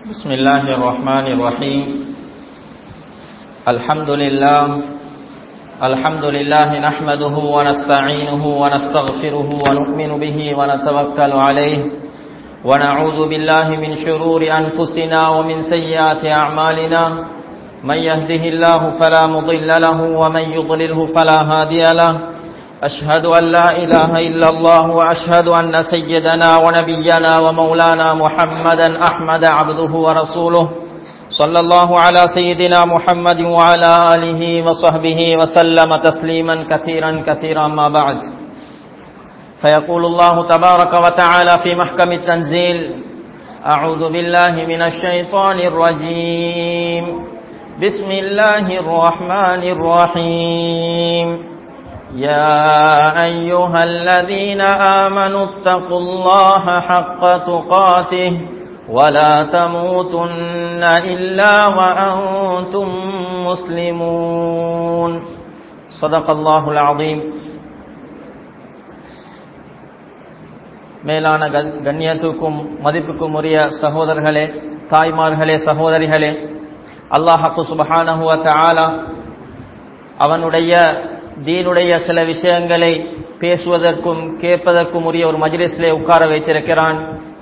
بسم الله الرحمن الرحيم الحمد لله الحمد لله نحمده ونستعينه ونستغفره ونؤمن به ونتوكل عليه ونعوذ بالله من شرور أنفسنا ومن سيئات أعمالنا من يهده الله فلا مضل له ومن يضلله فلا هادي له أشهد أن لا إله إلا الله وأشهد أن سيدنا ونبينا ومولانا محمدا أحمد عبده ورسوله صلى الله على سيدنا محمد وعلى آله وصحبه وسلم تسليما كثيرا كثيرا ما بعد فيقول الله تبارك وتعالى في محكم التنزيل أعوذ بالله من الشيطان الرجيم بسم الله الرحمن الرحيم يا أيها الذين آمنوا اتقوا الله حق تقاته ولا تموتن إلا وأنتم مسلمون صدق الله العظيم மேலான கண்ணியத்துக்கும் மதிப்புக்கும் உரிய சகோதரர்களே தாய்மார்களே சகோதரிகளே அல்லாஹாக்கு சுபஹானஹுவ தஆலா அவனுடைய தீனுடைய சில விஷயங்களை பேசுவதற்கும் கேட்பதற்கும் உரிய ஒரு மஜ்லிஸிலே உட்கார வைத்திருக்கிறான்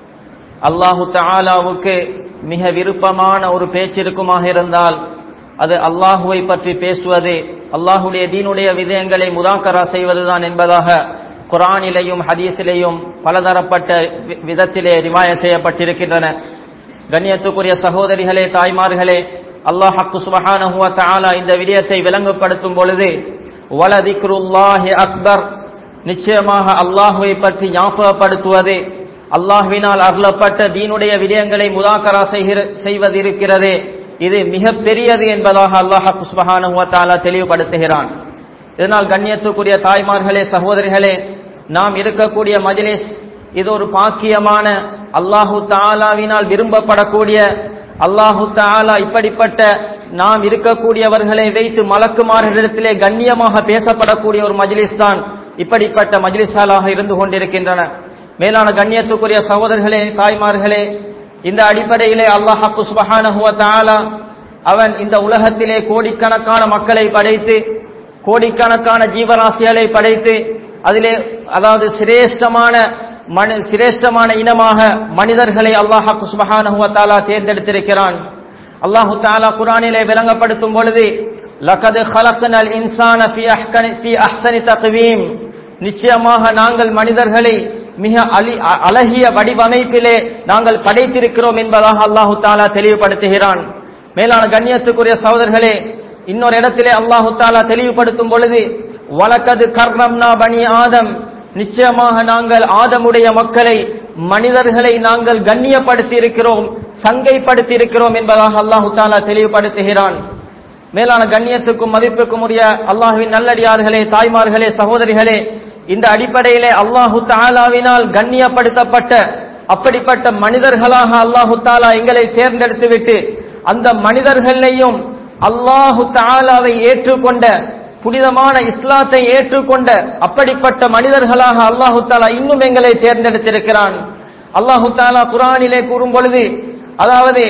அல்லாஹு தாலாவுக்கு மிக விருப்பமான ஒரு பேச்சிருக்குமாக இருந்தால் அது அல்லாஹுவை பற்றி பேசுவது அல்லாஹுடைய தீனுடைய விதயங்களை முதாக்கரா செய்வதுதான் என்பதாக குரானிலேயும் ஹதீஸிலேயும் பலதரப்பட்ட விதத்திலே ரிவாய செய்யப்பட்டிருக்கின்றன கண்ணியத்துக்குரிய சகோதரிகளே தாய்மார்களே அல்லாஹ் ஹக்கு சுபஹானஹுவ தஆலா இந்த விடயத்தை விளங்கப்படுத்தும் பொழுது வலதிக்ருல்லாஹி அக்பர் நிச்சயமாக அல்லாஹுவை பற்றி ஞாபகப்படுத்துவது அல்லாஹ்வினால் அருளப்பட்ட தீனுடைய விடயங்களை முதாக்கரா செய்வதிருக்கிறதே இது மிக பெரியது என்பதாக அல்லாஹ் சுபஹானஹுவ தஆலா தெளிவுபடுத்துகிறான் இதனால் கண்ணியத்துக்குரிய தாய்மார்களே சகோதரிகளே நாம் இருக்கக்கூடிய மஜ்லிஸ் இது ஒரு பாக்கியமான அல்லாஹு தாலாவினால் விரும்பப்படக்கூடிய அல்லாஹு தாலா இப்படிப்பட்ட நாம் இருக்கக்கூடியவர்களை வைத்து மலக்குமார்களிடத்திலே கண்ணியமாக பேசப்படக்கூடிய ஒரு மஜ்லிஸ் தான் இப்படிப்பட்ட மஜ்லிஸாலாக இருந்து கொண்டிருக்கின்றன மேலான கண்ணியத்துக்குரிய சகோதரர்களே தாய்மார்களே இந்த அடிப்படையிலே அல்லாஹாக்கு சுபஹானஹுவ தாலா அவன் இந்த உலகத்திலே கோடிக்கணக்கான மக்களை படைத்து கோடிக்கணக்கான ஜீவராசிகளை படைத்து அதிலே அதாவது சிரேஷ்டமான மனு சிரேஷ்டமான இனமாக மனிதர்களை அல்லாஹாக்கு சுபஹானஹுவ தாலா தேர்ந்தெடுத்திருக்கிறான் அல்லாஹு தாலா குரானிலே விளங்கப்படுத்தும் பொழுது லகது ஹலக்கனல் இன்சான ஃபி அஹ்கனி ஃபி அஹ்சனி தக்வீம் நிச்சயமாக நாங்கள் மனிதர்களை மிக அலி அழகிய வடிவமைப்பிலே நாங்கள் படைத்திருக்கிறோம் என்பதாக அல்லாஹு தாலா தெளிவுபடுத்துகிறான் மேலான கண்ணியத்துக்குரிய சகோதரர்களே இன்னொரு இடத்திலே அல்லாஹு தாலா தெளிவுபடுத்தும் பொழுது வழக்கது கர்ணம்னா பனி ஆதம் நிச்சயமாக நாங்கள் ஆதமுடைய மக்களை மனிதர்களை நாங்கள் கண்ணியப்படுத்தி இருக்கிறோம் சங்கைப்படுத்தி இருக்கிறோம் என்பதாக அல்லாஹு தாலா தெளிவுபடுத்துகிறான் மேலான கண்ணியத்துக்கும் மதிப்புக்கும் உரிய அல்லாஹுவின் நல்லடியார்களே தாய்மார்களே சகோதரிகளே இந்த அடிப்படையிலே அல்லாஹு தாலாவினால் கண்ணியப்படுத்தப்பட்ட அப்படிப்பட்ட மனிதர்களாக அல்லாஹு தாலா எங்களை தேர்ந்தெடுத்து விட்டு அந்த மனிதர்களையும் அல்லாஹு தாலாவை ஏற்றுக்கொண்ட புனிதமான இஸ்லாத்தை ஏற்றுக்கொண்ட அப்படிப்பட்ட மனிதர்களாக அல்லாஹு தாலா இன்னும் எங்களை தேர்ந்தெடுத்திருக்கிறான் அல்லாஹு தாலா குரானிலே கூறும் பொழுது அதாவது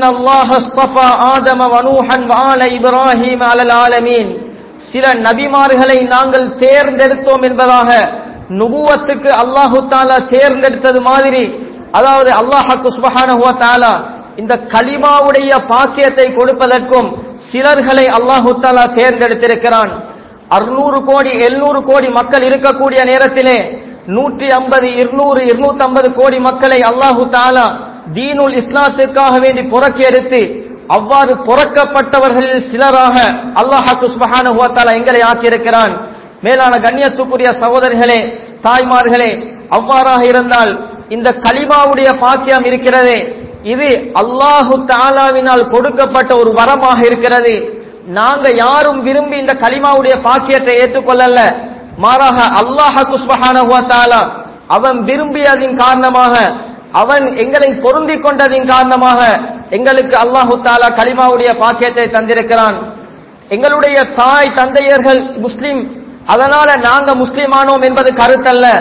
ஆதம வனூஹன் வால இப்ராஹிம் அலல் ஆலமீன் சில நபிமார்களை நாங்கள் தேர்ந்தெடுத்தோம் என்பதாக நுபுவத்துக்கு அல்லாஹு தாலா தேர்ந்தெடுத்தது மாதிரி அதாவது அல்லாஹாக்கு சுபஹானஹுவ தாலா இந்த கலிமாவுடைய பாக்கியத்தை கொடுப்பதற்கும் சிலர்களை அல்லாஹு தாலா தேர்ந்தெடுத்திருக்கிறான் அறுநூறு கோடி எழுநூறு கோடி மக்கள் இருக்கக்கூடிய நேரத்திலே நூற்றி ஐம்பது இருநூறு இருநூத்தி ஐம்பது கோடி மக்களை அல்லாஹு தாலா தீனுல் இஸ்லாத்துக்காக வேண்டி புறக்கி எடுத்து அவ்வாறு புறக்கப்பட்டவர்களில் சிலராக அல்லாஹாக்கு சுபஹானுவத்தாலா எங்களை ஆக்கியிருக்கிறான் மேலான கண்ணியத்துக்குரிய சகோதரிகளே தாய்மார்களே அவ்வாறாக இருந்தால் இந்த கலிமாவுடைய பாக்கியம் இருக்கிறதே இது அல்லாஹு தாலாவினால் கொடுக்கப்பட்ட ஒரு வரமாக இருக்கிறது நாங்க யாரும் விரும்பி இந்த கலிமாவுடைய பாக்கியத்தை ஏற்றுக்கொள்ளல மாறாக அல்லாஹ குஸ்பஹானா அவன் விரும்பியதின் காரணமாக அவன் எங்களை பொருந்தி கொண்டதின் காரணமாக எங்களுக்கு அல்லாஹு தாலா கலிமாவுடைய பாக்கியத்தை தந்திருக்கிறான் எங்களுடைய தாய் தந்தையர்கள் முஸ்லிம் அதனால நாங்க முஸ்லிமானோம் என்பது கருத்தல்ல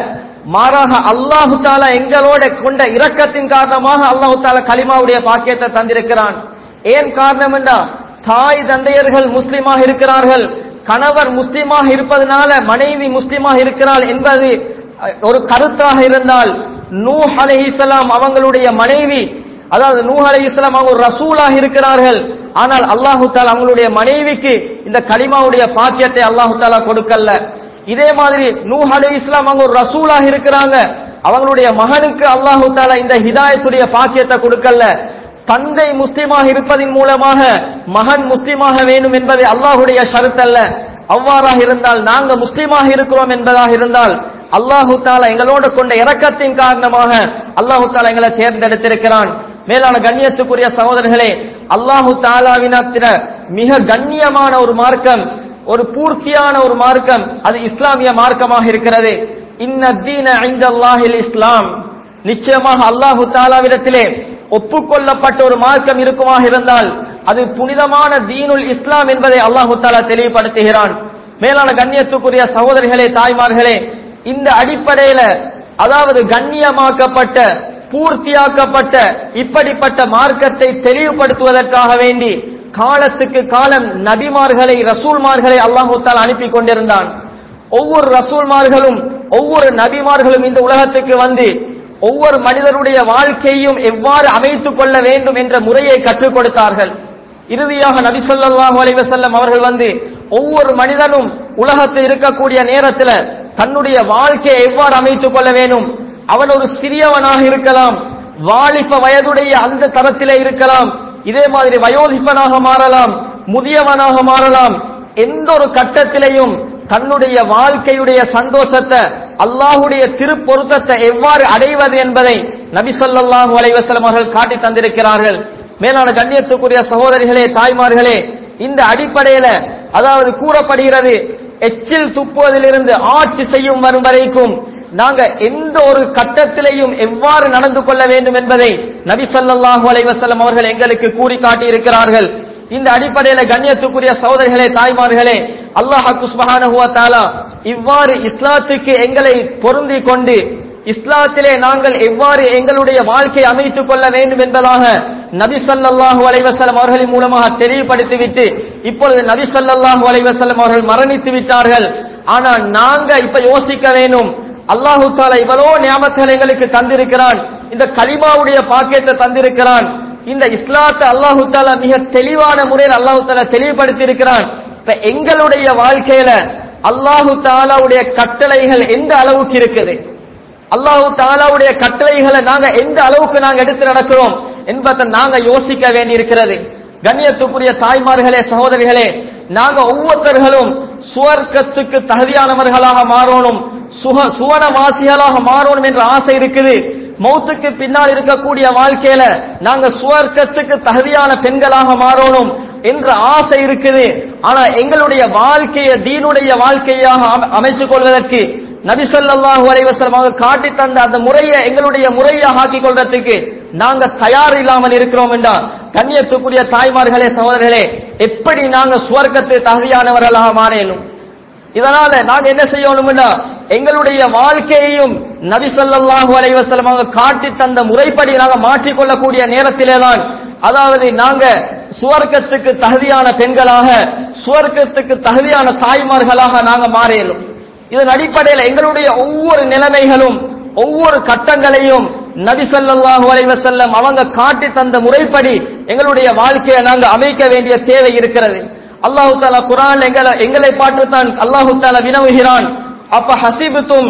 மாறாக அல்லாஹு தாலா எங்களோட கொண்ட இரக்கத்தின் காரணமாக அல்லாஹு தாலா கலிமாவுடைய பாக்கியத்தை தந்திருக்கிறான் ஏன் காரணம் என்றா தாய் தந்தையர்கள் முஸ்லிமாக இருக்கிறார்கள் கணவர் முஸ்லிமாக இருப்பதனால மனைவி முஸ்லிமாக இருக்கிறாள் என்பது அஹ், ஒரு கருத்தாக இருந்தால் நூஹ் அலைஹிஸ்ஸலாம் அவங்களுடைய மனைவி அதாவது நூஹ் அலைஹிஸ்ஸலாம் அவங்க ஒரு ரசூலாக இருக்கிறார்கள் ஆனால் அல்லாஹு தாலா அவங்களுடைய மனைவிக்கு இந்த கலிமாவுடைய பாக்கியத்தை அல்லாஹு தாலா கொடுக்கல இதே மாதிரி நூஹ் அலைஹிஸ்ஸலாம் அவங்க ஒரு ரசூலாக இருக்கிறாங்க அவங்களுடைய மகனுக்கு அல்லாஹு தாலா இந்த ஹிதாயத்துடைய பாக்கியத்தை கொடுக்கல தந்தை முஸ்லிமாக இருப்பதின் மூலமாக மகன் முஸ்லிமாக வேண்டும் என்பது அல்லாஹுடைய ஷரத்தல்ல அவ்வாறாக இருந்தால் நாங்க முஸ்லிமாக இருக்கிறோம் என்பதாக இருந்தால் அல்லாஹு தாலா எங்களோடு கொண்ட இரக்கத்தின் காரணமாக அல்லாஹு தாலா எங்களை தேர்ந்தெடுத்திருக்கிறான் மேலான கண்ணியத்துக்குரிய சகோதரர்களே அல்லாஹு தாலாவினத்தின மிக கண்ணியமான ஒரு மார்க்கம் ஒரு பூர்த்தியான ஒரு மார்க்கம் அது இஸ்லாமிய மார்க்கமாக இருக்கிறது இன்னத்தீன ஐந்தல்லாஹில் இஸ்லாம் நிச்சயமாக அல்லாஹு தாலாவிடத்திலே ஒப்புக்கொள்ளப்பட்ட ஒரு மார்க்கம் இருக்குமாக இருந்தால் அது புனிதமான தீனுல் இஸ்லாம் என்பதை அல்லாஹு தாலா தெளிவுபடுத்துகிறான் மேலான கண்ணியத்துக்குரிய சகோதரிகளே தாய்மார்களே இந்த அடிப்படையில அதாவது கண்ணியமாக்கப்பட்ட பூர்த்தியாக்கப்பட்ட இப்படிப்பட்ட மார்க்கத்தை தெளிவுபடுத்துவதற்காக வேண்டி காலத்துக்கு காலம் நபிமார்களை ரசூல்மார்களை அல்லாஹு தாலா அனுப்பி கொண்டிருந்தான் ஒவ்வொரு ரசூல்மார்களும் ஒவ்வொரு நபிமார்களும் இந்த உலகத்துக்கு வந்து ஒவ்வொரு மனிதருடைய வாழ்க்கையும் எவ்வாறு அமைத்துக் கொள்ள வேண்டும் என்ற முறையை கற்றுக் கொடுத்தார்கள் இறுதியாக நபி ஸல்லல்லாஹு அலைஹி வஸல்லம் அவர்கள் வந்து ஒவ்வொரு மனிதனும் உலகத்தில் இருக்கக்கூடிய நேரத்தில் தன்னுடைய வாழ்க்கையை எவ்வாறு அமைத்துக் கொள்ள வேண்டும் அவன் ஒரு சிறியவனாக இருக்கலாம் வாலிப வயதுடைய அந்த தரத்திலே இருக்கலாம் இதே மாதிரி வயோதிபனாக மாறலாம் முதியவனாக மாறலாம் எந்த ஒரு கட்டத்திலையும் தன்னுடைய வாழ்க்கையுடைய சந்தோஷத்தை அல்லாஹுடைய திருப்பொருத்தத்தை எவ்வாறு அடைவது என்பதை நபி ஸல்லல்லாஹு அலைஹி வஸல்லம் அவர்கள் காட்டி தந்திருக்கிறார்கள் மேலான கண்ணியத்துக்குரிய சகோதரிகளே தாய்மார்களே இந்த அடிப்படையில அதாவது கூறப்படுகிறது எச்சில் துப்புவதிலிருந்து ஆட்சி செய்யும் வரும் வரைக்கும் நாங்க எந்த ஒரு கட்டத்திலையும் எவ்வாறு நடந்து கொள்ள வேண்டும் என்பதை நபி ஸல்லல்லாஹு அலைஹி வஸல்லம் அவர்கள் எங்களுக்கு கூறி காட்டி இருக்கிறார்கள் இந்த அடிப்படையில கண்ணியத்துக்குரிய சகோதரிகளே தாய்மார்களே அல்லாஹ் சுப்ஹானஹு வ தஆலா இவ்வாறு இஸ்லாத்துக்கு எங்களை பொருந்தி கொண்டு இஸ்லாத்திலே நாங்கள் எவ்வாறு எங்களுடைய வாழ்க்கை அமைத்துக் கொள்ள வேண்டும் என்பதாக நபி ஸல்லல்லாஹு அலைஹி வஸல்லம் அவர்களின் மூலமாக தெளிவுபடுத்திவிட்டு இப்பொழுது நபி ஸல்லல்லாஹு அலைஹி வஸல்லம் அவர்கள் மரணித்து விட்டார்கள் ஆனா நாங்க இப்ப யோசிக்க வேண்டும் அல்லாஹு தாலா இவ்வளோ நியாமத்துகள் எங்களுக்கு தந்திருக்கிறான் இந்த கலிமாவுடைய பாக்கியத்தை தந்திருக்கிறான் இந்த இஸ்லாத்தை அல்லாஹு தாலா மிக தெளிவான முறையில் அல்லாஹு தாலா தெளிவுபடுத்தி இருக்கிறான் இப்ப எங்களுடைய வாழ்க்கையில அல்லாஹு தாலாவுடைய கட்டளைகள் எந்த அளவுக்கு இருக்குது அல்லாஹு தாலாவுடைய கட்டளைகளை நாங்க எந்த அளவுக்கு நாங்க எடுத்து நடக்கிறோம் என்பதை நாங்க யோசிக்க வேண்டியிருக்கிறது கண்ணியத்துக்குரிய தாய்மார்களே சகோதரிகளே நாங்க ஒவ்வொருத்தர்களும் சுவர்க்கத்துக்கு தகுதியானவர்களாக மாறணும் சுக சுவனவாசிகளாக மாறணும் என்ற ஆசை இருக்குது மௌத்துக்கு பின்னால் இருக்கக்கூடிய வாழ்க்கையில நாங்க சுவர்க்கத்துக்கு தகுதியான பெண்களாக மாறணும் என்ற ஆசை இருக்குது ஆனா எங்களுடைய வாழ்க்கையை தீனுடைய வாழ்க்கையாக அம- அமைத்துக் கொள்வதற்கு நபி ஸல்லல்லாஹு அலைஹி வஸல்லம் அவங்க காட்டி தந்த அந்த முறையை எங்களுடைய முறையாக ஆக்கிக் கொள்றதுக்கு நாங்க தயார் இல்லாமல் இருக்கிறோம் என்றா கண்ணியத்துக்குரிய தாய்மார்களே சகோதரர்களே எப்படி நாங்க சுவர்க்கத்து தகுதியானவர்களாக மாறணும் இதனால நாங்க என்ன செய்யணும்னா எங்களுடைய வாழ்க்கையையும் நபி ஸல்லல்லாஹு அலைஹி வஸல்லம் அவங்க காட்டி தந்த முறைப்படி நாங்க மாற்றிக்கொள்ளக்கூடிய நேரத்திலே தான் அதாவது நாங்க சுவர்க்கத்துக்கு தகுதியான பெண்களாக சுவர்க்கத்துக்கு தகுதியான தாய்மார்களாக நாங்க மாறியலும் இதன் அடிப்படையில் எங்களுடைய ஒவ்வொரு நிலைமைகளும் ஒவ்வொரு கட்டங்களையும் நபி ஸல்லல்லாஹு அலைஹி வஸல்லம் அவங்க காட்டி தந்த முறைப்படி எங்களுடைய வாழ்க்கையை நாங்க அமைக்க வேண்டிய தேவை இருக்கிறது அல்லாஹு தாலா குரான் எங்களை எங்களை பார்த்துத்தான் அல்லாஹு தாலா வினவுகிறான் அப்ப ஹசிபுத்தும்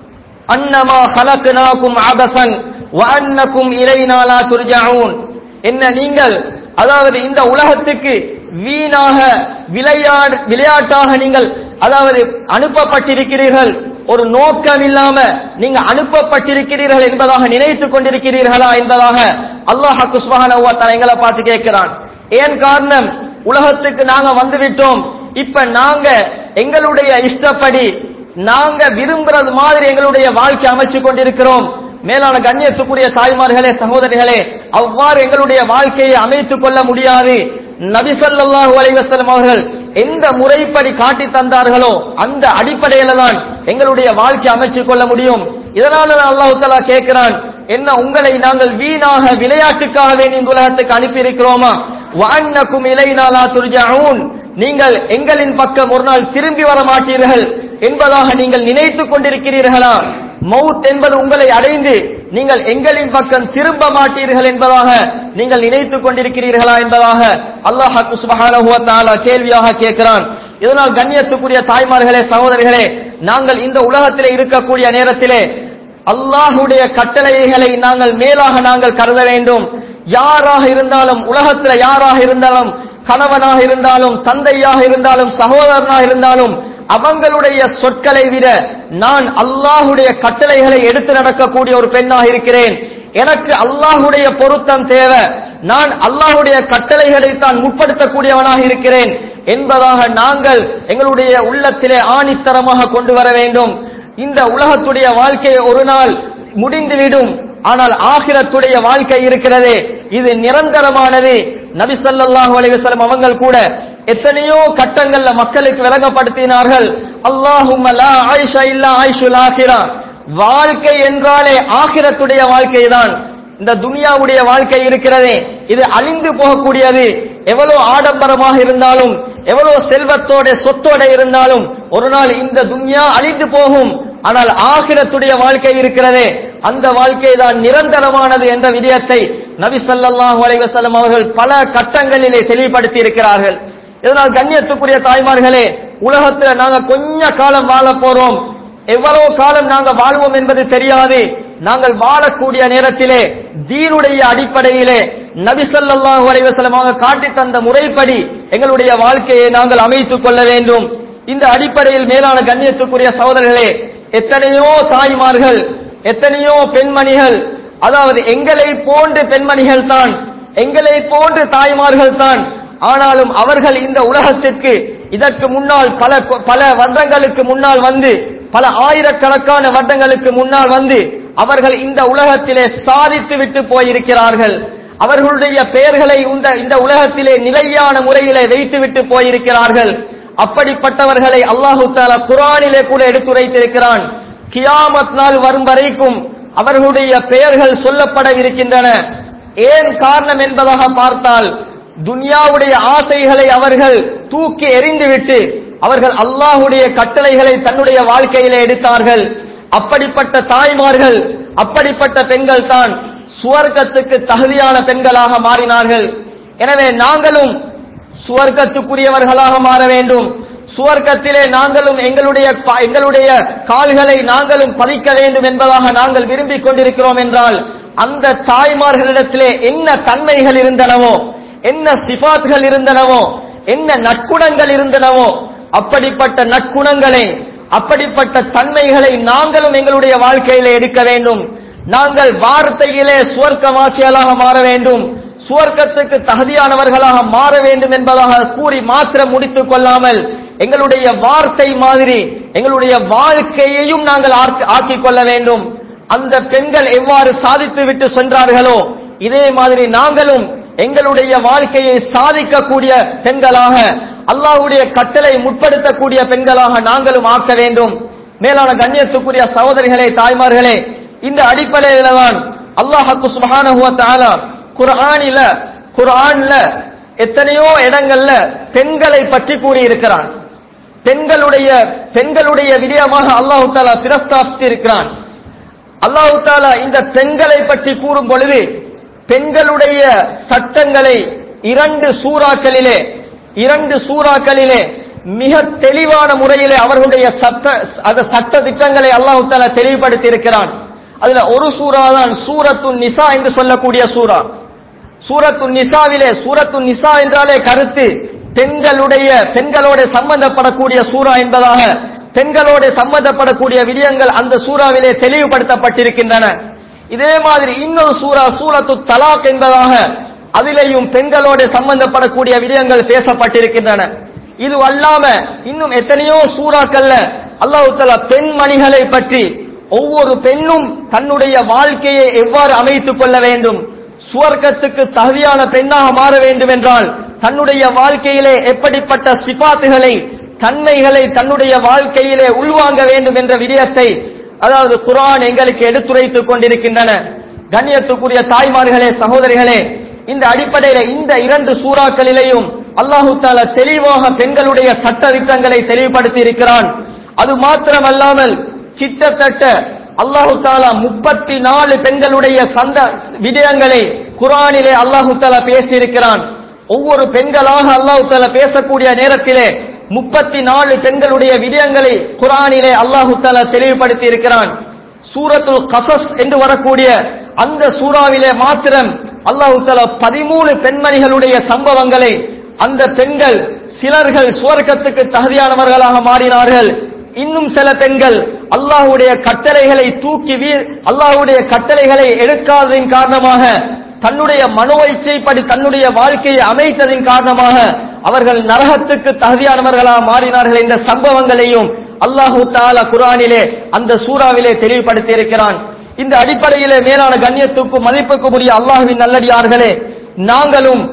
அன்னமா ஹலக்னாக்கும் அபசன் வஅன்னக்கும் இலைனா லா துர்ஜஊன் என்ன நீங்கள் அதாவது இந்த உலகத்துக்கு வீணாக விளையாடு விளையாட்டாக நீங்கள் அதாவது அனுப்பப்பட்டிருக்கிறீர்கள் ஒரு நோக்கம் இல்லாம நீங்க அனுப்பப்பட்டிருக்கிறீர்கள் என்பதாக நினைத்துக் கொண்டிருக்கிறீர்களா என்பதாக அல்லாஹ் சுப்ஹானஹு வ தஆலா எங்களை பார்த்து கேட்கிறான் ஏன் காரணம் உலகத்துக்கு நாங்க வந்துவிட்டோம் இப்ப நாங்க எங்களுடைய இஷ்டப்படி நாங்க விரும்புறது மாதிரி எங்களுடைய வாழ்க்கை அமைச்சு கொண்டிருக்கிறோம் மேலான கண்ணியத்துக்குரிய தாய்மார்களே சகோதரிகளே அவ்வாறு எங்களுடைய வாழ்க்கையை அமைத்துக் கொள்ள முடியாது நபி ஸல்லல்லாஹு அலைஹி வஸல்லம் அவர்கள் எந்த முறைப்படி காட்டி தந்தார்களோ அந்த அடிப்படையில தான் எங்களுடைய வாழ்க்கை அமைச்சுக் கொள்ள முடியும் இதனால அல்லாஹு தஆலா கேட்கிறான் என்ன உங்களை நாங்கள் வீணாக விளையாட்டுக்காக வேண்டி இந்த உலகத்துக்கு அனுப்பி இருக்கிறோமா வஅன்னக்கும் இலைனா லா துர்ஜஊன் நீங்கள் எங்களின் பக்கம் ஒரு நாள் திரும்பி வர மாட்டீர்கள் என்பதாக நீங்கள் நினைத்துக் கொண்டிருக்கிறீர்களா மவுத் என்பது உங்களை அடைந்து நீங்கள் எங்களின் பக்கம் திரும்ப மாட்டீர்கள் என்பதாக நீங்கள் நினைத்துக் கொண்டிருக்கிறீர்களா என்பதாக அல்லாஹ் சுப்ஹானஹு வ தஆலா கேள்வியாக கேட்கிறான் இதனால் கண்ணியத்துக்குரிய தாய்மார்களே சகோதரிகளே நாங்கள் இந்த உலகத்திலே இருக்கக்கூடிய நேரத்திலே அல்லாஹுடைய கட்டளைகளை நாங்கள் மேலாக நாங்கள் கருத வேண்டும் யாராக இருந்தாலும் உலகத்தில் யாராக இருந்தாலும் கணவனாக இருந்தாலும் தந்தையாக இருந்தாலும் சகோதரனாக இருந்தாலும் அவங்களுடைய சொற்களை விட நான் அல்லாஹுடைய கட்டளைகளை எடுத்து நடக்கக்கூடிய ஒரு பெண்ணாக இருக்கிறேன் எனக்கு அல்லாஹுடைய பொருத்தம் தேவை நான் அல்லாஹுடைய கட்டளைகளை தான் முற்படுத்தக்கூடியவனாக இருக்கிறேன் என்பதாக நாங்கள் எங்களுடைய உள்ளத்திலே ஆணித்தரமாக கொண்டு வர வேண்டும் இந்த உலகத்துடைய வாழ்க்கை ஒரு நாள் முடிந்துவிடும் ஆனால் ஆகிரத்துடைய வாழ்க்கை இருக்கிறதே இது நிரந்தரமானது நபி ஸல்லல்லாஹு அலைஹி வஸல்லம் அவங்கள் கூட எத்தனையோ கட்டங்கள்ல மக்களுக்கு விளங்கப்படுத்தினார்கள் அல்லாஹும்ம லா ஆயிஷா இல்லா ஆயிஷுல் ஆகிரா வாழ்க்கை என்றாலே ஆகிரத்துடைய வாழ்க்கை தான் இந்த துனியாவுடைய வாழ்க்கை இருக்கிறதே இது அழிந்து போகக்கூடியது எவ்வளவு ஆடம்பரமாக இருந்தாலும் எவ்வளவு செல்வத்தோட சொத்தோட இருந்தாலும் ஒரு நாள் இந்த துன்யா அழிந்து போகும் ஆனால் ஆகிரத்துடைய வாழ்க்கை இருக்கிறதே அந்த வாழ்க்கை தான் நிரந்தரமானது என்ற விடயத்தை நபி ஸல்லல்லாஹு அலைஹி வஸல்லம் அவர்கள் பல கட்டங்களிலே தெளிவுபடுத்தி இருக்கிறார்கள் இதனால் கண்ணியத்துக்குரிய தாய்மார்களே உலகத்துல நாங்க கொஞ்ச காலம் வாழ போறோம் எவ்வளவு காலம் நாங்க வாழ்வோம் என்பது தெரியாது நாங்கள் வாழக்கூடிய நேரத்திலே தீனுடைய அடிப்படையிலே நபி ஸல்லல்லாஹு அலைஹி வஸல்லம் அவங்க காட்டி தந்த முறைப்படி எங்களுடைய வாழ்க்கையை நாங்கள் அமைத்துக் கொள்ள வேண்டும் இந்த அடிப்படையில் மேலான கண்ணியத்துக்குரிய சகோதரர்களே எத்தனையோ தாய்மார்கள் எத்தனையோ பெண்மணிகள் அதாவது எங்களை போன்று பெண்மணிகள் தான் எங்களை போன்று தாய்மார்கள் தான் ஆனாலும் அவர்கள் இந்த உலகத்திற்கு இதற்கு முன்னால் பல பல வருடங்களுக்கு முன்னால் வந்து பல ஆயிரக்கணக்கான வருடங்களுக்கு முன்னால் வந்து அவர்கள் இந்த உலகத்திலே சாதித்து விட்டு போயிருக்கிறார்கள் அவர்களுடைய பெயர்களை இந்த இந்த உலகத்திலே நிலையான முறையிலே வைத்துவிட்டு போயிருக்கிறார்கள் அப்படிப்பட்டவர்களை அல்லாஹு தாலா குரானிலே கூட எடுத்துரைத்திருக்கிறான் கியாமத் நாள் வரும் வரைக்கும் அவர்களுடைய பெயர்கள் சொல்லப்படவிருக்கின்றன ஏன் காரணம் என்பதாக பார்த்தால் துன்யாவுடைய ஆசைகளை அவர்கள் தூக்கி எறிந்துவிட்டு அவர்கள் அல்லாஹுடைய கட்டளைகளை தன்னுடைய வாழ்க்கையிலே எடுத்தார்கள் அப்படிப்பட்ட தாய்மார்கள் அப்படிப்பட்ட பெண்கள் தான் சுவர்க்கத்துக்கு தகுதியான பெண்களாக மாறினார்கள் எனவே நாங்களும் சுவர்க்கத்துக்குரியவர்களாக மாற வேண்டும் சுவர்க்கத்திலே நாங்களும் எங்களுடைய பா- எங்களுடைய கால்களை நாங்களும் பதிக்க வேண்டும் என்பதாக நாங்கள் விரும்பிக் கொண்டிருக்கிறோம் என்றால் அந்த தாய்மார்களிடத்திலே என்ன தன்மைகள் இருந்தனவோ என்ன சிபாத்கள் இருந்தனவோ என்ன நற்குணங்கள் இருந்தனவோ அப்படிப்பட்ட நற்குணங்களை அப்படிப்பட்ட தன்மைகளை நாங்களும் எங்களுடைய வாழ்க்கையிலே எடுக்க வேண்டும் நாங்கள் வார்த்தையிலே சுவர்க்கவாசிகளாக மாற வேண்டும் சுவர்க்கத்துக்கு தகுதியானவர்களாக மாற வேண்டும் என்பதாக கூறி மாத்திரம் முடித்துக் கொள்ளாமல் எங்களுடைய வார்த்தை மாதிரி எங்களுடைய வாழ்க்கையையும் நாங்கள் ஆக்க- ஆக்கிக் கொள்ள வேண்டும் அந்த பெண்கள் எவ்வாறு சாதித்து விட்டு சென்றார்களோ இதே மாதிரி நாங்களும் எங்களுடைய வாழ்க்கையை சாதிக்கக்கூடிய பெண்களாக அல்லாஹ்வுடைய கட்டளை முற்படுத்தக்கூடிய பெண்களாக நாங்களும் ஆக்க வேண்டும் மேலான கண்ணியத்துக்குரிய சகோதரிகளே தாய்மார்களே இந்த அடிப்படையில தான் அல்லாஹு சுப்ஹானஹு வ தஆலா குர்ஆனில குர்ஆன்ல எத்தனையோ இடங்கள்ல பெண்களை பற்றி கூறி இருக்கிறான் பெண்களுடைய பெண்களுடைய விடயமாக அல்லாஹு தாலா பிரஸ்தாபித்து இருக்கிறான் அல்லாஹு தாலா இந்த பெண்களை பற்றி கூறும் பொழுது பெண்களுடைய சட்டங்களை இரண்டு சூறாக்களிலே இரண்டு சூறாக்களிலே மிக தெளிவான முறையிலே அவர்களுடைய சட்ட அந்த சட்ட திட்டங்களை அல்லாஹு தாலா தெளிவுபடுத்தி இருக்கிறான் அதுல ஒரு சூறா தான் சூரத்து நிசா என்று சொல்லக்கூடிய சூரா சூரத்து நிசாவிலே சூரத்து நிசா என்றாலே கருத்து பெண்களுடைய பெண்களோட சம்பந்தப்படக்கூடிய சூரா என்பதாக பெண்களோட சம்பந்தப்படக்கூடிய விடயங்கள் அந்த சூறாவிலே தெளிவுபடுத்தப்பட்டிருக்கின்றன இதே மாதிரி இன்னொரு சூரா சூரத்து தலாக் என்பதாக அதிலேயும் பெண்களோட சம்பந்தப்படக்கூடிய விடயங்கள் பேசப்பட்டிருக்கின்றன இது அல்லாம இன்னும் எத்தனையோ சூறாக்கள்ல அல்லாஹ் தஆலா பெண்மணிகளை பற்றி ஒவ்வொரு பெண்ணும் தன்னுடைய வாழ்க்கையை எவ்வாறு அமைத்துக் கொள்ள வேண்டும் சுவர்க்கத்துக்கு தகுதியான பெண்ணாக மாற வேண்டும் என்றால் தன்னுடைய வாழ்க்கையிலே எப்படிப்பட்ட சிபாத்துகளை தன்மைகளை தன்னுடைய வாழ்க்கையிலே உள்வாங்க வேண்டும் என்ற விடயத்தை அதாவது குர்ஆன் எங்களுக்கு எடுத்துரைத்துக் கொண்டிருக்கின்றன கண்ணியத்துக்குரிய தாய்மார்களே சகோதரிகளே இந்த அடிப்படையில இந்த இரண்டு சூறாக்களிலேயும் அல்லாஹு தாலா தெளிவாக பெண்களுடைய சட்ட திட்டங்களை தெளிவுபடுத்தி இருக்கிறான் அது மாத்திரமல்லாமல் கிட்டத்தட்ட அல்லாஹு தாலா முப்பத்தி நாலு பெண்களுடைய சந்த விடயங்களை குரானிலே அல்லாஹு தாலா பேசியிருக்கிறான் ஒவ்வொரு பெண்களாக அல்லாஹு தாலா பேசக்கூடிய நேரத்திலே முப்பத்தி நாலு பெண்களுடைய விடயங்களை குரானிலே அல்லாஹு தாலா தெளிவுபடுத்தி இருக்கிறான் சூரத்துல் கசஸ் என்று வரக்கூடிய அந்த சூறாவிலே மாத்திரம் அல்லாஹு தாலா பதிமூணு பெண்மணிகளுடைய சம்பவங்களை அந்த பெண்கள் சிலர்கள் சுவர்க்கத்துக்கு தகுதியானவர்களாக மாறினார்கள் இன்னும் சில பெண்கள் அல்லாஹ்வுடைய கட்டளைகளை தூக்கி வீ அல்லாஹ்வுடைய கட்டளைகளை எடுக்காததின் காரணமாக தன்னுடைய மனோ இச்சைப்படி தன்னுடைய வாழ்க்கையை அமைத்ததின் காரணமாக அவர்கள் நரகத்துக்கு தகுதியானவர்களாக மாறினார்கள் என்ற சம்பவங்களையும் அல்லாஹு தாலா குரானிலே அந்த சூறாவிலே தெளிவுபடுத்தி இருக்கிறான் இந்த அடிப்படையிலே மேலான கண்ணியத்துக்கும் மதிப்புக்கும் உரிய அல்லாஹுவின் நல்லடியார்களே நாங்களும்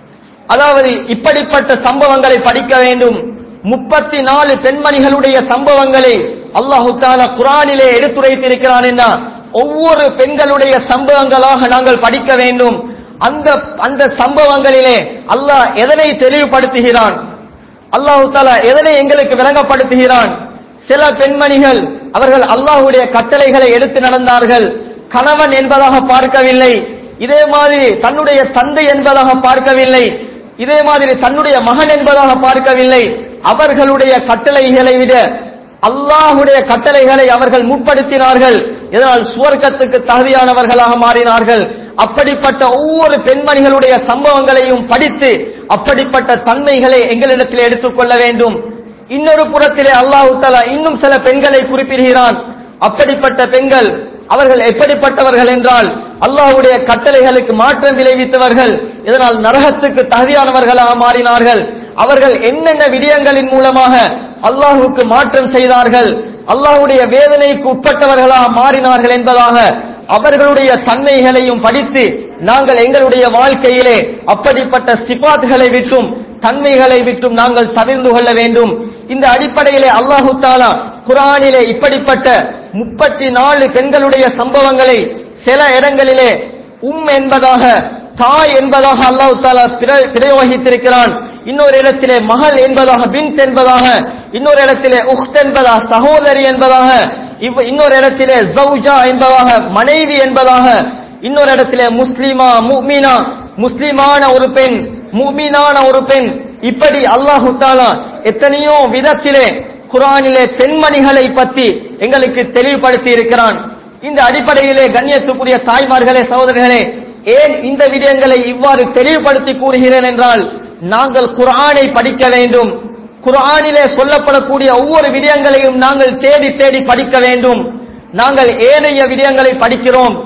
அதாவது இப்படிப்பட்ட சம்பவங்களை படிக்க வேண்டும் முப்பத்தி நாலு பெண்மணிகளுடைய சம்பவங்களை அல்லாஹு தாலா குரானிலே எடுத்துரைத்திருக்கிறான் என்ன ஒவ்வொரு பெண்களுடைய சம்பவங்களாக நாங்கள் படிக்க வேண்டும் அந்த அந்த சம்பவங்களிலே அல்லாஹ் எதனை தெளிவுபடுத்துகிறான் அல்லாஹு தாலா எதனை எங்களுக்கு விளங்கப்படுத்துகிறான் சில பெண்மணிகள் அவர்கள் அல்லாஹுடைய கட்டளைகளை எடுத்து நடந்தார்கள் கணவன் என்பதாக பார்க்கவில்லை இதே மாதிரி தன்னுடைய தந்தை என்பதாக பார்க்கவில்லை இதே மாதிரி தன்னுடைய மகன் என்பதாக பார்க்கவில்லை அவர்களுடைய கட்டளைகளை விட அல்லாஹுடைய கட்டளைகளை அவர்கள் முற்படுத்தினார்கள் இதனால் சுவர்க்கத்துக்கு தகுதியானவர்களாக மாறினார்கள் அப்படிப்பட்ட ஒவ்வொரு பெண்மணிகளுடைய சம்பவங்களையும் படித்து அப்படிப்பட்ட தன்மைகளை எங்களிடத்தில் எடுத்துக்கொள்ள வேண்டும் இன்னொரு புறத்திலே அல்லாஹு தலா இன்னும் சில பெண்களை குறிப்பிடுகிறான் அப்படிப்பட்ட பெண்கள் அவர்கள் எப்படிப்பட்டவர்கள் என்றால் அல்லாஹ்வுடைய கட்டளைகளுக்கு மாற்றம் விளைவித்தவர்கள் இதனால் நரகத்துக்கு தகுதியானவர்களாக மாறினார்கள் அவர்கள் என்னென்ன விடயங்களின் மூலமாக அல்லாஹுக்கு மாற்றம் செய்தார்கள் அல்லாஹ்வுடைய வேதனைக்கு உட்பட்டவர்களாக மாறினார்கள் என்பதாக அவர்களுடைய தன்மைகளையும் படித்து நாங்கள் எங்களுடைய வாழ்க்கையிலே அப்படிப்பட்ட சிபாத்களை விட்டும் தன்மைகளை விட்டும் நாங்கள் தவிர்ந்து கொள்ள வேண்டும் இந்த அடிப்படையிலே அல்லாஹு தாலா குரானிலே இப்படிப்பட்ட முப்பத்தி நாலு பெண்களுடைய சம்பவங்களை சில இடங்களிலே உம் என்பதாக தாய் என்பதாக அல்லாஹு தாலா பிர- பிரயோகித்திருக்கிறான் இன்னொரு இடத்திலே மகள் என்பதாக பின்த் என்பதாக இன்னொரு இடத்திலே உஹ்த் என்பதாக சகோதரி என்பதாக இவ் இன்னொரு இடத்திலே ஜௌஜா என்பதாக மனைவி என்பதாக இன்னொரு இடத்திலே முஸ்லிமா முஃமினா முஸ்லிமான ஒரு பெண் முஃமினான ஒரு பெண் இப்படி அல்லாஹு தாலா எத்தனையோ விதத்திலே குரானிலே பெண்மணிகளை பற்றி எங்களுக்கு தெளிவுபடுத்தி இருக்கிறான் இந்த அடிப்படையிலே கண்ணியத்துக்குரிய தாய்மார்களே சகோதரர்களே ஏன் இந்த விடயங்களை இவ்வாறு தெளிவுபடுத்தி கூறுகிறேன் என்றால் நாங்கள் குர்ஆனை படிக்க வேண்டும் குர்ஆனிலே சொல்லப்படக்கூடிய ஒவ்வொரு விடயங்களையும் நாங்கள் தேடி தேடி படிக்க வேண்டும் நாங்கள் ஏனைய விடயங்களை படிக்கிறோம்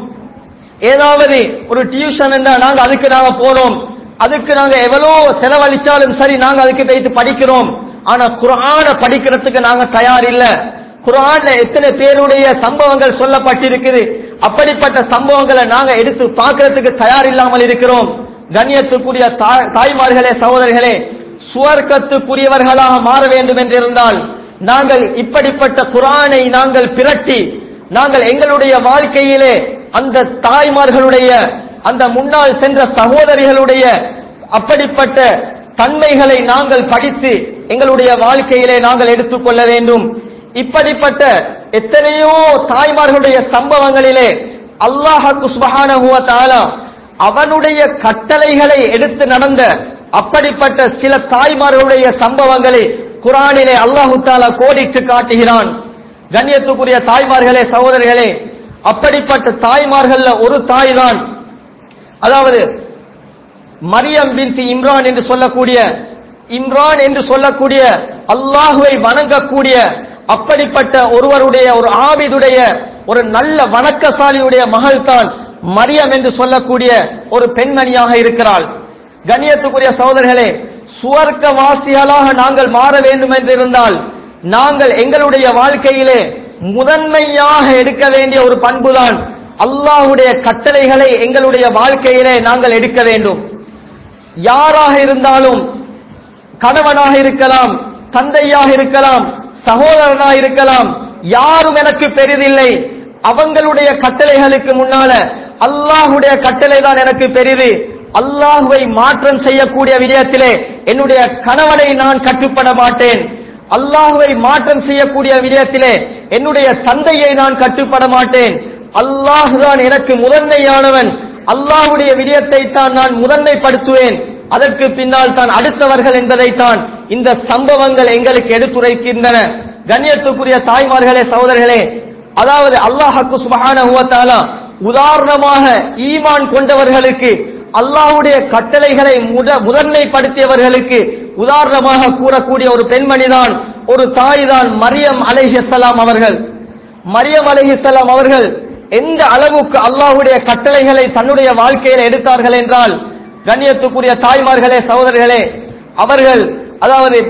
ஏதாவது ஒரு டியூஷன் என்றா நாங்க அதுக்கு நாங்க போறோம் அதுக்கு நாங்க எவ்வளோ செலவழிச்சாலும் சரி நாங்க அதுக்கு போயிட்டு படிக்கிறோம் ஆனா குர்ஆன படிக்கிறதுக்கு நாங்க தயார் இல்ல குர்ஆன்ல எத்தனை பேருடைய சம்பவங்கள் சொல்லப்பட்டிருக்குது அப்படிப்பட்ட சம்பவங்களை நாங்க எடுத்து பார்க்கிறதுக்கு தயார் இல்லாமல் இருக்கிறோம் கண்ணியத்துக்குரிய தா- தாய்மார்களே சகோதரிகளே சுவர்க்கத்துக்குரியவர்களாக மாற வேண்டும் என்றிருந்தால் நாங்கள் இப்படிப்பட்ட குர்ஆனை நாங்கள் பிரட்டி நாங்கள் எங்களுடைய வாழ்க்கையிலே அந்த தாய்மார்களுடைய அந்த முன்னால் சென்ற சகோதரிகளுடைய அப்படிப்பட்ட தன்மைகளை நாங்கள் படித்து எங்களுடைய வாழ்க்கையிலே நாங்கள் எடுத்துக்கொள்ள வேண்டும் இப்படிப்பட்ட எத்தனையோ தாய்மார்களுடைய சம்பவங்களிலே அல்லாஹு சுபஹானஹு வ தஆலா அவனுடைய கட்டளைகளை எடுத்து நடந்த அப்படிப்பட்ட சில தாய்மார்களுடைய சம்பவங்களை குரானிலே அல்லாஹு தாலா கோடிட்டு காட்டுகிறான் கண்ணியத்துக்குரிய தாய்மார்களே சகோதரர்களே அப்படிப்பட்ட தாய்மார்கள்ல ஒரு தாய் தான் அதாவது மரியம் பின்தி இம்ரான் என்று சொல்லக்கூடிய இம்ரான் என்று சொல்லக்கூடிய அல்லாஹுவை வணங்கக்கூடிய அப்படிப்பட்ட ஒருவருடைய ஒரு ஆபிதுடைய ஒரு நல்ல வணக்கசாலியுடைய மகள் தான் மரியம் என்று சொல்லக்கூடிய ஒரு பெண்மணியாக இருக்கிறாள் கண்ணியத்துக்குரிய சகோதரர்களே சுவர்க்கவாசிகளாக நாங்கள் மாற வேண்டும் என்றிருந்தால் நாங்கள் எங்களுடைய வாழ்க்கையிலே முதன்மையாக எடுக்க வேண்டிய ஒரு பண்புதான் அல்லாஹ்வுடைய கட்டளைகளை எங்களுடைய வாழ்க்கையிலே நாங்கள் எடுக்க வேண்டும் யாராக இருந்தாலும் கணவனாக இருக்கலாம் தந்தையாக இருக்கலாம் சகோதரனாக இருக்கலாம் யாரும் எனக்கு பெரிதில்லை அவங்களுடைய கட்டளைகளுக்கு முன்னால அல்லாஹுடைய கட்டளை தான் எனக்கு பெரிது அல்லாஹுவை மாற்றம் செய்யக்கூடிய விடயத்திலே என்னுடைய கணவனை நான் கட்டுப்பட மாட்டேன் அல்லாஹுவை மாற்றம் செய்யக்கூடிய விடயத்திலே என்னுடைய தந்தையை நான் கட்டுப்பட மாட்டேன் அல்லாஹுதான் எனக்கு முதன்மையானவன் அல்லாஹுடைய விடயத்தை தான் நான் முதன்மைப்படுத்துவேன் அதற்கு பின்னால் தான் அடுத்தவர்கள் என்பதைத்தான் இந்த சம்பவங்கள் எங்களுக்கு எடுத்துரைக்கின்றன கண்ணியத்துக்குரிய தாய்மார்களே சகோதரர்களே அதாவது அல்லாஹக்கு சுபஹானஹு வ தஆலா உதாரணமாக ஈமான் கொண்டவர்களுக்கு அல்லாஹ்வுடைய கட்டளைகளை முத- முதன்மைப்படுத்தியவர்களுக்கு உதாரணமாக கூறக்கூடிய ஒரு பெண்மணிதான் ஒரு தாய்தான் மரியம் அலைஹிஸ்ஸலாம் அவர்கள் மரியம் அலைஹிஸ்ஸலாம் அவர்கள் எந்த அளவுக்கு அல்லாஹ்வுடைய கட்டளைகளை தன்னுடைய வாழ்க்கையில் எடுத்தார்கள் என்றால் கண்ணியத்துக்குரிய தாய்மார்களே சகோதரர்களே அவர்கள் அதாவது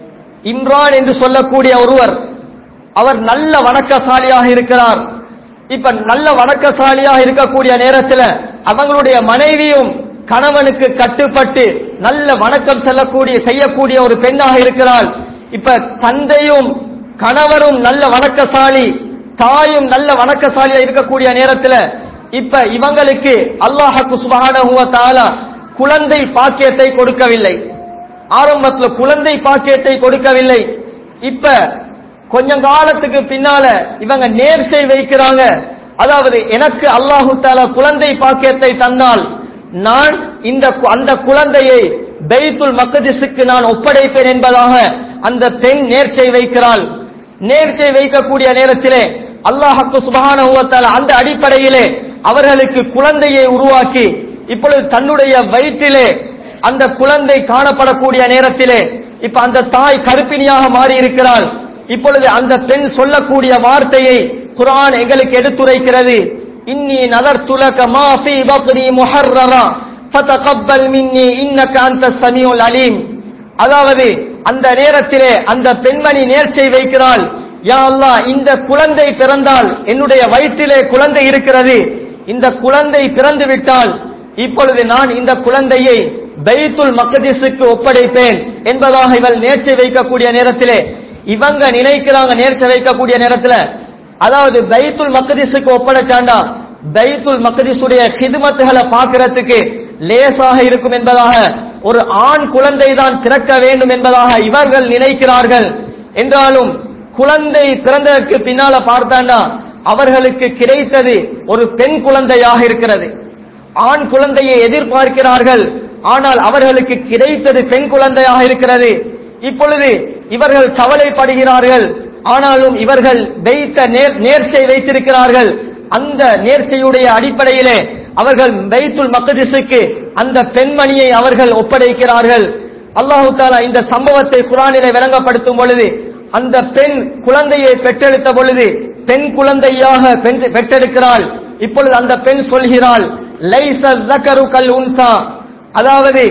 இம்ரான் என்று சொல்லக்கூடிய ஒருவர் அவர் நல்ல வணக்கசாலியாக இருக்கிறார் இப்ப நல்ல வணக்கசாலியாக இருக்கக்கூடிய நேரத்தில் அவங்களுடைய மனைவியும் கணவனுக்கு கட்டுப்பட்டு நல்ல வணக்கம் செல்லக்கூடிய செய்யக்கூடிய ஒரு பெண்ணாக இருக்கிறாள் இப்ப தந்தையும் கணவரும் நல்ல வணக்கசாலி தாயும் நல்ல வணக்கசாலியா இருக்கக்கூடிய நேரத்தில் இப்ப இவங்களுக்கு அல்லாஹக்கு சுபஹானஹு வ தஆலா குழந்தை பாக்கியத்தை கொடுக்கவில்லை ஆரம்பத்துல குழந்தை பாக்கியத்தை கொடுக்கவில்லை இப்ப கொஞ்சம் காலத்துக்கு பின்னால இவங்க நேர்ச்சை வைக்கிறாங்க அதாவது எனக்கு அல்லாஹு தாலா குழந்தை பாக்கியத்தை தந்தால் நான் இந்த கு- அந்த குழந்தையை பெய்துல் மக்கதிஸுக்கு நான் ஒப்படைப்பேன் என்பதாக அந்த பெண் நேர்ச்சை வைக்கிறாள் நேர்ச்சை வைக்கக்கூடிய நேரத்திலே அல்லாஹ்க்கு சுபஹானஹு வ தஆலா அந்த அடிப்படையிலே அவர்களுக்கு குழந்தையை உருவாக்கி இப்பொழுது தன்னுடைய வயிற்றிலே அந்த குழந்தை காணப்படக்கூடிய நேரத்திலே இப்ப அந்த தாய் கருப்பிணியாக மாறி இருக்கிறாள் இப்பொழுது அந்த பெண் சொல்லக்கூடிய வார்த்தையை குர்ஆன் எங்களுக்கு எடுத்துரைக்கிறது இன்னி நதர்துலக மா ஃபீ பத்னி முஹர்ரரா ஃபதகப்பல் மின்னி இன்னக அன்த ஸமீஉல் அலீம் அதாவது அந்த நேரத்திலே அந்த பெண்மணி நேர்ச்சை வைக்கிறாள் யா அல்லாஹ் இந்த குழந்தை பிறந்தால் என்னுடைய வயிற்றிலே குழந்தை இருக்கிறது இந்த குழந்தை பிறந்து விட்டால் இப்பொழுது நான் இந்த குழந்தையை பைத்துல் மக்திஸுக்கு ஒப்படைப்பேன் என்பதாக இவள் நேர்ச்சை வைக்கக்கூடிய நேரத்திலே இவங்க நினைக்கிறாங்க நேர்ச்சை வைக்கக்கூடிய நேரத்துல அதாவது பைத்துல் மக்திஸுக்கு ஒப்படைச்சாண்டா பைத்துல் மக்திஸுடைய ஹிதுமத்துகளை பார்க்கிறதுக்கு லேசாக இருக்கும் என்பதாக ஒரு ஆண் குழந்தை தான் பிறக்க வேண்டும் என்பதாக இவர்கள் நினைக்கிறார்கள் என்றாலும் குழந்தை பிறந்ததற்கு பின்னால பார்த்தாண்டா அவர்களுக்கு கிடைத்தது ஒரு பெண் குழந்தையாக இருக்கிறது ஆண் குழந்தையை எதிர்பார்க்கிறார்கள் ஆனால் அவர்களுக்கு கிடைத்தது பெண் குழந்தையாக இருக்கிறது இப்பொழுது இவர்கள் கவலைப்படுகிறார்கள் ஆனாலும் இவர்கள் வைத்த நேர்- நேர்ச்சை வைத்திருக்கிறார்கள் அந்த நேர்ச்சையுடைய அடிப்படையிலே அவர்கள் பைத்துல் மக்திஸுக்கு அந்த பெண்மணியை அவர்கள் ஒப்படைக்கிறார்கள் அல்லாஹு தாலா இந்த சம்பவத்தை குரானிலே விளங்கப்படுத்தும் பொழுது அந்த பெண் குழந்தையை பெற்றெடுத்த பொழுது பெண் குழந்தையாக பெண்- பெற்றெடுக்கிறாள் இப்பொழுது அந்த பெண் சொல்கிறாள் லைச ذكر கல் அதாவது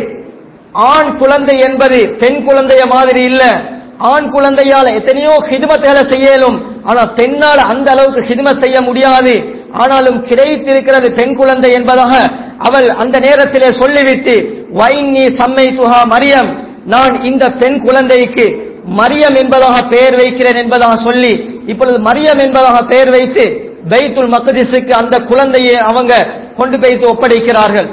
ஆண் குழந்தை என்பது பெண் குழந்தைய மாதிரி இல்ல ஆண் குழந்தையால எத்தனையோ ஹிதுமத்துகளை செய்யலும் ஆனா பெண்ணால் அந்த அளவுக்கு ஹிதுமத் செய்ய முடியாது ஆனாலும் கிடைத்திருக்கிறது பெண் குழந்தை என்பதாக அவள் அந்த நேரத்திலே சொல்லிவிட்டு வைன்னி சம்மை துஹா மரியம் நான் இந்த பெண் குழந்தைக்கு மரியம் என்பதாக பெயர் வைக்கிறேன் என்பதாக சொல்லி இப்பொழுது மரியம் என்பதாக பெயர் வைத்து பைத்துல் மக்திஸுக்கு அந்த குழந்தையை அவங்க கொண்டு போய்த்து ஒப்படைக்கிறார்கள்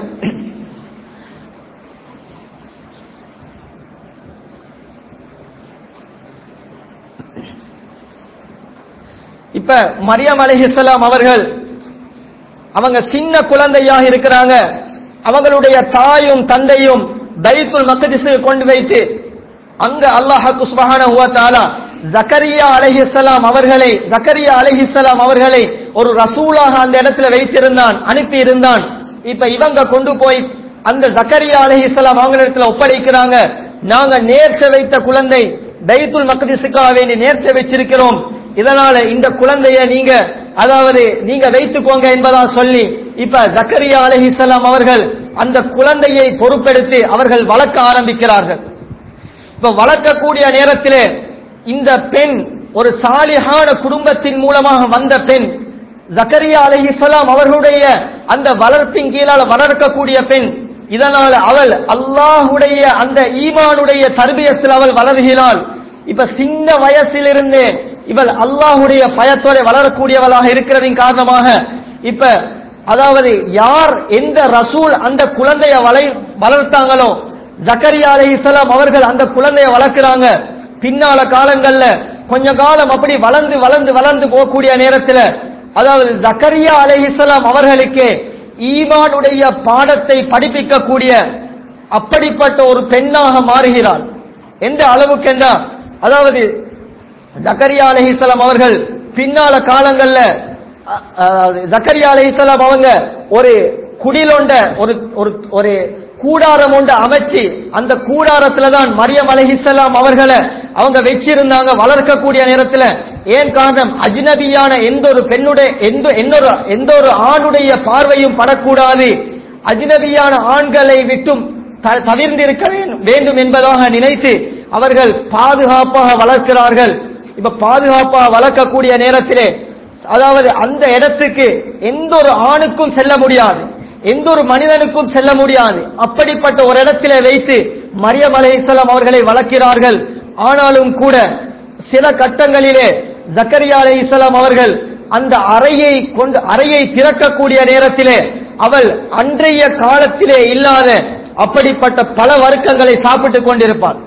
இப்ப மரியம் அலைஹிஸ்ஸலாம் அவர்கள் அவங்க சின்ன குழந்தையாக இருக்கிறாங்க அவங்களுடைய தாயும் தந்தையும் பைத்துல் மக்திஸுக்கு கொண்டு வைத்து அங்க அல்லாஹ்க்கு சுப்ஹானஹு வ தஆலா ஜக்கரியா அலைஹிஸ்ஸலாம் அவர்களை ஜக்கரியா அலைஹிஸ்ஸலாம் அவர்களை ஒரு ரசூலாக அந்த இடத்துல வைத்திருந்தான் அனுப்பி இருந்தான் இப்ப இவங்க கொண்டு போய் அந்த ஜக்கரியா அலைஹிஸ்ஸலாம் அவங்க இடத்துல ஒப்படைக்கிறாங்க நாங்க நேர்ச்சை வைத்த குழந்தை பைத்துல் மக்திஸுக்காக வேண்டி நேர்ச்சை வச்சிருக்கிறோம் இதனால இந்த குழந்தைய நீங்க அதாவது நீங்க வைத்துக்கோங்க என்பதா சொல்லி இப்ப ஜக்கரியா அலைஹிஸ்ஸலாம் அவர்கள் அந்த குழந்தையை பொறுப்பெடுத்து அவர்கள் வளர்க்க ஆரம்பிக்கிறார்கள் இப்ப வளர்க்கக்கூடிய நேரத்திலே இந்த பெண் ஒரு சாலிஹான குடும்பத்தின் மூலமாக வந்த பெண் ஜக்கரியா அலைஹிஸ்ஸலாம் அவர்களுடைய அந்த வளர்ப்பின் கீழால வளர்க்கக்கூடிய பெண் இதனால அவள் அல்லாஹுடைய அந்த ஈமானுடைய தர்பியத்தில் அவள் வளர்கிறாள் இப்ப சின்ன வயசிலிருந்து இவள் அல்லாஹுடைய பயத்தோட வளரக்கூடியவளாக இருக்கிறதின் காரணமாக இப்ப அதாவது யார் எந்த ரசூல் அந்த குழந்தைய வளை வளர்த்தாங்களோ ஜக்கரியா அலைஹிஸ்ஸலாம் அவர்கள் அந்த குழந்தைய வளர்க்கிறாங்க பின்னால காலங்கள்ல கொஞ்ச காலம் அப்படி வளர்ந்து வளர்ந்து வளர்ந்து போகக்கூடிய நேரத்துல அதாவது ஜக்கரியா அலைஹிஸ்ஸலாம் அவர்களுக்கு ஈமானுடைய பாடத்தை படிப்பிக்கக்கூடிய அப்படிப்பட்ட ஒரு பெண்ணாக மாறுகிறாள் எந்த அளவுக்கு என்றா அதாவது ஜக்கரியா அலைஹிஸ்ஸலாம் அவர்கள் பின்னால காலங்கள்ல அ- அதாவது ஜக்கரியா அலைஹிஸ்ஸலாம் அவங்க ஒரு குடிலொண்ட ஒரு ஒரு ஒரு கூடாரம் ஒன்று அமைச்சு அந்த கூடாரத்துல தான் மரியம் அலைஹிஸ்ஸலாம் அவர்களை அவங்க வச்சிருந்தாங்க வளர்க்கக்கூடிய நேரத்துல ஏன் காரணம் அஜ்னபியான எந்த ஒரு பெண்ணுடைய எந்த எந்தொரு எந்த ஒரு ஆணுடைய பார்வையும் படக்கூடாது அஜ்னபியான ஆண்களை விட்டும் த- தவிர்ந்திருக்க வே- வேண்டும் என்பதாக நினைத்து அவர்கள் பாதுகாப்பாக வளர்க்கிறார்கள் இப்ப பாதுகாப்பாக வளர்க்கக்கூடிய நேரத்திலே அதாவது அந்த இடத்துக்கு எந்த ஒரு ஆணுக்கும் செல்ல முடியாது எந்த ஒரு மனிதனுக்கும் செல்ல முடியாது அப்படிப்பட்ட ஒரு இடத்திலே வைத்து மரியம் அலைஹிஸ்ஸலாம் அவர்களை வளர்க்கிறார்கள் ஆனாலும் கூட சில கட்டங்களிலே ஜக்கரியா அலைஹிஸ்ஸலாம் அவர்கள் அந்த அறையை கொண்டு அறையை திறக்கக்கூடிய நேரத்திலே அவள் அன்றைய காலத்திலே இல்லாத அப்படிப்பட்ட பல வர்க்கங்களை சாப்பிட்டுக் கொண்டிருப்பாள்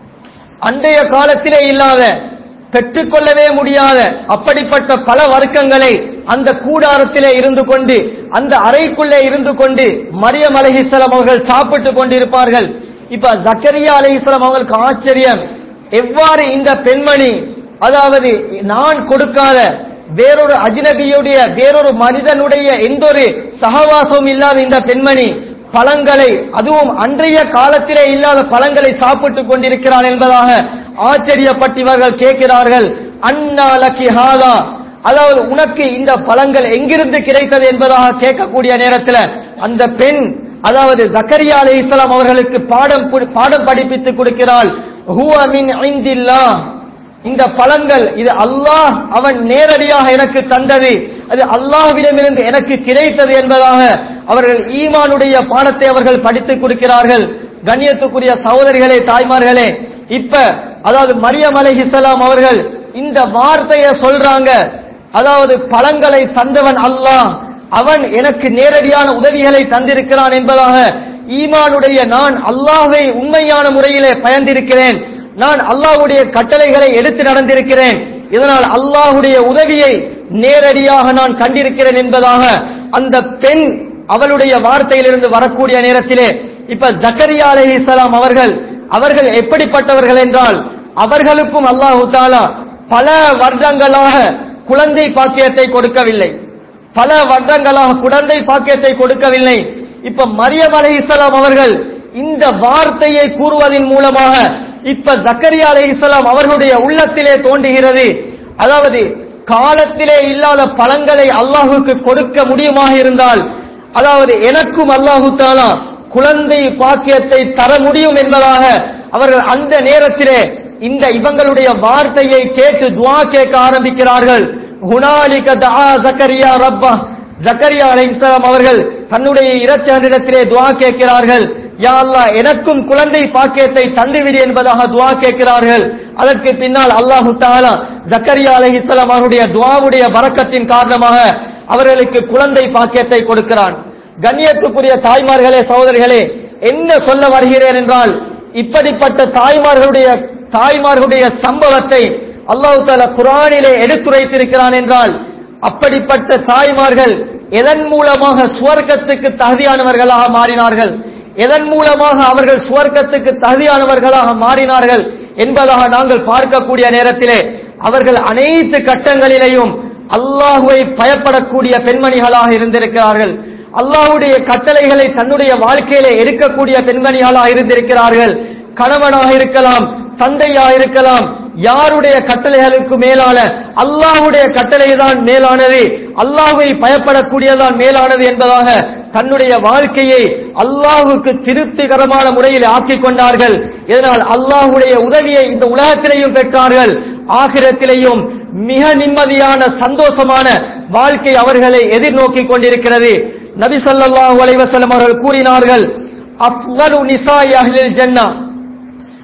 அன்றைய காலத்திலே இல்லாத பெற்றுக்கொள்ளவே முடியாத அப்படிப்பட்ட பல வர்க்கங்களை அந்த கூடாரத்திலே இருந்து கொண்டு அந்த அறைக்குள்ளே இருந்து கொண்டு மரியம் அலைஹிஸ்ஸலாம் அவர்கள் சாப்பிட்டுக் கொண்டிருப்பார்கள் இப்ப ஜக்கரியா அலைஹிஸ்ஸலாம் அவங்களுக்கு ஆச்சரியம் எவ்வாறு இந்த பெண்மணி அதாவது நான் கொடுக்காத வேறொரு அஜ்னபியுடைய வேறொரு மனிதனுடைய எந்த ஒரு சகவாசமும் இல்லாத இந்த பெண்மணி பழங்களை அதுவும் அன்றைய காலத்திலே இல்லாத பழங்களை சாப்பிட்டுக் கொண்டிருக்கிறான் என்பதாக ஆச்சரியப்பட்டு இவர்கள் கேட்கிறார்கள் அண்ணா லக்கி ஹாதா அதாவது உனக்கு இந்த பழங்கள் எங்கிருந்து கிடைத்தது என்பதாக கேட்கக்கூடிய நேரத்தில் அந்த பெண் அதாவது ஜக்கரியா அலை இஸ்லாம் அவர்களுக்கு பாடம் பு- பாடம் படிப்பித்து கொடுக்கிறாள் ஹுவ மின் ஐந்தில்லா இந்த பழங்கள் இது அல்லாஹ் அவன் நேரடியாக எனக்கு தந்தது அது அல்லாஹ்விடமிருந்து எனக்கு கிடைத்தது என்பதாக அவர்கள் ஈமானுடைய பாடத்தை அவர்கள் படித்துக் கொடுக்கிறார்கள் கண்ணியத்துக்குரிய சகோதரிகளே தாய்மார்களே இப்ப அதாவது மரியம் அலைஹிஸ்ஸலாம் அவர்கள் இந்த வார்த்தையை சொல்றாங்க அதாவது பழங்களை தந்தவன் அல்லாஹ் அவன் எனக்கு நேரடியான உதவிகளை தந்திருக்கிறான் என்பதாக ஈமானுடைய நான் அல்லாஹ்வை உண்மையான முறையிலே பயந்திருக்கிறேன் நான் அல்லாஹ்வுடைய கட்டளைகளை எடுத்து நடந்திருக்கிறேன் இதனால் அல்லாஹ்வுடைய உதவியை நேரடியாக நான் கண்டிருக்கிறேன் என்பதாக அந்த பெண் அவளுடைய வார்த்தையிலிருந்து வரக்கூடிய நேரத்திலே இப்ப ஜக்கரியா அலைஹிஸ்ஸலாம் அவர்கள் அவர்கள் எப்படிப்பட்டவர்கள் என்றால் அவர்களுக்கும் அல்லாஹு தாலா பல வருடங்களாக குழந்தை பாக்கியத்தை கொடுக்கவில்லை பல வருடங்களாக குழந்தை பாக்கியத்தை கொடுக்கவில்லை இப்ப மரியம் அலைஹிஸ்ஸலாம் அவர்கள் இந்த வார்த்தையை கூறுவதன் மூலமாக இப்ப ஜக்கரியா அலைஹிஸ்ஸலாம் அவர்களுடைய உள்ளத்திலே தோன்றுகிறது அதாவது காலத்திலே இல்லாத பழங்களை அல்லாஹுக்கு கொடுக்க முடியுமாக இருந்தால் அதாவது எனக்கும் அல்லாஹு தாலா குழந்தை பாக்கியத்தை தர முடியும் என்பதாக அவர்கள் அந்த நேரத்திலே இந்த இவங்களுடைய வார்த்தையை கேட்டு துஆ கேட்க ஆரம்பிக்கிறார்கள் ஹுனாலிக தஆ ஜக்கரியா ரப்பா ஜக்கரியா அலைஹிஸ்ஸலாம் அவர்கள் தன்னுடைய இரட்சகனிடத்திலே துஆ கேட்கிறார்கள் யா அல்லாஹ் எனக்கும் குழந்தை பாக்கியத்தை தந்துவிடு என்பதாக துஆ கேட்கிறார்கள் அதற்கு பின்னால் அல்லாஹு தஆலா ஜக்கரியா அலைஹிஸ்ஸலாம் அவருடைய துஆவுடைய பரக்கத்தின் காரணமாக அவர்களுக்கு குழந்தை பாக்கியத்தை கொடுக்கிறான் கண்ணியத்துக்குரிய தாய்மார்களே சகோதரிகளே என்ன சொல்ல வருகிறேன் என்றால் இப்படிப்பட்ட தாய்மார்களுடைய தாய்மார்களுடைய சம்பவத்தை அல்லாஹ் தாலா குரானிலே எடுத்துரைத்திருக்கிறான் என்றால் அப்படிப்பட்ட தாய்மார்கள் எதன் மூலமாக சுவர்க்கத்துக்கு தகுதியானவர்களாக மாறினார்கள் எதன் மூலமாக அவர்கள் சுவர்க்கத்துக்கு தகுதியானவர்களாக மாறினார்கள் என்பதாக நாங்கள் பார்க்கக்கூடிய நேரத்திலே அவர்கள் அனைத்து கட்டங்களிலேயும் அல்லாஹுவை பயப்படக்கூடிய பெண்மணிகளாக இருந்திருக்கிறார்கள் அல்லாஹ்வுடைய கட்டளைகளை தன்னுடைய வாழ்க்கையிலே எடுக்கக்கூடிய பெண்மணிகளாக இருந்திருக்கிறார்கள் கணவனாக இருக்கலாம் தந்தையாக இருக்கலாம் யாருடைய கட்டளைகளுக்கு மேலான அல்லாஹ்வுடைய கட்டளை தான் மேலானது அல்லாஹ்வை பயப்படக்கூடியதான் மேலானது என்பதாக தன்னுடைய வாழ்க்கையை அல்லாஹுக்கு திருப்திகரமான முறையில் ஆக்கிக் கொண்டார்கள் இதனால் அல்லாஹ்வுடைய உதவியை இந்த உலகத்திலேயும் பெற்றார்கள் ஆகிரத்திலேயும் மிக நிம்மதியான சந்தோஷமான வாழ்க்கை அவர்களை எதிர்நோக்கிக் கொண்டிருக்கிறது நபி ஸல்லல்லாஹு அலைஹி வஸல்லம் அவர்கள் கூறினார்கள் அஃலு நிசாய் அஹ்லில் ஜன்னah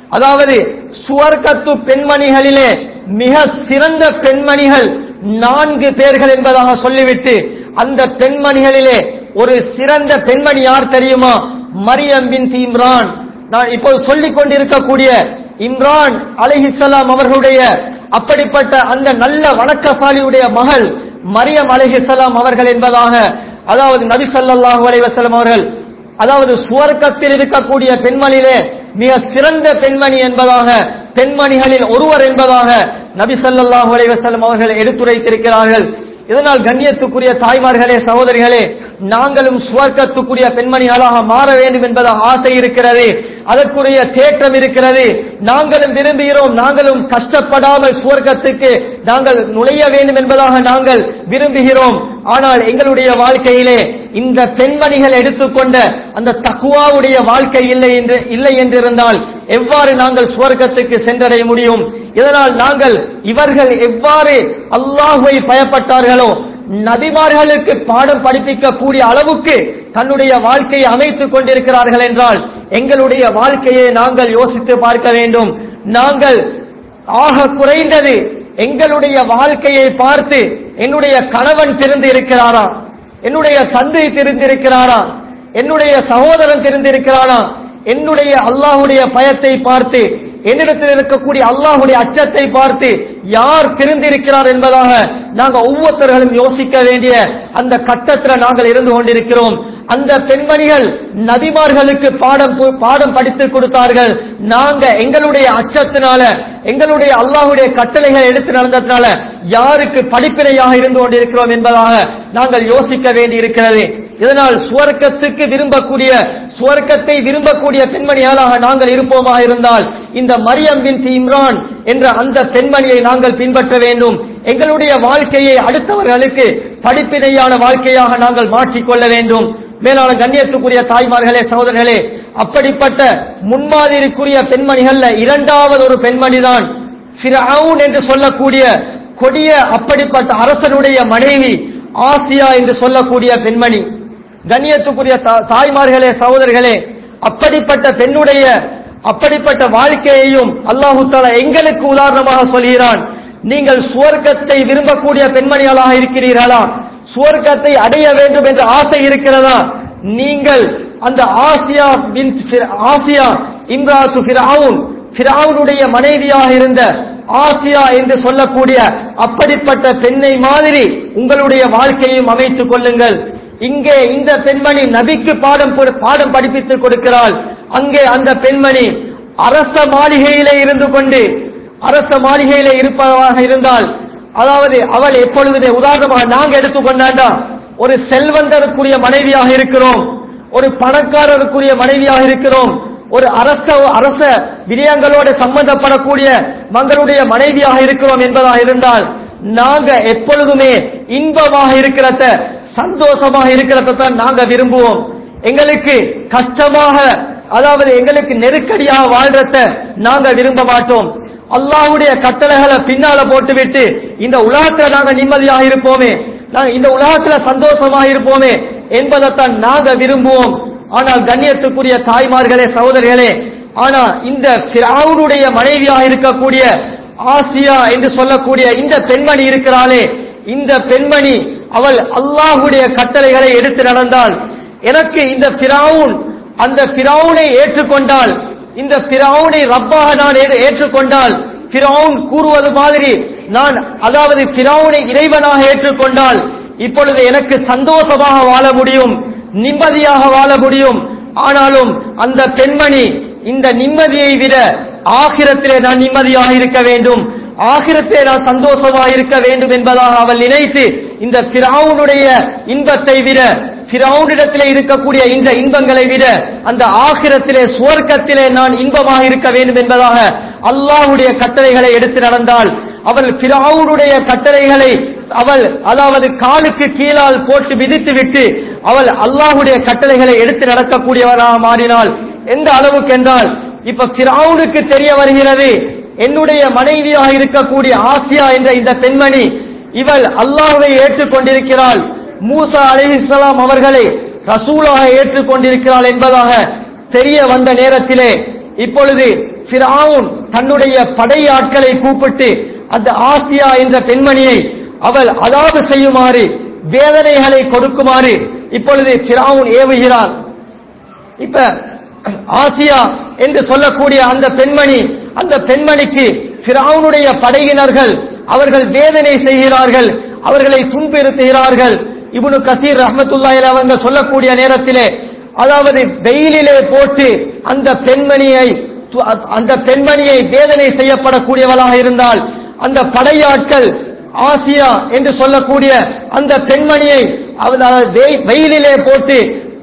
அதாவது சுவர்க்கத்து பெண்மணிகளிலே மிக சிறந்த பெண்மணிகள் நான்கு பேர்கள் என்பதாக சொல்லிவிட்டு அந்த பெண்மணிகளிலே ஒரு சிறந்த பெண்மணி யார் தெரியுமா மரியம் பின் இம்ரான் நான் இப்போது சொல்லிக் கொண்டிருக்கக்கூடிய இம்ரான் அலைஹிஸ்ஸலாம் அவர்களுடைய அப்படிப்பட்ட அந்த நல்ல வணக்கசாலியுடைய மகள் மரியம் அலைஹிஸ்ஸலாம் அவர்கள் என்பதாக அதாவது நபி ஸல்லல்லாஹு அலைஹி வஸல்லம் அவர்கள் அதாவது சுவர்க்கத்தில் இருக்கக்கூடிய பெண்மணியிலே மிக சிறந்த பெண்மணி என்பதாக பெண்மணிகளில் ஒருவர் என்பதாக நபி ஸல்லல்லாஹு அலைஹி வஸல்லம் அவர்கள் எடுத்துரைத்திருக்கிறார்கள் இதனால் கண்ணியத்துக்குரிய தாய்மார்களே சகோதரிகளே நாங்களும் சுவர்க்கத்துக்குரிய பெண்மணிகளாக மாற வேண்டும் என்பது ஆசை இருக்கிறது அதற்குரிய தேற்றம் இருக்கிறது நாங்களும் விரும்புகிறோம் நாங்களும் கஷ்டப்படாமல் சுவர்க்கத்துக்கு நாங்கள் நுழைய வேண்டும் என்பதாக நாங்கள் விரும்புகிறோம் ஆனால் எங்களுடைய வாழ்க்கையிலே இந்த பெண்மணிகள் எடுத்துக்கொண்ட அந்த தக்குவாவுடைய வாழ்க்கை இல்லை என்று இல்லை என்றிருந்தால் எவ்வாறு நாங்கள் சுவர்க்கத்துக்கு சென்றடைய முடியும் இதனால் நாங்கள் இவர்கள் எவ்வாறு அல்லாஹுவை பயப்பட்டார்களோ நபிமார்களுக்கு பாடம் படிப்பிக்கக்கூடிய அளவுக்கு தன்னுடைய வாழ்க்கையை அமைத்துக் கொண்டிருக்கிறார்கள் என்றால் எங்களுடைய வாழ்க்கையை நாங்கள் யோசித்து பார்க்க வேண்டும் நாங்கள் ஆக குறைந்தது எங்களுடைய வாழ்க்கையை பார்த்து என்னுடைய கணவன் திருந்து இருக்கிறாரா என்னுடைய தந்தை தெரிந்திருக்கிறாரா என்னுடைய சகோதரன் தெரிந்திருக்கிறானா என்னுடைய அல்லாஹுடைய பயத்தை பார்த்து என்னிடத்தில் இருக்கக்கூடிய அல்லாஹுடைய அச்சத்தை பார்த்து யார் தெரிந்திருக்கிறார் என்பதாக நாங்க ஒவ்வொருத்தர்களும் யோசிக்க வேண்டிய அந்த கட்டத்துல நாங்கள் இருந்து கொண்டிருக்கிறோம் அந்த பெண்மணிகள் நபிமார்களுக்கு பாடம் பு- பாடம் படித்து கொடுத்தார்கள் நாங்க எங்களுடைய அச்சத்தினால எங்களுடைய அல்லாஹுடைய கட்டளைகளை எடுத்து நடந்ததுனால யாருக்கு படிப்பினையாக இருந்து கொண்டிருக்கிறோம் என்பதாக நாங்கள் யோசிக்க வேண்டி இருக்கிறது இதனால் சுவர்க்கத்துக்கு விரும்பக்கூடிய சுவர்க்கத்தை விரும்பக்கூடிய பெண்மணிகளாக நாங்கள் இருப்போமாக இருந்தால் இந்த மரியம் பின் இம்ரான் என்ற அந்த பெண்மணியை நாங்கள் பின்பற்ற வேண்டும் எங்களுடைய வாழ்க்கையை அடுத்தவர்களுக்கு படிப்பினையான வாழ்க்கையாக நாங்கள் மாற்றிக்கொள்ள வேண்டும் மேலான கண்ணியத்துக்குரிய தாய்மார்களே சகோதரர்களே அப்படிப்பட்ட முன்மாதிரிக்குரிய பெண்மணிகள்ல இரண்டாவது ஒரு பெண்மணிதான் ஃபிரவுன் என்று சொல்லக்கூடிய கொடிய அப்படிப்பட்ட அரசனுடைய மனைவி ஆசியா என்று சொல்லக்கூடிய பெண்மணி கண்ணியத்துக்குரிய தா- தாய்மார்களே சகோதரர்களே அப்படிப்பட்ட பெண்ணுடைய அப்படிப்பட்ட வாழ்க்கையையும் அல்லாஹு தாலா எங்களுக்கு உதாரணமாக சொல்கிறான் நீங்கள் சுவர்க்கத்தை விரும்பக்கூடிய பெண்மணிகளாக இருக்கிறீர்களா சுவர்க்கத்தை அடைய வேண்டும் என்ற ஆசை இருக்கிறதா நீங்கள் அந்த ஆசியா பின் ஃபிர- ஆசியா இம்ராத்து ஃபிரவுன் ஃபிரவுனுடைய மனைவியாக இருந்த ஆசியா என்று சொல்லக்கூடிய அப்படிப்பட்ட பெண்ணை மாதிரி உங்களுடைய வாழ்க்கையும் அமைத்துக் கொள்ளுங்கள் இங்கே இந்த பெண்மணி நபிக்கு பாடம் கொடு- பாடம் படிப்பித்துக் கொடுக்கிறாள் அங்கே அந்த பெண்மணி அரச மாளிகையிலே இருந்து கொண்டு அரச மாளிகையிலே இருப்பதாக இருந்தால் அதாவது அவள் எப்பொழுதுமே உதாரணமாக நாங்க எடுத்துக்கொண்டாண்டா ஒரு செல்வந்தருக்குரிய மனைவியாக இருக்கிறோம் ஒரு பணக்காரருக்குரிய மனைவியாக இருக்கிறோம் ஒரு அரச அரச விடயங்களோடு சம்பந்தப்படக்கூடிய மங்களுடைய மனைவியாக இருக்கிறோம் என்பதாக இருந்தால் நாங்க எப்பொழுதுமே இன்பமாக இருக்கிறத சந்தோஷமாக இருக்கிறத தான் நாங்க விரும்புவோம் எங்களுக்கு கஷ்டமாக அதாவது எங்களுக்கு நெருக்கடியாக வாழ்றத நாங்க விரும்ப மாட்டோம் அல்லாஹ்வுடைய கட்டளைகளை பின்னால போட்டுவிட்டு இந்த உலகத்துல நாங்க நிம்மதியாக இருப்போமே நாங்க இந்த உலகத்துல சந்தோஷமாக இருப்போமே என்பதைத்தான் நாங்க விரும்புவோம் ஆனால் கண்ணியத்துக்குரிய தாய்மார்களே சகோதரிகளே ஆனா இந்த ஃபிரௌனுடைய மனைவியாக இருக்கக்கூடிய ஆசியா என்று சொல்லக்கூடிய இந்த பெண்மணி இருக்கிறாளே இந்த பெண்மணி அவள் அல்லாஹ்வுடைய கட்டளைகளை எடுத்து நடந்தால் எனக்கு இந்த ஃபிரௌன் அந்த ஃபிரௌனை ஏற்றுக்கொண்டால் இந்த ஃபிரௌனை ரப்பாக நான் ஏற்று- ஏற்றுக்கொண்டால் ஃபிரௌன் கூறுவது மாதிரி நான் அதாவது ஃபிரௌனை இறைவனாக ஏற்றுக்கொண்டால் இப்பொழுது எனக்கு சந்தோஷமாக வாழ முடியும் நிம்மதியாக வாழ முடியும் ஆனாலும் அந்த பெண்மணி இந்த நிம்மதியை விட ஆகிரத்திலே நான் நிம்மதியாக இருக்க வேண்டும் ஆகிரத்திலே நான் சந்தோஷமாக இருக்க வேண்டும் என்பதாக அவள் நினைத்து இந்த ஃபிரௌனுடைய இன்பத்தை விட ஃபிரௌனிடத்திலே இருக்கக்கூடிய இந்த இன்பங்களை விட அந்த ஆகிரத்திலே சுவர்க்கத்திலே நான் இன்பமாக இருக்க வேண்டும் என்பதாக அல்லாஹ்வுடைய கட்டளைகளை எடுத்து நடந்தால் அவள் ஃபிரௌனுடைய கட்டளைகளை அவள் அதாவது காலுக்கு கீழால் போட்டு மிதித்து விட்டு அவள் அல்லாஹ்வுடைய கட்டளைகளை எடுத்து நடக்கக்கூடியவராக மாறினாள் எந்த அளவுக்கு என்றால் இப்ப ஃபிரௌனுக்கு தெரிய வருகிறது என்னுடைய மனைவியாக இருக்கக்கூடிய ஆசியா என்ற இந்த பெண்மணி இவள் அல்லாஹ்வை ஏற்றுக்கொண்டிருக்கிறாள் மூசா அலைஹிஸ்ஸலாம் அவர்களை ரசூலாக ஏற்றுக்கொண்டிருக்கிறாள் என்பதாக தெரிய வந்த நேரத்திலே இப்பொழுது ஃபிரவுன் தன்னுடைய படையாட்களை கூப்பிட்டு அந்த ஆசியா என்ற பெண்மணியை அவள் அதாவது செய்யுமாறு வேதனைகளை கொடுக்குமாறு இப்பொழுது ஃபிரவுன் ஏவுகிறான் இப்ப ஆசியா என்று சொல்லக்கூடிய அந்த பெண்மணி அந்த பெண்மணிக்கு ஃபிரவுனுடைய படையினர்கள் அவர்கள் வேதனை செய்கிறார்கள் அவர்களை துன்புறுத்துகிறார்கள் இப்னு கசீர் ரஹ்மத்துல்லாஹி அவங்க சொல்லக்கூடிய நேரத்திலே அதாவது வெயிலிலே போட்டு அந்த பெண்மணியை து- அந்த பெண்மணியை வேதனை செய்யப்படக்கூடியவளாக இருந்தால் அந்த படையாட்கள் ஆசியா என்று சொல்லக்கூடிய அந்த பெண்மணியை அவள் அதாவது வெய்- வெயிலிலே போட்டு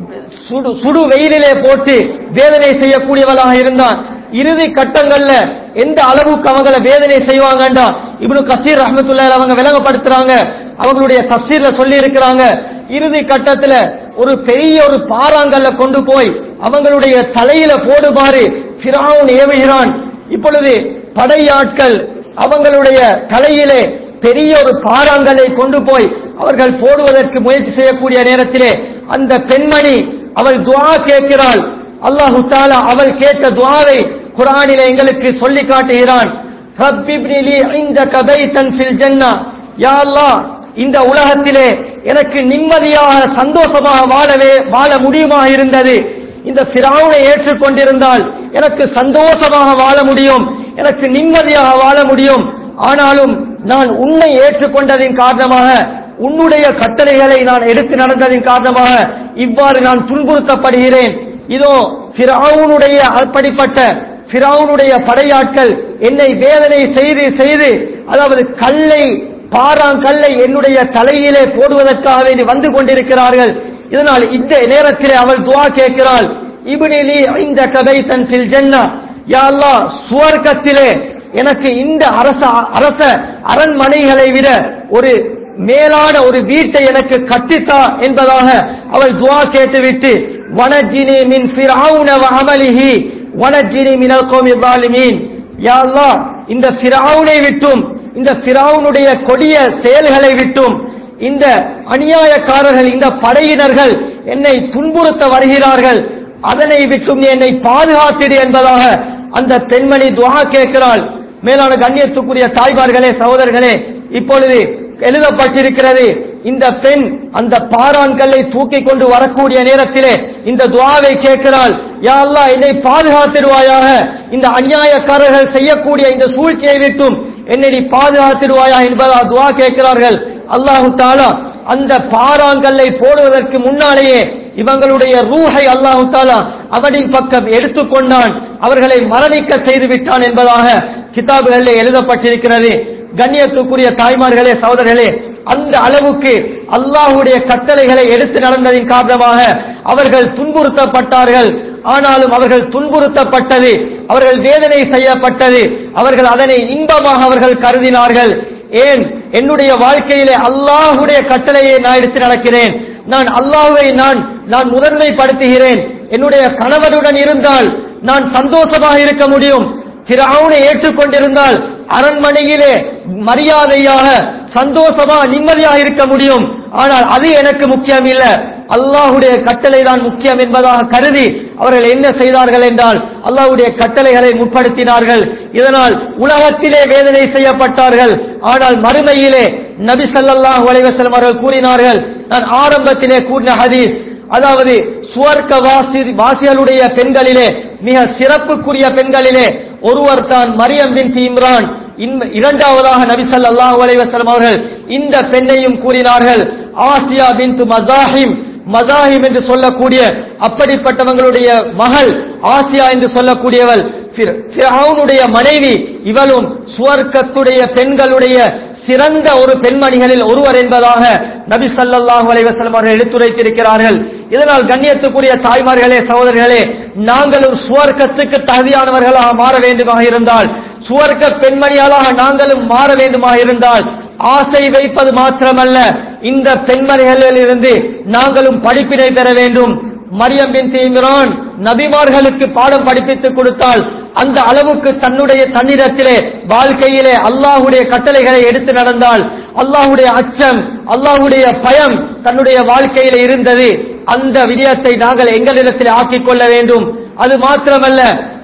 சுடு சுடு வெயிலிலே போட்டு வேதனை செய்யக்கூடியவளாக இருந்தான் இறுதி கட்டங்கள்ல எந்த அளவுக்கு அவங்கள வேதனை செய்வாங்கன்றா இப்னு கசீர் ரஹ்மத்துல்லாஹி அவங்க விளங்கப்படுத்துறாங்க அவங்களுடைய தப்சீர்ல சொல்லி இருக்கிறாங்க இறுதி கட்டத்துல ஒரு பெரிய ஒரு பாறாங்கல்ல கொண்டு போய் அவங்களுடைய தலையில போடுமாறு ஃபிரௌன் ஏவுகிறான் இப்பொழுது படையாட்கள் அவங்களுடைய தலையிலே பெரிய ஒரு பாறாங்கல்லை கொண்டு போய் அவர்கள் போடுவதற்கு முயற்சி செய்யக்கூடிய நேரத்திலே அந்த பெண்மணி அவள் துஆ கேட்கிறாள் அல்லாஹு தாலா அவள் கேட்ட துஆவை குர்ஆனிலே எங்களுக்கு சொல்லி காட்டுகிறான் ரப்பி இப்னி லீ இந்தக பைத்தன் ஃபில் ஜன்னah யா அல்லாஹ் இந்த உலகத்திலே எனக்கு நிம்மதியாக சந்தோஷமாக வாழவே வாழ முடியுமா இருந்தது இந்த ஃபிரௌனை ஏற்றுக்கொண்டிருந்தால் எனக்கு சந்தோஷமாக வாழ முடியும் எனக்கு நிம்மதியாக வாழ முடியும் ஆனாலும் நான் உன்னை ஏற்றுக்கொண்டதின் காரணமாக உன்னுடைய கட்டளைகளை நான் எடுத்து நடந்ததின் காரணமாக இவ்வாறு நான் துன்புறுத்தப்படுகிறேன் இதோ ஃபிரௌனுடைய அப்படிப்பட்ட ஃபிரௌனுடைய படையாட்கள் என்னை வேதனை செய்து செய்து அதாவது கல்லை பாறாங்கல்லை என்னுடைய தலையிலே போடுவதற்காக வேண்டி வந்து கொண்டிருக்கிறார்கள் இதனால் இந்த நேரத்திலே அவள் துஆ கேட்கிறாள் இப்னிலி இந்த கபைத்தன் ஃபில் ஜன்னா யா அல்லாஹ் சுவர்க்கத்திலே எனக்கு இந்த அரச அரச அரண்மனைகளை விட ஒரு மேலான ஒரு வீட்டை எனக்கு கட்டித்தா என்பதாக அவள் துஆ கேட்டுவிட்டு வனஜினி மின் ஃபிரௌன வ அமலிஹி வனஜினி மினல் கௌமி ஸாலிமீன் யா அல்லாஹ் இந்த ஃபிரௌனை விட்டும் இந்த ஃபிரௌனுடைய கொடிய செயல்களை விட்டும் இந்த அநியாயக்காரர்கள் இந்த படையினர்கள் என்னை துன்புறுத்த வருகிறார்கள் அதனை விட்டும் நீ என்னை பாதுகாத்திடு என்பதாக அந்த பெண்மணி துஆ கேட்கிறாள் மேலான கண்ணியத்துக்குரிய தாய்மார்களே சகோதரர்களே இப்பொழுது எழுதப்பட்டிருக்கிறது இந்த பெண் அந்த பாறான்களை தூக்கி கொண்டு வரக்கூடிய நேரத்திலே இந்த துஆவை கேட்கிறாள் யா அல்லாஹ் என்னை பாதுகாத்திடுவாயாக இந்த அநியாயக்காரர்கள் செய்யக்கூடிய இந்த சூழ்ச்சியை விட்டும் என்னை நீ பாதுகாத்திடுவாயா என்பதா துஆ கேட்கிறார்கள் அல்லாஹு தாலா அந்த பாறாங்கல்லை போடுவதற்கு முன்னாலேயே இவங்களுடைய ரூஹை அல்லாஹு தாலா அவனின் பக்கம் எடுத்துக்கொண்டான் அவர்களை மரணிக்க செய்து விட்டான் என்பதாக கிதாபுகளில் எழுதப்பட்டிருக்கிறது கண்ணியத்துக்குரிய தாய்மார்களே சகோதரர்களே அந்த அளவுக்கு அல்லாஹுடைய கட்டளைகளை எடுத்து நடந்ததின் காரணமாக அவர்கள் துன்புறுத்தப்பட்டார்கள் ஆனாலும் அவர்கள் துன்புறுத்தப்பட்டது அவர்கள் வேதனை செய்யப்பட்டது அவர்கள் அதனை இன்பமாக அவர்கள் கருதினார்கள் ஏன் என்னுடைய வாழ்க்கையிலே அல்லாஹுடைய கட்டளையை நான் எடுத்து நடக்கிறேன் நான் அல்லாஹுவை நான் நான் முதன்மைப்படுத்துகிறேன் என்னுடைய கணவருடன் இருந்தால் நான் சந்தோஷமாக இருக்க முடியும் ஃபிரௌனை ஏற்றுக்கொண்டிருந்தால் அரண்மனையிலே மரியாதையாக சந்தோஷமா நிம்மதியாக இருக்க முடியும் ஆனால் அது எனக்கு முக்கியம் இல்ல அல்லாஹுடைய கட்டளை தான் முக்கியம் என்பதாக கருதி அவர்கள் என்ன செய்தார்கள் என்றால் அல்லாஹ்வுடைய கட்டளைகளை முற்படுத்தினார்கள் இதனால் உலகத்திலே வேதனை செய்யப்பட்டார்கள் ஆனால் மறுமையிலே நபி ஸல்லல்லாஹு அலைஹி வஸல்லம் அவர்கள் கூறினார்கள் நான் ஆரம்பத்திலே கூறின ஹதீஸ் அதாவது சுவர்க்க வாசி வாசிகளுடைய பெண்களிலே மிக சிறப்புக்குரிய பெண்களிலே ஒருவர் தான் மரியம் பின் இம்ரான் இன்- இரண்டாவதாக நபி ஸல்லல்லாஹு அலைஹி வஸல்லம் அவர்கள் இந்த பெண்ணையும் கூறினார்கள் ஆசியா பின்து மசாஹிம் மசாஹிம் என்று சொல்லக்கூடிய அப்படிப்பட்டவங்களுடைய மகள் ஆசியா என்று சொல்லக்கூடியவள் ஃபிர்- ஃபிரௌனுடைய மனைவி இவளும் சுவர்க்கத்துடைய பெண்களுடைய சிறந்த ஒரு பெண்மணிகளில் ஒருவர் என்பதாக நபி ஸல்லல்லாஹு அலைஹி வஸல்லம் அவர்கள் எடுத்துரைத்திருக்கிறார்கள் இதனால் கண்ணியத்துக்குரிய தாய்மார்களே சகோதரர்களே நாங்களும் சுவர்க்கத்துக்கு தகுதியானவர்களாக மாற வேண்டுமாக இருந்தால் சுவர்க்க பெண்மணிகளாக நாங்களும் மாற வேண்டுமாக இருந்தால் ஆசை வைப்பது மாத்திரமல்ல இந்த பெண்மணிகளில் இருந்து நாங்களும் படிப்பினை பெற வேண்டும் மரியம் பின் இம்ரான் நபிமார்களுக்கு பாடம் படிப்பித்துக் கொடுத்தால் அந்த அளவுக்கு தன்னுடைய தன்னிடத்திலே வாழ்க்கையிலே அல்லாஹுடைய கட்டளைகளை எடுத்து நடந்தால் அல்லாஹுடைய அச்சம் அல்லாஹுடைய பயம் தன்னுடைய வாழ்க்கையிலே இருந்தது அந்த விடயத்தை நாங்கள் எங்களிடத்தில் ஆக்கிக் கொள்ள வேண்டும் அது மாத்திரமல்ல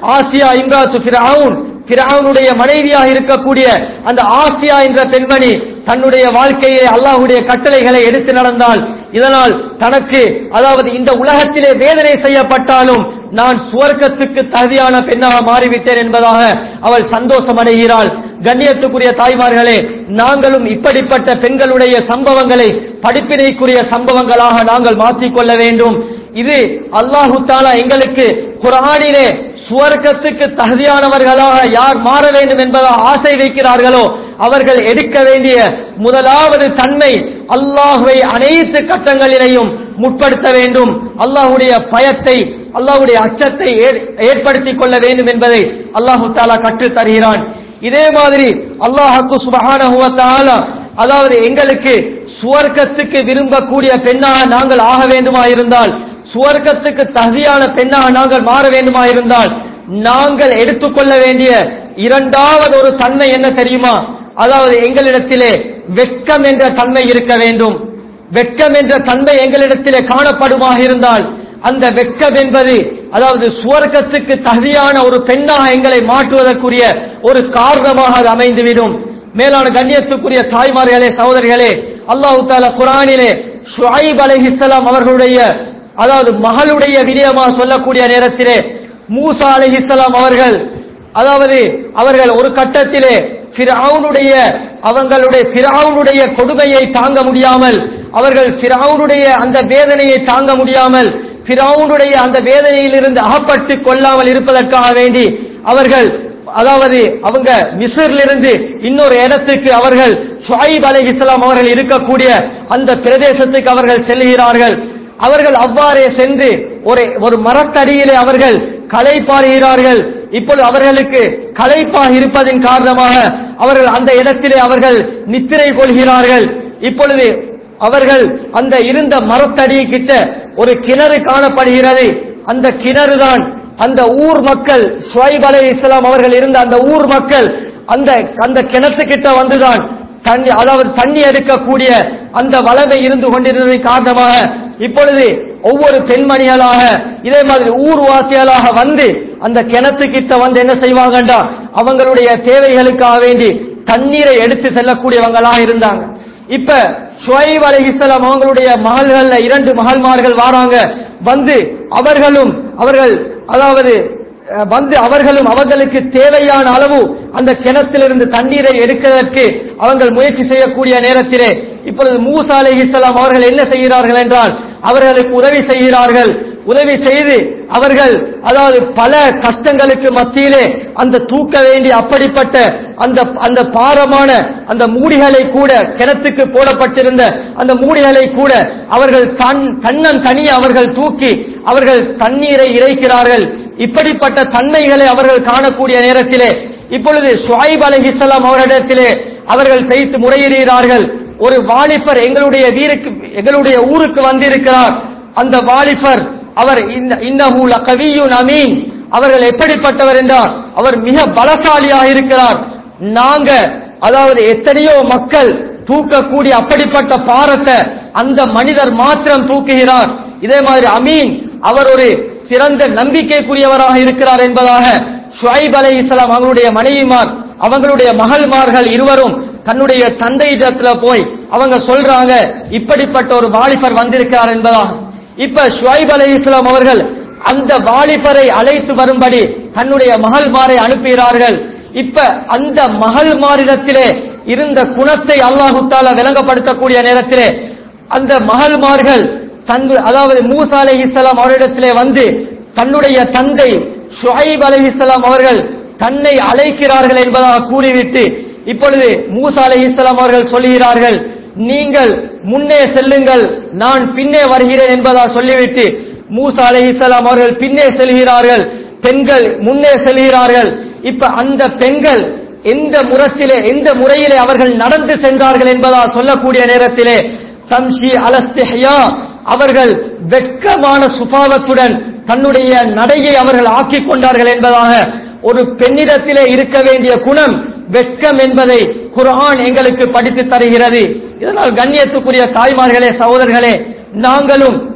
ஆசியா இம்ராத்து ஃபிரவுன் ஃபிரவுனுடைய மனைவியாக இருக்கக்கூடிய அந்த ஆசியா என்ற பெண்மணி தன்னுடைய வாழ்க்கையிலே அல்லாஹ்வுடைய கட்டளைகளை எடுத்து நடந்தால் இதனால் தனக்கு அதாவது இந்த உலகத்திலே வேதனை செய்யப்பட்டாலும் நான் சுவர்க்கத்துக்கு தகுதியான பெண்ணாக மாறிவிட்டேன் என்பதாக அவள் சந்தோஷம் அடைகிறாள் கண்ணியத்துக்குரிய தாய்மார்களே நாங்களும் இப்படிப்பட்ட பெண்களுடைய சம்பவங்களை படிப்பினைக்குரிய சம்பவங்களாக நாங்கள் மாற்றிக்கொள்ள வேண்டும் இது அல்லாஹு தாலா எங்களுக்கு குரானிலே சுவர்க்கத்துக்கு தகுதியானவர்களாக யார் மாற வேண்டும் என்பதாக ஆசை வைக்கிறார்களோ அவர்கள் எடுக்க வேண்டிய முதலாவது தன்மை அல்லாஹுவை அனைத்து கட்டங்களிலேயும் முற்படுத்த வேண்டும் அல்லாஹுடைய பயத்தை அல்லாஹுடைய அச்சத்தை ஏற்- ஏற்படுத்திக் கொள்ள வேண்டும் என்பதை அல்லாஹு தாலா கற்றுத் தருகிறான் இதே மாதிரி அல்லாஹுக்கு சுபஹானஹு வ தஆலா அதாவது எங்களுக்கு சுவர்க்கத்துக்கு விரும்பக்கூடிய பெண்ணாக நாங்கள் ஆக வேண்டுமா இருந்தால் சுவர்க்கத்துக்கு தகுதியான பெண்ணாக நாங்கள் மாற வேண்டுமா இருந்தால் நாங்கள் எடுத்துக்கொள்ள வேண்டிய இரண்டாவது ஒரு தன்மை என்ன தெரியுமா அதாவது எங்களிடத்திலே வெட்கம் என்ற தன்மை இருக்க வேண்டும் வெட்கம் என்ற தன்மை எங்களிடத்திலே காணப்படுமாக இருந்தால் அந்த வெட்கம் என்பது அதாவது சுவர்க்கத்துக்கு தகுதியான ஒரு பெண்ணாக எங்களை மாற்றுவதற்குரிய ஒரு காரணமாக அது அமைந்துவிடும் மேலான கண்ணியத்துக்குரிய தாய்மார்களே சகோதரிகளே அல்லாஹு தாலா குரானிலே ஷுஐப் அலைஹிஸ்ஸலாம் அவர்களுடைய அதாவது மகளுடைய விடயமாக சொல்லக்கூடிய நேரத்திலே மூசா அலைஹிஸ்ஸலாம் அவர்கள் அதாவது அவர்கள் ஒரு கட்டத்திலே ஃபிரௌனுடைய அவங்களுடைய ஃபிரௌனுடைய கொடுமையை தாங்க முடியாமல் அவர்கள் ஃபிரௌனுடைய அந்த வேதனையை தாங்க முடியாமல் ஃபிரௌனுடைய அந்த வேதனையிலிருந்து அகப்பட்டு கொள்ளாமல் இருப்பதற்காக வேண்டி அவர்கள் அதாவது அவங்க மிஸ்ரிலிருந்து இன்னொரு இடத்துக்கு அவர்கள் ஷுஐப் அலைஹிஸ்ஸலாம் அவர்கள் இருக்கக்கூடிய அந்த பிரதேசத்துக்கு அவர்கள் செல்கிறார்கள் அவர்கள் அவ்வாறே சென்று ஒரு ஒரு மரத்தடியிலே அவர்கள் களைப்பாறுகிறார்கள் இப்பொழுது அவர்களுக்கு களைப்பாக இருப்பதின் காரணமாக அவர்கள் அந்த இடத்திலே அவர்கள் நித்திரை கொள்கிறார்கள் இப்பொழுது அவர்கள் அந்த இருந்த மரத்தடி கிட்ட ஒரு கிணறு காணப்படுகிறது அந்த கிணறுதான் அந்த ஊர் மக்கள் ஷுவைப் அலை இஸ்லாம் அவர்கள் இருந்த அந்த ஊர் மக்கள் அந்த அந்த கிணத்துக்கிட்ட வந்துதான் தண்ணி அதாவது தண்ணி எடுக்கக்கூடிய அந்த வளமை இருந்து கொண்டிருந்ததன் காரணமாக இப்பொழுது ஒவ்வொரு பெண்மணிகளாக இதே மாதிரி ஊர்வாசிகளாக வந்து அந்த கிணத்துக்கிட்ட வந்து என்ன செய்வாங்கண்டா அவங்களுடைய தேவைகளுக்காக வேண்டி தண்ணீரை எடுத்து செல்லக்கூடியவங்களாக இருந்தாங்க இப்ப ஷுவைப் அலைஹிஸ்ஸலாம் அவங்களுடைய மகள்கள்ல இரண்டு மகள்மார்கள் வாராங்க வந்து அவர்களும் அவர்கள் அதாவது அஹ், வந்து அவர்களும் அவர்களுக்கு தேவையான அளவு அந்த கிணத்திலிருந்து தண்ணீரை எடுப்பதற்கு அவர்கள் முயற்சி செய்யக்கூடிய நேரத்திலே இப்பொழுது மூசா அலைஹிஸ்ஸலாம் அவர்கள் என்ன செய்கிறார்கள் என்றால் அவர்களுக்கு உதவி செய்கிறார்கள் உதவி செய்து அவர்கள் அதாவது பல கஷ்டங்களுக்கு மத்தியிலே அந்த தூக்க வேண்டிய அப்படிப்பட்ட அந்த அந்த பாரமான அந்த மூடிகளை கூட கிணத்துக்கு போடப்பட்டிருந்த அந்த மூடிகளை கூட அவர்கள் தன் தன்னன் தனியே அவர்கள் தூக்கி அவர்கள் தண்ணீரை இறைக்கிறார்கள் இப்படிப்பட்ட தன்மைகளை அவர்கள் காணக்கூடிய நேரத்திலே இப்பொழுது ஷுஐப் அலைஹிஸ்ஸலாம் அவரிடத்திலே அவர்கள் செய்து முறையிடுகிறார்கள் ஒரு வாலிபர் எங்களுடைய வீருக்கு எங்களுடைய ஊருக்கு வந்திருக்கிறார் அந்த வாலிபர் அவர் இன்ன- இன்னஹு லகவியுன் அமீன் அவர்கள் எப்படிப்பட்டவர் என்றால் அவர் மிக பலசாலியாக இருக்கிறார் நாங்க அதாவது எத்தனையோ மக்கள் தூக்கக்கூடிய அப்படிப்பட்ட பாரத்தை அந்த மனிதர் மாத்திரம் தூக்குகிறார் இதே மாதிரி அமீன் அவர் ஒரு சிறந்த நம்பிக்கைக்குரியவராக இருக்கிறார் என்பதாக ஷுஐப் அலை இஸ்லாம் அவங்களுடைய மனைவிமார் அவங்களுடைய மகள்மார்கள் இருவரும் தன்னுடைய தந்தையிடத்துல போய் அவங்க சொல்றாங்க இப்படிப்பட்ட ஒரு வாலிபர் வந்திருக்கிறார் என்பதாக இப்ப ஷுவைப் அலை இஸ்லாம் அவர்கள் அந்த வாலிபரை அழைத்து வரும்படி தன்னுடைய மகள்மாரை அனுப்புகிறார்கள் இப்ப அந்த மகள்மாரிடத்திலே இருந்த குணத்தை அல்லாஹு தாலா விளங்கப்படுத்தக்கூடிய நேரத்திலே அந்த மகள்மார்கள் தந்து அதாவது மூசா அலை இஸ்லாம் அவரிடத்திலே வந்து தன்னுடைய தந்தை ஷுஐப் அலை இஸ்லாம் அவர்கள் தன்னை அழைக்கிறார்கள் என்பதாக கூறிவிட்டு இப்பொழுது மூசா அலை இஸ்லாம் அவர்கள் சொல்லுகிறார்கள் நீங்கள் முன்னே செல்லுங்கள் நான் பின்னே வருகிறேன் என்பதா சொல்லிவிட்டு மூசா அலைஹிஸ்ஸலாம் அவர்கள் பின்னே செல்கிறார்கள் பெண்கள் முன்னே செல்கிறார்கள் இப்ப அந்த பெண்கள் எந்த முறத்திலே எந்த முறையிலே அவர்கள் நடந்து சென்றார்கள் என்பதா சொல்லக்கூடிய நேரத்திலே தம்ஷி அலஸ்திஹ்யா அவர்கள் வெட்கமான சுபாவத்துடன் தன்னுடைய நடையை அவர்கள் ஆக்கிக் கொண்டார்கள் என்பதாக ஒரு பெண்ணிடத்திலே இருக்க வேண்டிய குணம் வெட்கம் என்பதை குர்ஆன் எங்களுக்கு படித்து தருகிறது இதனால் கண்ணியத்துக்குரிய தாய்மார்களே சகோதரர்களே நாங்களும்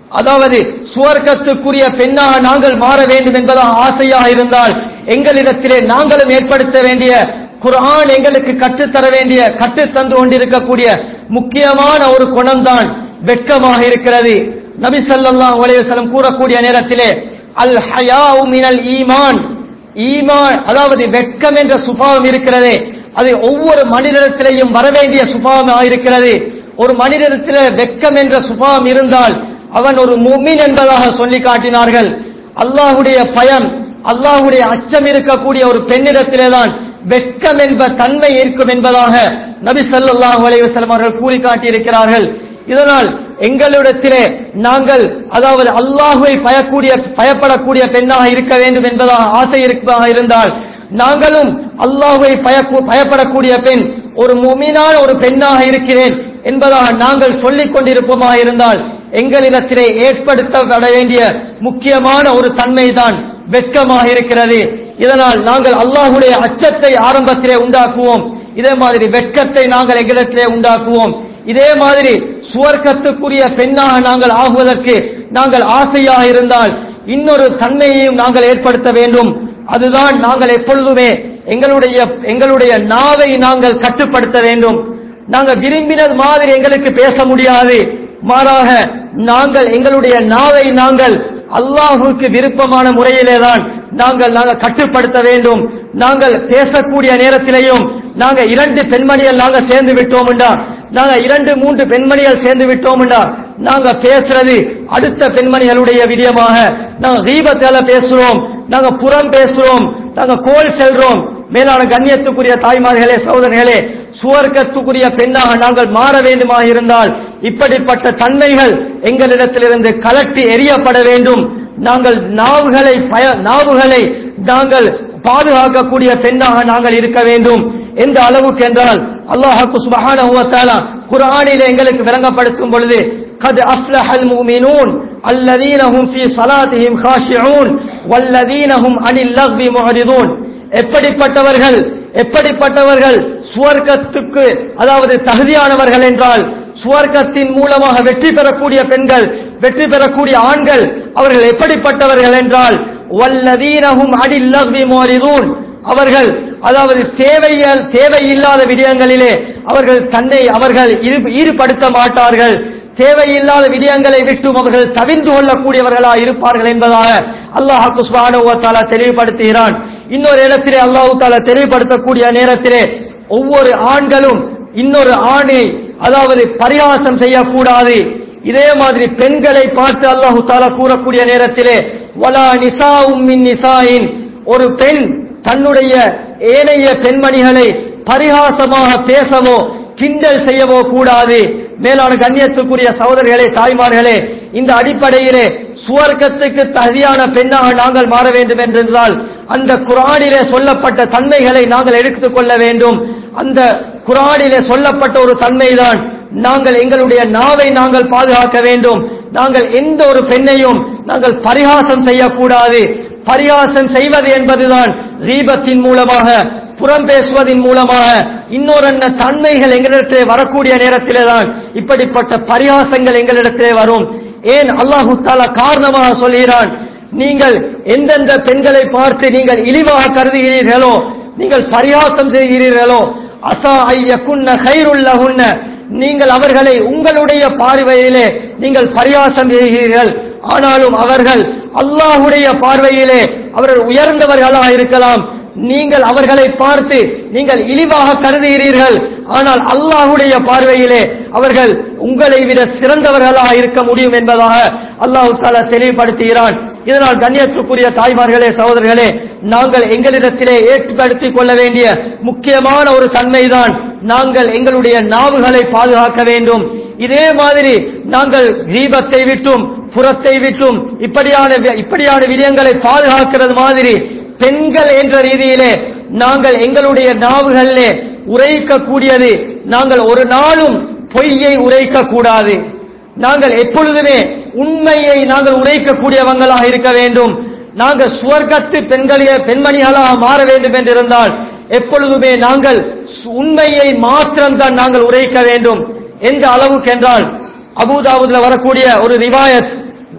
அதாவது சுவர்க்கத்துக்குரிய பெண்ணாக நாங்கள் மாற வேண்டும் என்பதாக ஆசையாக இருந்தால் எங்களிடத்திலே நாங்களும் ஏற்படுத்த வேண்டிய குர்ஆன் எங்களுக்கு கற்றுத்தர வேண்டிய கற்றுத் தந்து கொண்டிருக்கக்கூடிய முக்கியமான ஒரு குணம்தான் வெட்கமாக இருக்கிறது நபி ஸல்லல்லாஹு அலைஹி வஸல்லம் கூறக்கூடிய நேரத்திலே அல் ஹயாஉ மினல் ஈமான் ஈமான் அதாவது வெட்கம் என்ற சுபாவம் இருக்கிறதே அது ஒவ்வொரு மனிதத்திலேயும் வரவேண்டிய சுபாவமாக இருக்கிறது ஒரு மனிதத்தில் வெட்கம் என்ற சுபாவம் இருந்தால் அவன் ஒரு முமின் என்பதாக சொல்லி காட்டினார்கள் அல்லாஹுடைய பயம் அல்லாஹுடைய அச்சம் இருக்கக்கூடிய ஒரு பெண்ணிடத்திலே தான் வெட்கம் என்ப தன்மை இருக்கும் என்பதாக நபி ஸல்லல்லாஹு அலைஹி வஸல்லம் அவர்கள் கூறி காட்டியிருக்கிறார்கள் இதனால் எங்களிடத்திலே நாங்கள் அதாவது அல்லாஹுவை பயக்கூடிய பயப்படக்கூடிய பெண்ணாக இருக்க வேண்டும் என்பதாக ஆசை இருப்பதாக இருந்தால் நாங்களும் அல்லாஹுவை பயப்பு- பயப்படக்கூடிய பெண் ஒரு முமினான ஒரு பெண்ணாக இருக்கிறேன் என்பதாக நாங்கள் சொல்லிக் கொண்டிருப்போமாக இருந்தால் எங்களிடத்திலே ஏற்படுத்தப்பட வேண்டிய முக்கியமான ஒரு தன்மைதான் வெட்கமாக இருக்கிறது இதனால் நாங்கள் அல்லாஹுடைய அச்சத்தை ஆரம்பத்திலே உண்டாக்குவோம் இதே மாதிரி வெட்கத்தை நாங்கள் எங்களிடத்திலே உண்டாக்குவோம் இதே மாதிரி சுவர்க்கத்துக்குரிய பெண்ணாக நாங்கள் ஆகுவதற்கு நாங்கள் ஆசையாக இருந்தால் இன்னொரு தன்மையையும் நாங்கள் ஏற்படுத்த வேண்டும் அதுதான் நாங்கள் எப்பொழுதுமே எங்களுடைய எங்களுடைய நாவை நாங்கள் கட்டுப்படுத்த வேண்டும் நாங்கள் விரும்பினது மாதிரி எங்களுக்கு பேச முடியாது மாறாக நாங்கள் எங்களுடைய நாவை நாங்கள் அல்லாஹுக்கு விருப்பமான முறையிலே தான் நாங்கள் நாங்கள் கட்டுப்படுத்த வேண்டும் நாங்கள் பேசக்கூடிய நேரத்திலேயும் நாங்க இரண்டு பெண்மணிகள் நாங்க சேர்ந்து விட்டோம்டா நாங்க இரண்டு மூன்று பெண்மணிகள் சேர்ந்து விட்டோம்டா நாங்க பேசுறது அடுத்த பெண்மணிகளுடைய விடயமாக நாங்க தீபத்தால பேசுறோம் நாங்க புறம் பேசுறோம் நாங்க கோல் செல்றோம் மேலான கண்ணியத்துக்குரிய தாய்மார்களே சகோதரர்களே சுவர்க்கத்துக்குரிய பெண்ணாக நாங்கள் மாற வேண்டுமாக இருந்தால் இப்படிப்பட்ட தன்மைகள் எங்களிடத்திலிருந்து கலட்டி எறியப்பட வேண்டும் நாங்கள் நாவுகளை பய நாவுகளை நாங்கள் பாதுகாக்கக்கூடிய பெண்ணாக நாங்கள் இருக்க வேண்டும் எந்த அளவுக்கு என்றால் அல்லாஹு சுபஹானஹு வ தஆலா குர்ஆனிலே எங்களுக்கு விளங்கப்படுத்தும் பொழுது قد أفلح المؤمنون الذين هم في صلاتهم خاشعون والذين هم عن اللغو معرضون எப்படிப்பட்டவர்கள் எப்படிப்பட்டவர்கள் சுவர்க்கத்துக்கு அதாவது தகுதியானவர்கள் என்றால் சுவர்க்கத்தின் மூலமாக வெற்றி பெறக்கூடிய பெண்கள் வெற்றி பெறக்கூடிய ஆண்கள் அவர்கள் எப்படிப்பட்டவர்கள் என்றால் வல்லதீனஹும் அடில் லக்வி மோரிதூன் அவர்கள் அதாவது தேவையல் தேவையில்லாத விடயங்களிலே அவர்கள் தன்னை அவர்கள் ஈடு- ஈடுபடுத்த மாட்டார்கள் தேவையில்லாத விடயங்களை விட்டும் அவர்கள் தவிர்ந்து கொள்ளக்கூடியவர்களாக இருப்பார்கள் என்பதாக அல்லாஹ் சுப்ஹானஹு வ தஆலா தெளிவுபடுத்துகிறான் இன்னொரு இடத்திலே அல்லாஹ் தாலா தெளிவுபடுத்தக்கூடிய நேரத்திலே ஒவ்வொரு ஆண்களும் இன்னொரு ஆணை அதாவது பரிகாசம் செய்யக்கூடாது இதே மாதிரி பெண்களை பார்த்து அல்லாஹு தாலா கூறக்கூடிய நேரத்திலே வலா நிசாவும் மின் நிசாயின் ஒரு பெண் தன்னுடைய ஏனைய பெண்மணிகளை பரிகாசமாக பேசவோ கிண்டல் செய்யவோ கூடாது மேலான கண்ணியத்துக்குரிய சகோதரர்களே தாய்மார்களே இந்த அடிப்படையிலே சுவர்க்கத்துக்கு தகுதியான பெண்ணாக நாங்கள் மாற வேண்டும் என்றால் அந்த குரானிலே சொல்லப்பட்ட தன்மைகளை நாங்கள் எடுத்துக் கொள்ள வேண்டும் அந்த குரானிலே சொல்லப்பட்ட ஒரு தன்மைதான் நாங்கள் எங்களுடைய நாவை நாங்கள் பாதுகாக்க வேண்டும் நாங்கள் எந்த ஒரு பெண்ணையும் நாங்கள் பரிகாசம் செய்யக்கூடாது பரிகாசம் செய்வது என்பதுதான் ரீபத்தின் மூலமாக புறம் பேசுவதன் மூலமாக இன்னொரு தன்மைகள் எங்களிடத்திலே வரக்கூடிய நேரத்திலே தான் இப்படிப்பட்ட பரிகாசங்கள் எங்களிடத்திலே வரும் ஏன் அல்லாஹு தாலா காரணமாக சொல்கிறான் நீங்கள் எந்தெந்த பெண்களை பார்த்து நீங்கள் இழிவாக கருதுகிறீர்களோ நீங்கள் பரிகாசம் செய்கிறீர்களோ அசா ஐயக்குன்ன கைருள்ளகுன்ன நீங்கள் அவர்களை உங்களுடைய பார்வையிலே நீங்கள் பரிகாசம் செய்கிறீர்கள் ஆனாலும் அவர்கள் அல்லாஹுடைய பார்வையிலே அவர்கள் உயர்ந்தவர்களாக இருக்கலாம் நீங்கள் அவர்களை பார்த்து நீங்கள் இழிவாக கருதுகிறீர்கள் ஆனால் அல்லாஹுடைய பார்வையிலே அவர்கள் உங்களை விட சிறந்தவர்களாக இருக்க முடியும் என்பதாக அல்லாஹு தாலா தெளிவுபடுத்துகிறான் இதனால் கண்ணியத்துக்குரிய தாய்மார்களே சகோதரர்களே நாங்கள் எங்களிடத்திலே ஏற்படுத்திக் கொள்ள வேண்டிய முக்கியமான ஒரு தன்மைதான் நாங்கள் எங்களுடைய நாவுகளை பாதுகாக்க வேண்டும் இதே மாதிரி நாங்கள் தீபத்தை விட்டும் புறத்தை விட்டும் இப்படியான இப்படியான விடயங்களை பாதுகாக்கிறது மாதிரி பெண்கள் என்ற ரீதியிலே நாங்கள் எங்களுடைய நாவுகளிலே உரைக்கக்கூடியது நாங்கள் ஒரு நாளும் பொய்யை உரைக்க கூடாது நாங்கள் எப்பொழுதுமே உண்மையை நாங்கள் உரைக்கக்கூடியவங்களாக இருக்க வேண்டும் நாங்கள் சுவர்க்கத்து பெண்களிய பெண்மணிகளாக மாற வேண்டும் என்றிருந்தால் எப்பொழுதுமே நாங்கள் சு- உண்மையை மாத்திரம்தான் நாங்கள் உரைக்க வேண்டும் எந்த அளவுக்கு என்றால் அபூதாவுதுல வரக்கூடிய ஒரு ரிவாயத்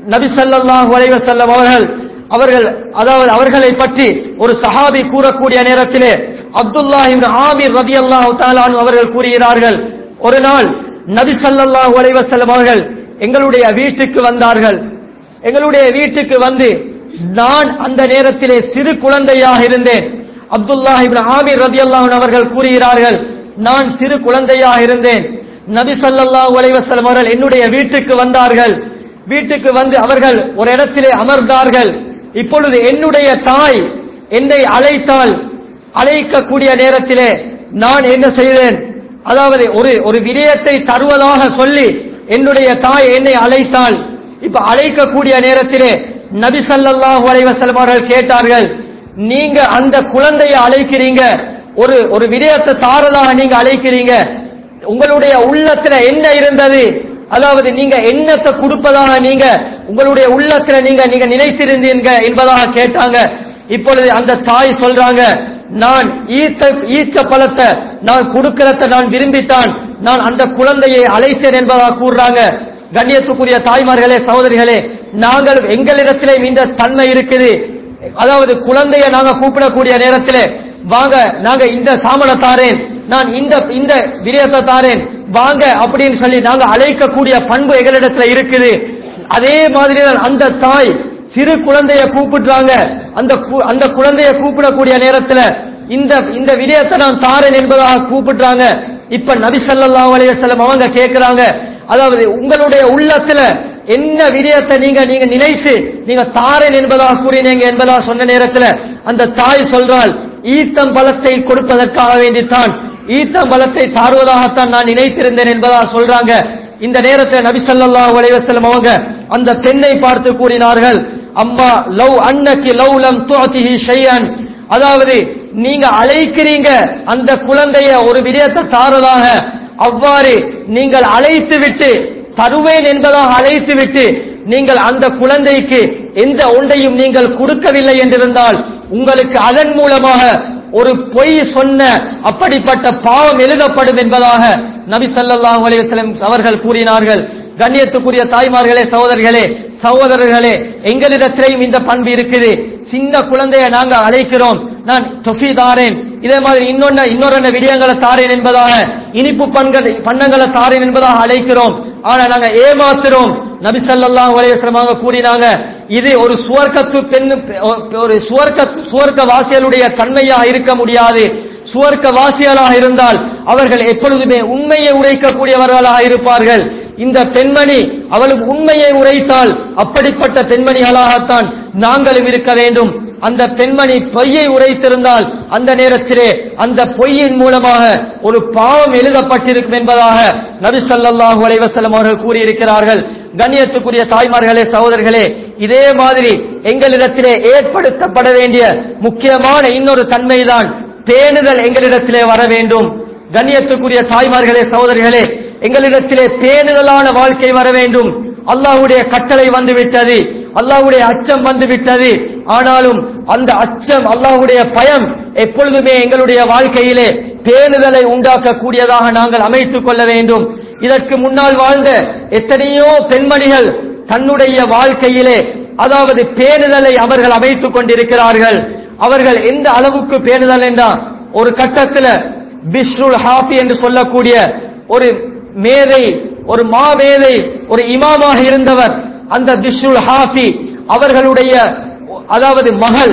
நபி ஸல்லல்லாஹு அலைஹி வஸல்லம் அவர்கள் அவர்கள் அதாவது அவர்களை பற்றி ஒரு சஹாபி கூறக்கூடிய நேரத்திலே அப்துல்லாஹ் இப்னு ஆமீர் ரலியல்லாஹு தஆலா அன்ஹு அவர்கள் கூறுகிறார்கள் ஒரு நாள் நபி ஸல்லல்லாஹு அலைஹி வஸல்லம் அவர்கள் எங்களுடைய வீட்டுக்கு வந்தார்கள் எங்களுடைய வீட்டுக்கு வந்து நான் அந்த நேரத்திலே சிறு குழந்தையாக இருந்தேன் அப்துல்லாஹ் இப்னு ஆமீர் ரலியல்லாஹு அன்ஹு அவர்கள் கூறுகிறார்கள் நான் சிறு குழந்தையாக இருந்தேன் நபி ஸல்லல்லாஹு அலைஹி வஸல்லம் அவர்கள் என்னுடைய வீட்டுக்கு வந்தார்கள் வீட்டுக்கு வந்து அவர்கள் ஒரு இடத்திலே அமர்ந்தார்கள் இப்பொழுது என்னுடைய தாய் என்னை அழைத்தால் அழைக்கக்கூடிய நேரத்திலே நான் என்ன செய்தேன் அதாவது ஒரு ஒரு விடயத்தை தருவதாக சொல்லி என்னுடைய தாய் என்னை அழைத்தால் இப்ப அழைக்கக்கூடிய நேரத்திலே நபி ஸல்லல்லாஹு அலைஹி வஸல்லம் அவர்கள் கேட்டார்கள் நீங்க அந்த குழந்தையை அழைக்கிறீங்க ஒரு ஒரு விடயத்தை தாரதாக நீங்க அழைக்கிறீங்க உங்களுடைய உள்ளத்துல என்ன இருந்தது அதாவது நீங்க எண்ணத்தை கொடுப்பதாக நீங்க உங்களுடைய உள்ளத்துல நீங்க நீங்க நினைத்திருந்தீங்க என்பதாக கேட்டாங்க இப்பொழுது அந்த தாய் சொல்றாங்க நான் ஈத்த ஈச்ச பழத்தை நான் கொடுக்கிறத நான் விரும்பித்தான் நான் அந்த குழந்தையை அழைத்தேன் என்பதாக கூறுறாங்க கண்ணியத்துக்குரிய தாய்மார்களே சகோதரிகளே நாங்கள் எங்களிடத்திலே இந்த தன்மை இருக்குது அதாவது குழந்தைய நாங்க கூப்பிடக்கூடிய நேரத்திலே வாங்க நாங்க இந்த சாமனை தாரேன் நான் இந்த இந்த விடயத்தை தாரேன் வாங்க அப்படின்னு சொல்லி நாங்க அழைக்கக்கூடிய பண்பு எங்களிடத்துல இருக்குது அதே மாதிரி தான் அந்த தாய் சிறு குழந்தைய கூப்பிடுறாங்க அந்த கு- அந்த குழந்தைய கூப்பிடக்கூடிய நேரத்துல இந்த இந்த விடயத்தை நான் தாரேன் என்பதாக கூப்பிடுறாங்க இப்ப நபி ஸல்லல்லாஹு அலைஹி வஸல்லம் அவங்க கேக்குறாங்க அதாவது உங்களுடைய உள்ளத்துல என்ன விடயத்தை நீங்க நீங்க நினைத்து நீங்க தாரேன் என்பதாக கூறினீங்க என்பதாக சொன்ன நேரத்துல அந்த தாய் சொல்றாள் ஈத்தம் பழத்தை கொடுப்பதற்காக வேண்டித்தான் ஈத்தம் பழத்தை தாருவதாகத்தான் நான் நினைத்திருந்தேன் என்பதாக சொல்றாங்க இந்த நேரத்தில் நபி ஸல்லல்லாஹு அலைஹி வஸல்லம் அவங்க அந்த பெண்ணை பார்த்து கூறினார்கள் அம்மா லவ் அன்னகி லவ் லம் துஅதிஹி ஷைஅன் அதாவது நீங்க அழைக்கிறீங்க அந்த குழந்தைய ஒரு விடயத்தை தாரதாக அவ்வாறு நீங்கள் அழைத்து விட்டு தருவேன் என்பதாக அழைத்து விட்டு நீங்கள் அந்த குழந்தைக்கு எந்த ஒன்றையும் நீங்கள் கொடுக்கவில்லை என்றிருந்தால் உங்களுக்கு அதன் மூலமாக ஒரு பொய் சொன்ன அப்படிப்பட்ட பாவம் எழுதப்படும் என்பதாக நபி ஸல்லல்லாஹு அலைஹி வஸல்லம் அவர்கள் கூறினார்கள் கண்ணியத்துக்குரிய தாய்மார்களே சகோதரர்களே சகோதரர்களே எங்களிடத்திலேயும் இந்த பண்பு இருக்குது சின்ன குழந்தைய நாங்க அழைக்கிறோம் நான் தொஃபி தாரேன் இதே மாதிரி இன்னொன்னு இன்னொரு விடயங்களை தாரேன் என்பதாக இனிப்பு பண்கள் பண்ணங்களை தாரேன் என்பதாக அழைக்கிறோம் ஆனா நாங்க ஏமாத்துறோம் நபி ஸல்லல்லாஹு அலைஹி வஸல்லம் அவங்க கூறினாங்க இது ஒரு சுவர்க்கத்து பெண் ஒரு சுவர்க்க சுவர்க்க வாசிகளுடைய தன்மையாக இருக்க முடியாது சுவர்க்க வாசிகளாக இருந்தால் அவர்கள் எப்பொழுதுமே உண்மையை உரைக்கக்கூடியவர்களாக இருப்பார்கள் இந்த பெண்மணி அவளுக்கு உண்மையை உரைத்தால் அப்படிப்பட்ட பெண்மணிகளாகத்தான் நாங்களும் இருக்க வேண்டும் அந்த பெண்மணி பொய்யை உரைத்திருந்தால் அந்த நேரத்திலே அந்த பொய்யின் மூலமாக ஒரு பாவம் எழுதப்பட்டிருக்கும் என்பதாக நபி ஸல்லல்லாஹு அலைஹி வஸல்லம் அவர்கள் கூறியிருக்கிறார்கள் கண்ணியத்துக்குரிய தாய்மார்களே சகோதரர்களே இதே மாதிரி எங்களிடத்திலே ஏற்படுத்தப்பட வேண்டிய முக்கியமான இன்னொரு தன்மைதான் பேணுதல் எங்களிடத்திலே வர வேண்டும் கண்ணியத்துக்குரிய தாய்மார்களே சகோதரிகளே எங்களிடத்திலே பேணுதலான வாழ்க்கை வர வேண்டும் அல்லாஹ்வுடைய கட்டளை வந்து விட்டது அல்லாஹ்வுடைய அச்சம் வந்து விட்டது ஆனாலும் அந்த அச்சம் அல்லாஹ்வுடைய பயம் எப்பொழுதுமே எங்களுடைய வாழ்க்கையிலே பேணுதலை உண்டாக்கக்கூடியதாக நாங்கள் அமைத்துக் கொள்ள வேண்டும் இதற்கு முன்னால் வாழ்ந்த எத்தனையோ பெண்மணிகள் தன்னுடைய வாழ்க்கையிலே அதாவது பேணுதலை அவர்கள் அமைத்துக் கொண்டிருக்கிறார்கள் அவர்கள் எந்த அளவுக்கு பேணுதல் என்றா ஒரு கட்டத்தில் பிஷ்ருல் ஹாஃபி என்று சொல்லக்கூடிய ஒரு மேதை ஒரு மாமேதை ஒரு இமாமாக இருந்தவர் அந்த பிஷ்ருல் ஹாஃபி அவர்களுடைய அதாவது மகள்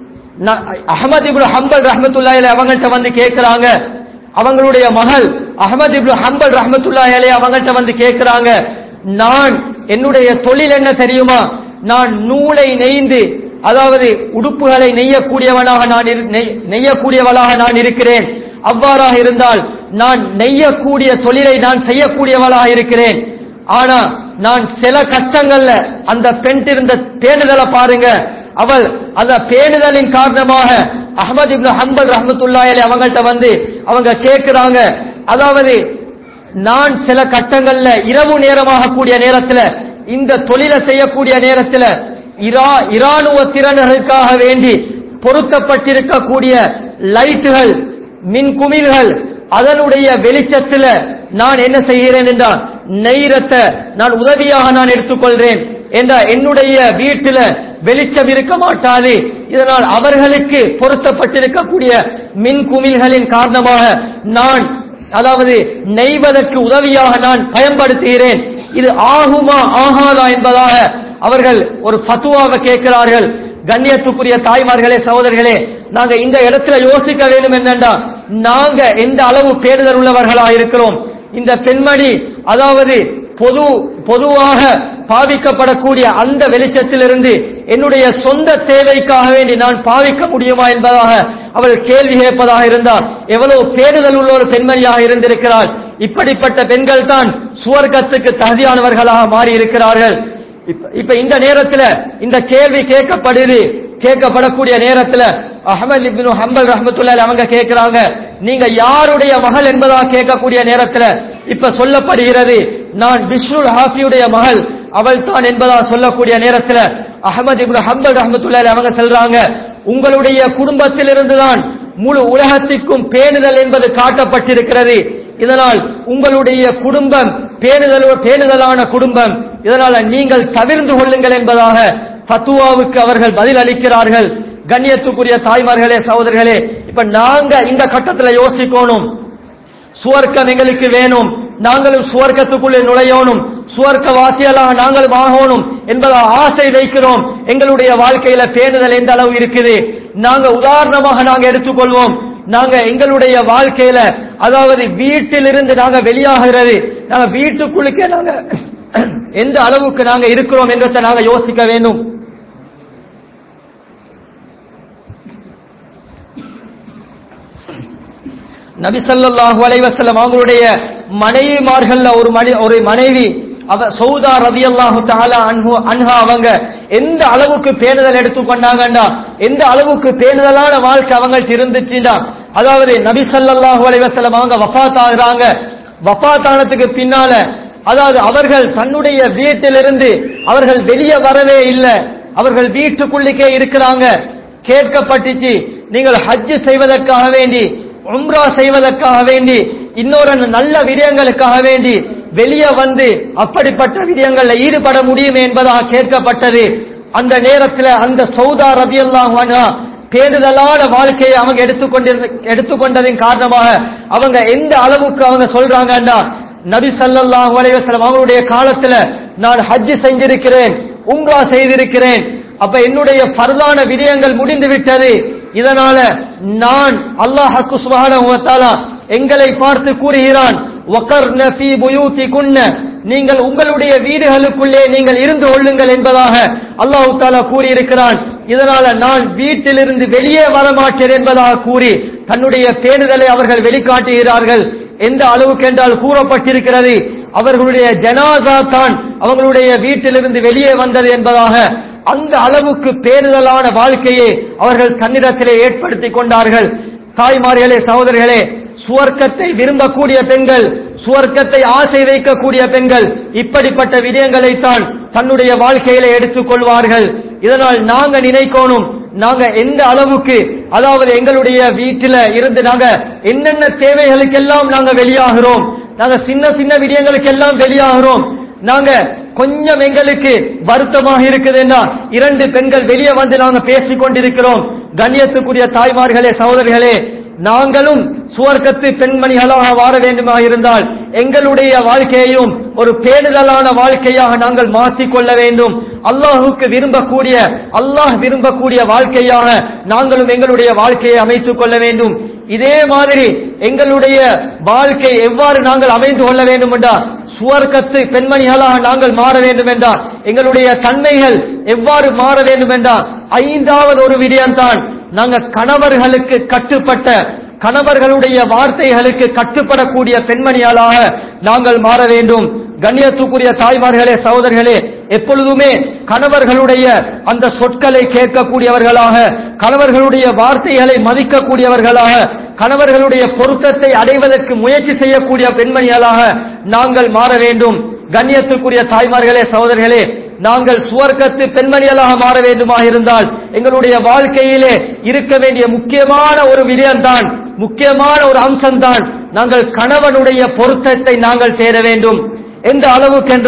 ந- அஹ்மத் இப்னு ஹம்பல் ரஹ்மத்துல்லாஹி அலைஹி அவங்கள்ட்ட வந்து கேட்கிறாங்க அவங்களுடைய மகள் அஹ்மத் இப்னு ஹம்பல் ரஹ்மத்துல்லாஹி அலைஹி அவங்கள்ட்ட வந்து கேட்கிறாங்க நான் என்னுடைய தொழில் என்ன தெரியுமா நான் நூலை நெய்ந்து அதாவது உடுப்புகளை நெய்யக்கூடியவனாக நான் இரு- நெய்- நெய்யக்கூடியவளாக நான் இருக்கிறேன் அவ்வாறாக இருந்தால் நான் நெய்யக்கூடிய தொழிலை நான் செய்யக்கூடியவளாக இருக்கிறேன் ஆனா நான் சில கஷ்டங்கள்ல அந்த பெண் இருந்த பேணுதலை பாருங்க அவள் அந்த பேணுதலின் காரணமாக அஹ்மத் இப்னு ஹம்பல் ரஹ்மத்துல்லாஹி அலைஹி அவங்கள்ட்ட வந்து அவங்க கேட்கிறாங்க அதாவது நான் சில கட்டங்கள்ல இரவு நேரமாக கூடிய நேரத்துல இந்த தொழிலை செய்யக்கூடிய நேரத்துல இரா இராணுவ திறன்களுக்காக வேண்டி பொருத்தப்பட்டிருக்கக்கூடிய லைட்டுகள் மின் குமிழ்கள் அதனுடைய வெளிச்சத்துல நான் என்ன செய்கிறேன் என்றால் நெய்ரத்தை நான் உதவியாக நான் எடுத்துக்கொள்றேன் என்ற என்னுடைய வீட்டில வெளிச்சம் இருக்க மாட்டாது இதனால் அவர்களுக்கு பொருத்தப்பட்டிருக்கக்கூடிய மின் குமிழ்களின் காரணமாக நான் அதாவது நெய்வதற்கு உதவியாக நான் பயன்படுத்துகிறேன் இது ஆகுமா ஆகாதா என்பதாக அவர்கள் ஒரு ஃபத்துவாவை கேட்கிறார்கள் கண்ணியத்துக்குரிய தாய்மார்களே சகோதரர்களே நாங்க இந்த இடத்துல யோசிக்க வேண்டும் என்னண்டா நாங்க எந்த அளவு பேடுதல் உள்ளவர்களாக இருக்கிறோம் இந்த பெண்மணி அதாவது பொது பொதுவாக பாவிக்கப்படக்கூடிய அந்த வெளிச்சத்திலிருந்து என்னுடைய சொந்த தேவைக்காக வேண்டி நான் பாவிக்க முடியுமா என்பதாக அவள் கேள்வி கேட்பதாக இருந்தால் எவ்வளவு பேடுதல் உள்ள ஒரு பெண்மணியாக இருந்திருக்கிறாள் இப்படிப்பட்ட பெண்கள் தான் சுவர்க்கத்துக்கு தகுதியானவர்களாக மாறி இருக்கிறார்கள் இப்ப- இப்ப இந்த நேரத்துல இந்த கேள்வி கேட்கப்படுது கேட்கப்படக்கூடிய நேரத்துல அஹமது இப்னு ஹம்பல் ரஹ்மத்துல்லாஹி அவங்க கேட்கிறாங்க நீங்க யாருடைய மகள் என்பதாக கேட்கக்கூடிய நேரத்துல இப்ப சொல்லப்படுகிறது நான் பிஷ்ணுல் ஹாஃபியுடைய மகள் அவள் தான் என்பதாக சொல்லக்கூடிய நேரத்துல அஹமது இப்னு ஹம்பல் ரஹ்மத்துல்லாஹி அவங்க சொல்றாங்க உங்களுடைய குடும்பத்திலிருந்து தான் முழு உலகத்திற்கும் பேணுதல் என்பது காட்டப்பட்டிருக்கிறது இதனால் உங்களுடைய குடும்பம் பேணுதல் பேணுதலான குடும்பம் இதனால நீங்கள் தவிர்ந்து கொள்ளுங்கள் என்பதாக ஃபத்துவாவுக்கு அவர்கள் பதில் அளிக்கிறார்கள் கண்ணியத்துக்குரிய தாய்மார்களே சகோதரர்களே இப்ப நாங்க இந்த கட்டத்துல யோசிக்கணும் சுவர்க்கம் எங்களுக்கு வேணும் நாங்களும் சுவர்க்கத்துக்குள்ளே நுழையணும் சுவர்க்க வாசியலாக நாங்களும் ஆகணும் என்பதை ஆசை வைக்கிறோம் எங்களுடைய வாழ்க்கையில பேணுதல் எந்த அளவு இருக்குது நாங்க உதாரணமாக நாங்க எடுத்துக்கொள்வோம் நாங்க எங்களுடைய வாழ்க்கையில அதாவது வீட்டிலிருந்து நாங்க வெளியாகிறது நாங்க வீட்டுக்குள்ளுக்கே நாங்க எந்த அளவுக்கு நாங்க இருக்கிறோம் என்றதை நாங்க யோசிக்க வேண்டும் நபி ஸல்லல்லாஹு அலைஹி வஸல்லம் அவங்களுடைய மனைவிமார்கள்ல ஒரு மணி ஒரு மனைவி அவ சௌதா ரதியல்லாஹு தஆலா அன்ஹு அன்ஹா அவங்க எந்த அளவுக்கு பேணுதல் எடுத்துக்கொண்டாங்கண்டா எந்த அளவுக்கு பேணுதலான வாழ்க்கை அவங்கள்ட்ட இருந்துச்சுண்டா அதாவது நபி ஸல்லல்லாஹு அலைஹி வஸல்லம் அவங்க வஃபாத் ஆகுறாங்க வஃபாத் ஆனதுக்கு பின்னால அதாவது அவர்கள் தன்னுடைய வீட்டிலிருந்து அவர்கள் வெளியே வரவே இல்லை அவர்கள் வீட்டுக்குள்ளுக்கே இருக்கிறாங்க கேட்கப்பட்டுச்சு நீங்கள் ஹஜ் செய்வதற்காக வேண்டி உம்ரா செய்வதற்காக வேண்டி இன்னொரு நல்ல விடயங்களுக்காக வேண்டி வெளியே வந்து அப்படிப்பட்ட விடயங்கள்ல ஈடுபட முடியும் என்பதாக கேட்கப்பட்டது அந்த நேரத்தில் அந்த சௌதா ரபியல்லாஹு அன்ஹா பேணுதலான வாழ்க்கையை அவங்க எடுத்துக்கொண்டிருந்த எடுத்துக்கொண்டதின் காரணமாக அவங்க எந்த அளவுக்கு அவங்க சொல்றாங்கன்னா நபி ஸல்லல்லாஹு அலைஹி வஸல்லம் அவங்களுடைய காலத்துல நான் ஹஜ் செஞ்சிருக்கிறேன் உம்ரா செய்திருக்கிறேன் அப்ப என்னுடைய பரதான விடயங்கள் முடிந்து விட்டது இதனால நான் அல்லாஹ்க்கு சுப்ஹானஹு வ தஆலா எங்களை பார்த்து கூறுகிறான் வகர்ன ஃபீ புயூதிகுன்ன நீங்கள் உங்களுடைய வீடுகளுக்குள்ளே நீங்கள் இருந்து கொள்ளுங்கள் என்பதாக அல்லாஹ் தாலா கூறியிருக்கிறான் இதனால நான் வீட்டிலிருந்து வெளியே வரமாட்டேன் என்பதாக கூறி தன்னுடைய பேணுதலை அவர்கள் வெளிக்காட்டுகிறார்கள் எந்த அளவுக்கு என்றால் கூறப்பட்டிருக்கிறது அவர்களுடைய ஜனாதா தான் அவங்களுடைய வீட்டிலிருந்து வெளியே வந்தது என்பதாக அந்த அளவுக்கு பேணுதலான வாழ்க்கையை அவர்கள் தன்னிடத்திலே ஏற்படுத்திக் கொண்டார்கள் தாய்மார்களே சகோதரர்களே சுவர்க்கத்தை விரும்பக்கூடிய பெண்கள் சுவர்க்கத்தை ஆசை வைக்கக்கூடிய பெண்கள் இப்படிப்பட்ட விடயங்களைத்தான் தன்னுடைய வாழ்க்கையில எடுத்துக் கொள்வார்கள் இதனால் நாங்க நினைக்கணும் நாங்க எந்த அளவுக்கு அதாவது எங்களுடைய வீட்டில இருந்து நாங்க என்னென்ன தேவைகளுக்கெல்லாம் நாங்க வெளியாகிறோம் நாங்க சின்ன சின்ன விடயங்களுக்கெல்லாம் வெளியாகிறோம் நாங்க கொஞ்சம் எங்களுக்கு வருத்தமாக இருக்குதுன்னா இரண்டு பெண்கள் வெளியே வந்து நாங்க பேசிக் கொண்டிருக்கிறோம் கண்ணியத்துக்குரிய தாய்மார்களே சகோதரிகளே நாங்களும் சுவர்க்கத்து பெண்மணிகளாக வாழ வேண்டுமாக இருந்தால் எங்களுடைய வாழ்க்கையையும் ஒரு பேணுதலான வாழ்க்கையாக நாங்கள் மாற்றிக் கொள்ள வேண்டும் அல்லாஹுக்கு விரும்பக்கூடிய அல்லாஹ் விரும்பக்கூடிய வாழ்க்கையாக நாங்களும் எங்களுடைய வாழ்க்கையை அமைத்துக் கொள்ள வேண்டும் இதே மாதிரி எங்களுடைய வாழ்க்கை எவ்வாறு நாங்கள் அமைந்து கொள்ள வேண்டும் என்றால் சுவர்க்கத்து பெண்மணிகளாக நாங்கள் மாற வேண்டும் என்றால் எங்களுடைய தன்மைகள் எவ்வாறு மாற வேண்டும் என்றால் ஐந்தாவது ஒரு விடயம்தான் நாங்க கணவர்களுக்கு கட்டுப்பட்ட கணவர்களுடைய வார்த்தைகளுக்கு கட்டுப்படக்கூடிய பெண்மணிகளாக நாங்கள் மாற வேண்டும் கண்ணியத்துக்குரிய தாய்மார்களே சகோதரர்களே எப்பொழுதுமே கணவர்களுடைய அந்த சொற்களை கேட்கக்கூடியவர்களாக கணவர்களுடைய வார்த்தைகளை மதிக்கக்கூடியவர்களாக கணவர்களுடைய பொருத்தத்தை அடைவதற்கு முயற்சி செய்யக்கூடிய பெண்மணிகளாக நாங்கள் மாற வேண்டும் கண்ணியத்துக்குரிய தாய்மார்களே சகோதரர்களே நாங்கள் சுவர்க்கத்து பெண்மணிகளாக மாற வேண்டுமாக இருந்தால் எங்களுடைய வாழ்க்கையிலே இருக்க வேண்டிய முக்கியமான ஒரு விடயம்தான் முக்கியமான ஒரு அம்சம்தான் நாங்கள் கணவனுடைய பொருத்தத்தை நாங்கள் தேட வேண்டும் எந்த அளவுக்கு என்றால்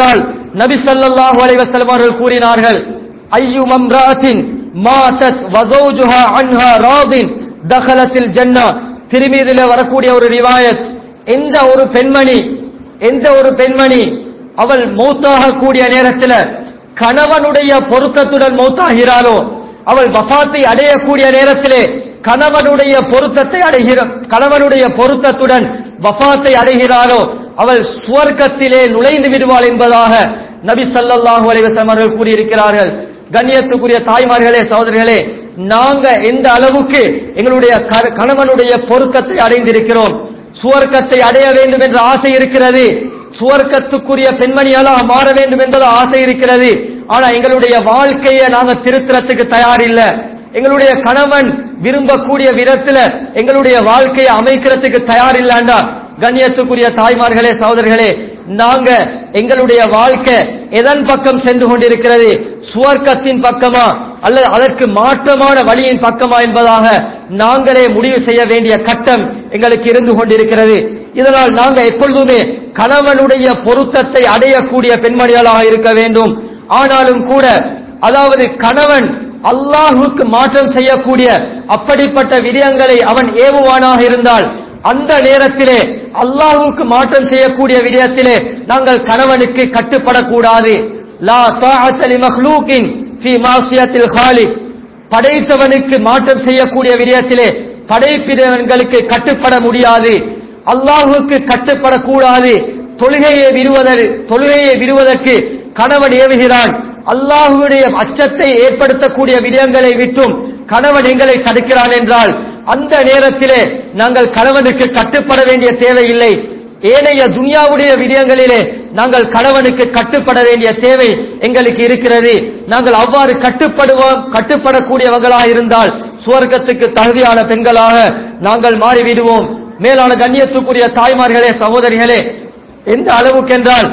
நபி ஸல்லல்லாஹு அலைஹி வஸல்லம் அவர்கள் கூறினார்கள் ஐயு மம்ராத்தின் மாதத் வஸௌஜுஹா அன்ஹா ராதின் தகலத்தில் ஜன்னா திருமீதில வரக்கூடிய ஒரு ரிவாயத் எந்த ஒரு பெண்மணி எந்த ஒரு பெண்மணி அவள் மௌத்தாக கூடிய நேரத்தில் கணவனுடைய பொருத்தத்துடன் மௌத்தாகிறாளோ அவள் வஃபாத்தை அடையக்கூடிய நேரத்திலே கணவனுடைய பொருத்தத்தை அடைகிற கணவனுடைய பொருத்தத்துடன் வஃபாத்தை அடைகிறாளோ அவள் சுவர்க்கத்திலே நுழைந்து விடுவாள் என்பதாக நபி ஸல்லல்லாஹு அலைஹி வஸல்லம் அவர்கள் கூறியிருக்கிறார்கள் கண்ணியத்துக்குரிய தாய்மார்களே சகோதரர்களே நாங்க எந்த அளவுக்கு எங்களுடைய க- கணவனுடைய பொருத்தத்தை அடைந்திருக்கிறோம் சுவர்க்கத்தை அடைய வேண்டும் என்ற ஆசை இருக்கிறது சுவர்க்கத்துக்குரிய பெண்மணியாலாக மாற வேண்டும் என்பது ஆசை இருக்கிறது ஆனா எங்களுடைய வாழ்க்கையை நாங்க திருத்தறதுக்கு தயார் இல்ல எங்களுடைய கணவன் விரும்பக்கூடிய விதத்துல எங்களுடைய வாழ்க்கையை அமைக்கிறதுக்கு தயார் இல்லாண்டா கண்ணியத்துக்குரிய தாய்மார்களே சகோதரர்களே நாங்க எங்களுடைய வாழ்க்கை எதன் பக்கம் சென்று கொண்டிருக்கிறது சுவர்க்கத்தின் பக்கமா அல்லது அதற்கு மாற்றமான வழியின் பக்கமா என்பதாக நாங்களே முடிவு செய்ய வேண்டிய கட்டம் எங்களுக்கு இருந்து கொண்டிருக்கிறது இதனால் நாங்க எப்பொழுதுமே கணவனுடைய பொருத்தத்தை அடையக்கூடிய பெண்மணிகளாக இருக்க வேண்டும் ஆனாலும் கூட அதாவது கணவன் அல்லாஹுக்கு மாற்றம் செய்யக்கூடிய அப்படிப்பட்ட விடயங்களை அவன் ஏவுவானாக இருந்தால் அந்த நேரத்திலே அல்லாஹுக்கு மாற்றம் செய்யக்கூடிய விடயத்திலே நாங்கள் கணவனுக்கு கட்டுப்படக்கூடாது லா தாஅத்த லி மக்லூக்கின் ஃபீ மாசியத்தில் காலிக் படைத்தவனுக்கு மாற்றம் செய்யக்கூடிய விடயத்திலே படைப்பினங்களுக்கு கட்டுப்பட முடியாது அல்லாஹுக்கு கட்டுப்படக்கூடாது தொழுகையை விடுவதற்கு தொழுகையை விடுவதற்கு கணவன் ஏவுகிறான் அல்லாஹுடைய அச்சத்தை ஏற்படுத்தக்கூடிய விடயங்களை விட்டும் கணவன் எங்களை தடுக்கிறான் என்றால் அந்த நேரத்திலே நாங்கள் கணவனுக்கு கட்டுப்பட வேண்டிய தேவையில்லை ஏனைய துனியாவுடைய விடயங்களிலே நாங்கள் கணவனுக்கு கட்டுப்பட வேண்டிய தேவை எங்களுக்கு இருக்கிறது நாங்கள் அவ்வாறு கட்டுப்படுவோம் கட்டுப்படக்கூடியவர்களாக இருந்தால் சுவர்க்கத்துக்கு தகுதியான பெண்களாக நாங்கள் மாறிவிடுவோம் மேலான கண்ணியத்துக்குரிய தாய்மார்களே சகோதரிகளே எந்த அளவுக்கென்றால்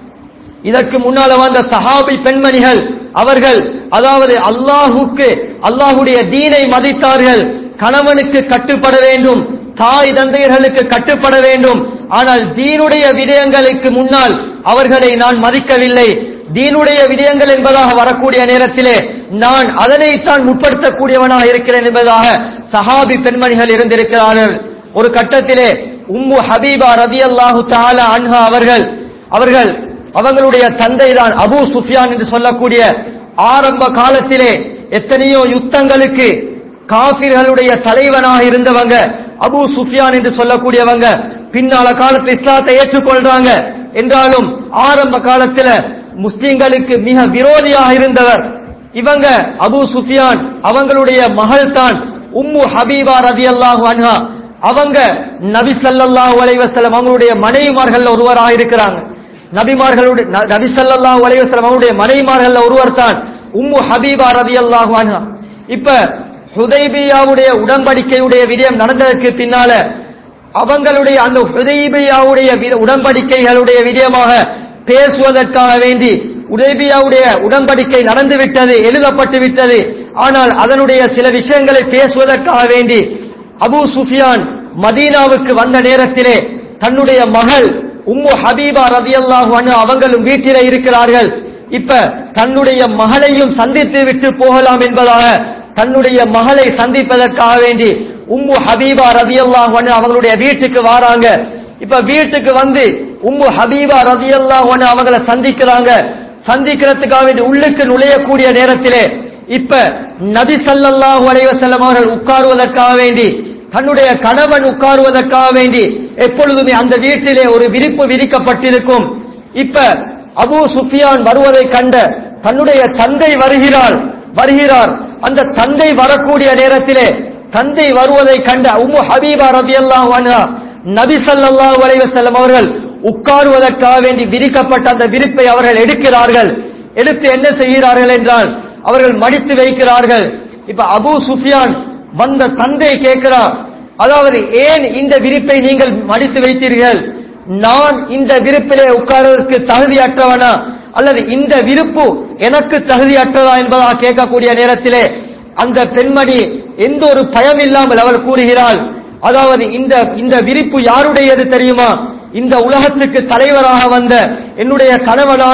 இதற்கு முன்னால வந்த சஹாபி பெண்மணிகள் அவர்கள் அதாவது அல்லாஹுக்கு அல்லாஹுடைய தீனை மதித்தார்கள் கணவனுக்கு கட்டுப்பட வேண்டும் தாய் தந்தையர்களுக்கு கட்டுப்பட வேண்டும் ஆனால் தீனுடைய விடயங்களுக்கு முன்னால் அவர்களை நான் மதிக்கவில்லை தீனுடைய விடயங்கள் என்பதாக வரக்கூடிய நேரத்திலே நான் அதனைத்தான் முற்படுத்தக்கூடியவனாக இருக்கிறேன் என்பதாக சஹாபி பெண்மணிகள் இருந்திருக்கிறார்கள் ஒரு கட்டத்திலே உம்மு ஹபீபா ரதியல்லாஹு தஆலா அன்ஹா அவர்கள் அவர்கள் அவங்களுடைய தந்தை தான் அபூ சுஃபியான் என்று சொல்லக்கூடிய ஆரம்ப காலத்திலே எத்தனையோ யுத்தங்களுக்கு காபிர்களுடைய தலைவனாக இருந்தவங்க அபூ சுஃபியான் என்று சொல்லக்கூடியவங்க பின்னால காலத்துல இஸ்லாத்தை ஏற்றுக்கொள்றாங்க என்றாலும் ஆரம்ப காலத்துல முஸ்லிம்களுக்கு மிக விரோதியாக இருந்தவர் இவங்க அபூ சுஃபியான் அவங்களுடைய மகள் தான் உம்மு ஹபீபா ரதியல்லாஹு அன்ஹா அவங்க நபி ஸல்லல்லாஹு அலைஹி வஸல்லம் அவங்களுடைய மனைவிமார்கள் ஒருவராக இருக்கிறாங்க நபிமார்களுடைய ந- நபி ஸல்லல்லாஹு அலைஹி வஸல்லம் அவருடைய மனைவிமார்கள் ஒருவர் தான் உம்மு ஹபீபா ரலியல்லாஹு அன்ஹா இப்ப ஹுதைபியாவுடைய உடன்படிக்கையுடைய விடயம் நடந்ததற்கு பின்னால அவங்களுடைய அந்த ஹுதைபியாவுடைய வி- உடன்படிக்கைகளுடைய விடயமாக பேசுவதற்காக வேண்டி உதைபியாவுடைய உடன்படிக்கை நடந்து விட்டது எழுதப்பட்டு விட்டது ஆனால் அதனுடைய சில விஷயங்களை பேசுவதற்காக வேண்டி அபூ சுஃபியான் மதீனாவுக்கு வந்த நேரத்திலே தன்னுடைய மகள் உம்மு ஹபீபா ரதியல்லாஹு அன்ஹா அவங்களும் வீட்டிலே இருக்கிறார்கள் இப்ப தன்னுடைய மகளையும் சந்தித்து விட்டு போகலாம் என்பதாக தன்னுடைய மகளை சந்திப்பதற்காக வேண்டி உம்மு ஹபீபா ரதியல்லாஹு அன்ஹா அவங்களுடைய வீட்டுக்கு வராங்க இப்ப வீட்டுக்கு வந்து உம்மு ஹபீபா ரதியல்லாஹு அன்ஹா அவங்கள சந்திக்கிறாங்க சந்திக்கிறதுக்காக வேண்டி உள்ளுக்கு நுழையக்கூடிய நேரத்திலே இப்ப நபி ஸல்லல்லாஹு அலைஹி வஸல்லம் அவர்கள் உட்காருவதற்காக வேண்டி தன்னுடைய கணவன் உட்காருவதற்காக வேண்டி எப்பொழுதுமே அந்த வீட்டிலே ஒரு விரிப்பு விரிக்கப்பட்டிருக்கும் இப்ப அபூ சுஃபியான் வருவதை கண்ட தன்னுடைய தந்தை வருகிறாள் வருகிறார் அந்த தந்தை வரக்கூடிய நேரத்திலே தந்தை வருவதை கண்ட உம்மு ஹபீபா ரதியல்லாஹு அன்ஹா நபி ஸல்லல்லாஹு அலைஹி வஸல்லம் அவர்கள் உட்காருவதற்காக வேண்டி விரிக்கப்பட்ட அந்த விரிப்பை அவர்கள் எடுக்கிறார்கள் எடுத்து என்ன செய்கிறார்கள் என்றால் அவர்கள் மடித்து வைக்கிறார்கள் இப்ப அபூ சுஃபியான் வந்த தந்தை கேட்கிறார் அதாவது ஏன் இந்த விரிப்பை நீங்கள் மடித்து வைத்தீர்கள் நான் இந்த விருப்பிலே உட்கார்வதற்கு தகுதியற்றவனா அல்லது இந்த விருப்பு எனக்கு தகுதியற்றதா என்பதாக கேட்கக்கூடிய நேரத்திலே அந்த பெண்மணி எந்த ஒரு பயம் இல்லாமல் அவள் கூறுகிறாள் அதாவது இந்த இந்த விரிப்பு யாருடையது தெரியுமா இந்த உலகத்துக்கு தலைவராக வந்த என்னுடைய கணவனான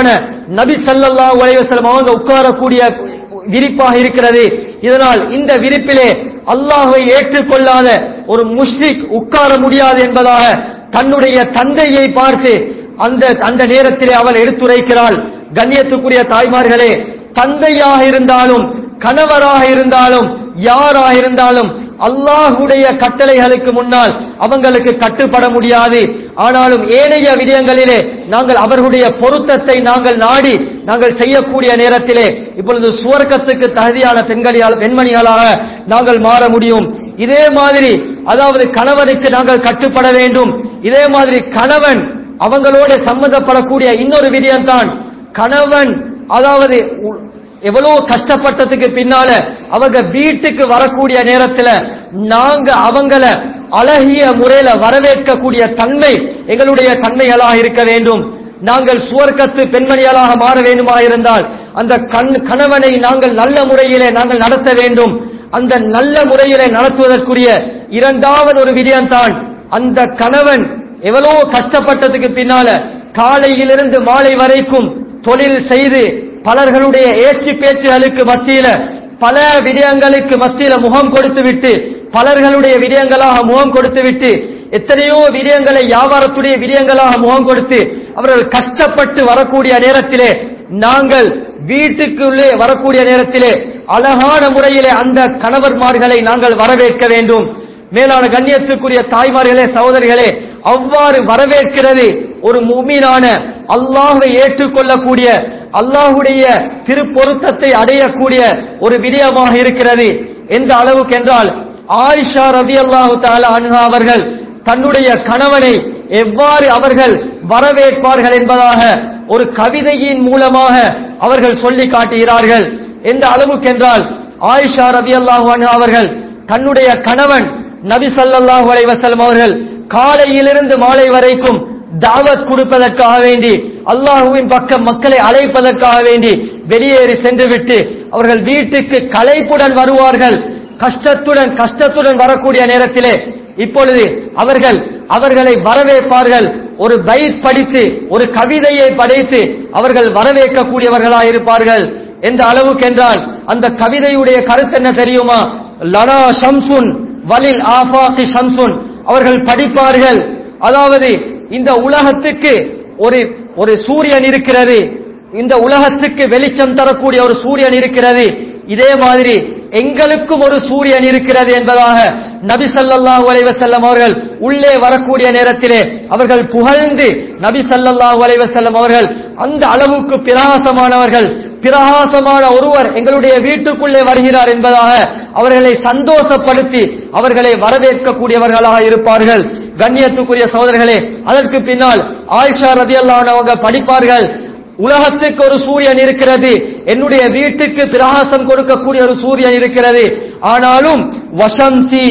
நபி ஸல்லல்லாஹு அலைஹி வஸல்லம் அவங்க உட்காரக்கூடிய விரிப்பாக இருக்கிறது இதனால் இந்த விரிப்பிலே அல்லாஹ்வை ஏற்றுக்கொள்ளாத ஒரு முஷ்ரிக் உட்கார முடியாது என்பதாக தன்னுடைய தந்தையை பார்த்து அந்த அந்த நேரத்திலே அவள் எடுத்துரைக்கிறாள் கண்ணியத்துக்குரிய தாய்மார்களே தந்தையாக இருந்தாலும் கணவராக இருந்தாலும் யாராக இருந்தாலும் அல்லாஹுடைய கட்டளைகளுக்கு முன்னால் அவங்களுக்கு கட்டுப்பட முடியாது ஆனாலும் ஏனைய விடயங்களிலே நாங்கள் அவர்களுடைய பொருத்தத்தை நாங்கள் நாடி நாங்கள் செய்யக்கூடிய நேரத்திலே இப்பொழுது சுவர்க்கத்துக்கு தகுதியான பெண்களியால் பெண்மணிகளாக நாங்கள் மாற முடியும் இதே மாதிரி அதாவது கணவனுக்கு நாங்கள் கட்டுப்பட வேண்டும் இதே மாதிரி கணவன் அவங்களோட சம்மந்தப்படக்கூடிய இன்னொரு விடயம்தான் கணவன் அதாவது உ- எவ்வளவு கஷ்டப்பட்டதுக்கு பின்னால அவங்க வீட்டுக்கு வரக்கூடிய நேரத்துல நாங்க அவங்கள அழகிய முறையில வரவேற்கக்கூடிய தன்மை எங்களுடைய தன்மைகளாக இருக்க வேண்டும் நாங்கள் சுவர்க்கத்து பெண்மணிகளாக மாற வேண்டுமா இருந்தால் அந்த கண் கணவனை நாங்கள் நல்ல முறையிலே நாங்கள் நடத்த வேண்டும் அந்த நல்ல முறையிலே நடத்துவதற்குரிய இரண்டாவது ஒரு விடயம்தான் அந்த கணவன் எவ்வளவு கஷ்டப்பட்டதுக்கு பின்னால காலையிலிருந்து மாலை வரைக்கும் தொழில் செய்து பலர்களுடைய ஏச்சு பேச்சுகளுக்கு மத்தியில பல விடயங்களுக்கு மத்தியில முகம் கொடுத்து விட்டு பலர்களுடைய விடயங்களாக முகம் கொடுத்து விட்டு எத்தனையோ விடயங்களை வியாபாரத்துடைய விடயங்களாக முகம் கொடுத்து அவர்கள் கஷ்டப்பட்டு வரக்கூடிய நேரத்திலே நாங்கள் வீட்டுக்குள்ளே வரக்கூடிய நேரத்திலே அழகான முறையிலே அந்த கணவர்மார்களை நாங்கள் வரவேற்க வேண்டும் மேலான கண்ணியத்துக்குரிய தாய்மார்களே சகோதரிகளே அவ்வாறு வரவேற்கிறது ஒரு முமீனான அல்லாஹ்வை ஏற்றுக்கொள்ளக்கூடிய அல்லாஹுடைய திருப்பொருத்தத்தை அடையக்கூடிய ஒரு விடயமாக இருக்கிறது எந்த அளவுக்கு என்றால் ஆயிஷா ரதி அல்லாஹு அன்ஹா அவர்கள் தன்னுடைய கணவனை எவ்வாறு அவர்கள் வரவேற்பார்கள் என்பதாக ஒரு கவிதையின் மூலமாக அவர்கள் சொல்லி காட்டுகிறார்கள் எந்த அளவுக்கு என்றால் ஆயிஷா ரதி அல்லாஹு அன்ஹா அவர்கள் தன்னுடைய கணவன் நபி ஸல்லல்லாஹு அலைஹி வஸல்லம் அவர்கள் காலையிலிருந்து மாலை வரைக்கும் தாவத் கொடுப்பதற்காக வேண்டி அல்லாஹுவின் பக்கம் மக்களை அழைப்பதற்காக வேண்டி வெளியேறி சென்று விட்டு அவர்கள் வீட்டுக்கு களைப்புடன் வருவார்கள் கஷ்டத்துடன் கஷ்டத்துடன் வரக்கூடிய நேரத்திலே இப்பொழுது அவர்கள் அவர்களை வரவேற்பார்கள் ஒரு பைத் படித்து ஒரு கவிதையை படைத்து அவர்கள் வரவேற்கக்கூடியவர்களாக இருப்பார்கள் எந்த அளவுக்கு என்றால் அந்த கவிதையுடைய கருத்து என்ன தெரியுமா லனா ஷம்சுன் வலில் ஆஃபாகி ஷம்சுன் அவர்கள் படிப்பார்கள் அதாவது இந்த உலகத்துக்கு ஒரு ஒரு சூரியன் இருக்கிறது இந்த உலகத்துக்கு வெளிச்சம் தரக்கூடிய ஒரு சூரியன் இருக்கிறது இதே மாதிரி எங்களுக்கும் ஒரு சூரியன் இருக்கிறது என்பதாக நபி ஸல்லல்லாஹு அலைஹி வஸல்லம் அவர்கள் உள்ளே வரக்கூடிய நேரத்திலே அவர்கள் புகழ்ந்து நபி ஸல்லல்லாஹு அலைஹி வஸல்லம் அவர்கள் அந்த அளவுக்கு பிரகாசமானவர்கள் பிரகாசமான ஒருவர் எங்களுடைய வீட்டுக்குள்ளே வருகிறார் என்பதாக அவர்களை சந்தோஷப்படுத்தி அவர்களை வரவேற்கக்கூடியவர்களாக இருப்பார்கள் கண்ணியத்துக்குரிய சகோதரர்களே அதற்கு பின்னால் ஆயிஷா ரதியல்லாஹு அவங்க படிப்பார்கள் உலகத்துக்கு ஒரு சூரியன் இருக்கிறது என்னுடைய வீட்டுக்கு பிரகாசம் கொடுக்கக்கூடிய ஒரு சூரியன் இருக்கிறது ஆனாலும் வசம்சி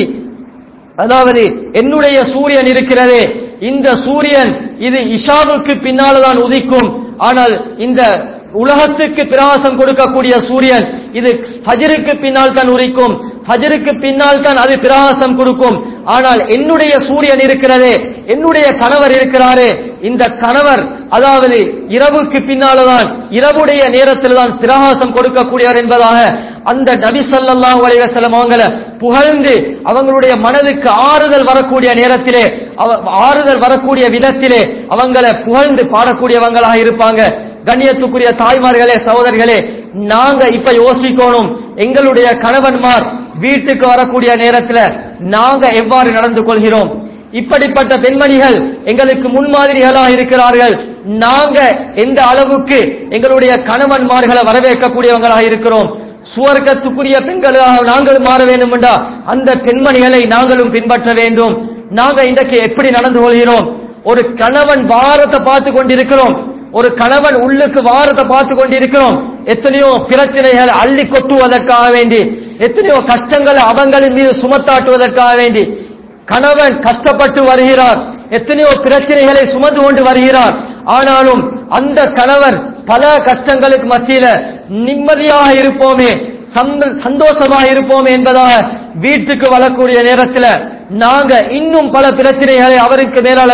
அதாவது என்னுடைய சூரியன் இருக்கிறது இந்த சூரியன் இது இஷாவுக்கு பின்னால்தான் உதிக்கும் ஆனால் இந்த உலகத்துக்கு பிரகாசம் கொடுக்கக்கூடிய சூரியன் இது ஃபஜருக்கு பின்னால் தான் உரிக்கும் ஃபஜருக்கு பின்னால் தான் அது பிரகாசம் கொடுக்கும் ஆனால் என்னுடைய சூரியன் இருக்கிறதே என்னுடைய கணவர் இருக்கிறாரே இந்த கணவர் அதாவது இரவுக்கு பின்னால்தான் இரவுடைய நேரத்தில் தான் பிரகாசம் கொடுக்கக்கூடியவர் என்பதாக அந்த நபி ஸல்லல்லாஹு அலைஹி வஸல்லம் அவங்கள புகழ்ந்து அவங்களுடைய மனதுக்கு ஆறுதல் வரக்கூடிய நேரத்திலே அவ- ஆறுதல் வரக்கூடிய விதத்திலே அவங்கள புகழ்ந்து பாடக்கூடியவங்களாக இருப்பாங்க கண்ணியத்துக்குரிய தாய்மார்களே சகோதரர்களே நாங்க இப்ப யோசிக்கணும் எங்களுடைய கணவன்மார் வீட்டுக்கு வரக்கூடிய நேரத்துல நாங்க எவ்வாறு நடந்து கொள்கிறோம் இப்படிப்பட்ட பெண்மணிகள் எங்களுக்கு முன்மாதிரிகளாக இருக்கிறார்கள் நாங்க எந்த அளவுக்கு எங்களுடைய கணவன்மார்களை வரவேற்கக்கூடியவங்களாக இருக்கிறோம் சுவர்க்கத்துக்குரிய பெண்களாக நாங்கள் மாற வேண்டும் என்றா அந்த பெண்மணிகளை நாங்களும் பின்பற்ற வேண்டும் நாங்க இன்றைக்கு எப்படி நடந்து கொள்கிறோம் ஒரு கணவன் வாரத்தை பார்த்து கொண்டிருக்கிறோம் ஒரு கணவன் உள்ளுக்கு வாரத்தை பார்த்து கொண்டிருக்கிறோம் எத்தனையோ பிரச்சனைகளை அள்ளி கொட்டுவதற்காக வேண்டி எத்தனையோ கஷ்டங்களை அவங்களின் மீது சுமத்தாட்டுவதற்காக வேண்டி கணவன் கஷ்டப்பட்டு வருகிறார் எத்தனையோ பிரச்சனைகளை சுமந்து கொண்டு வருகிறார் ஆனாலும் அந்த கணவர் பல கஷ்டங்களுக்கு மத்தியில நிம்மதியாக இருப்போமே சந்த- சந்தோஷமாக இருப்போமே என்பதாக வீட்டுக்கு வரக்கூடிய நேரத்தில் நாங்க இன்னும் பல பிரச்சனைகளை அவருக்கு மேலால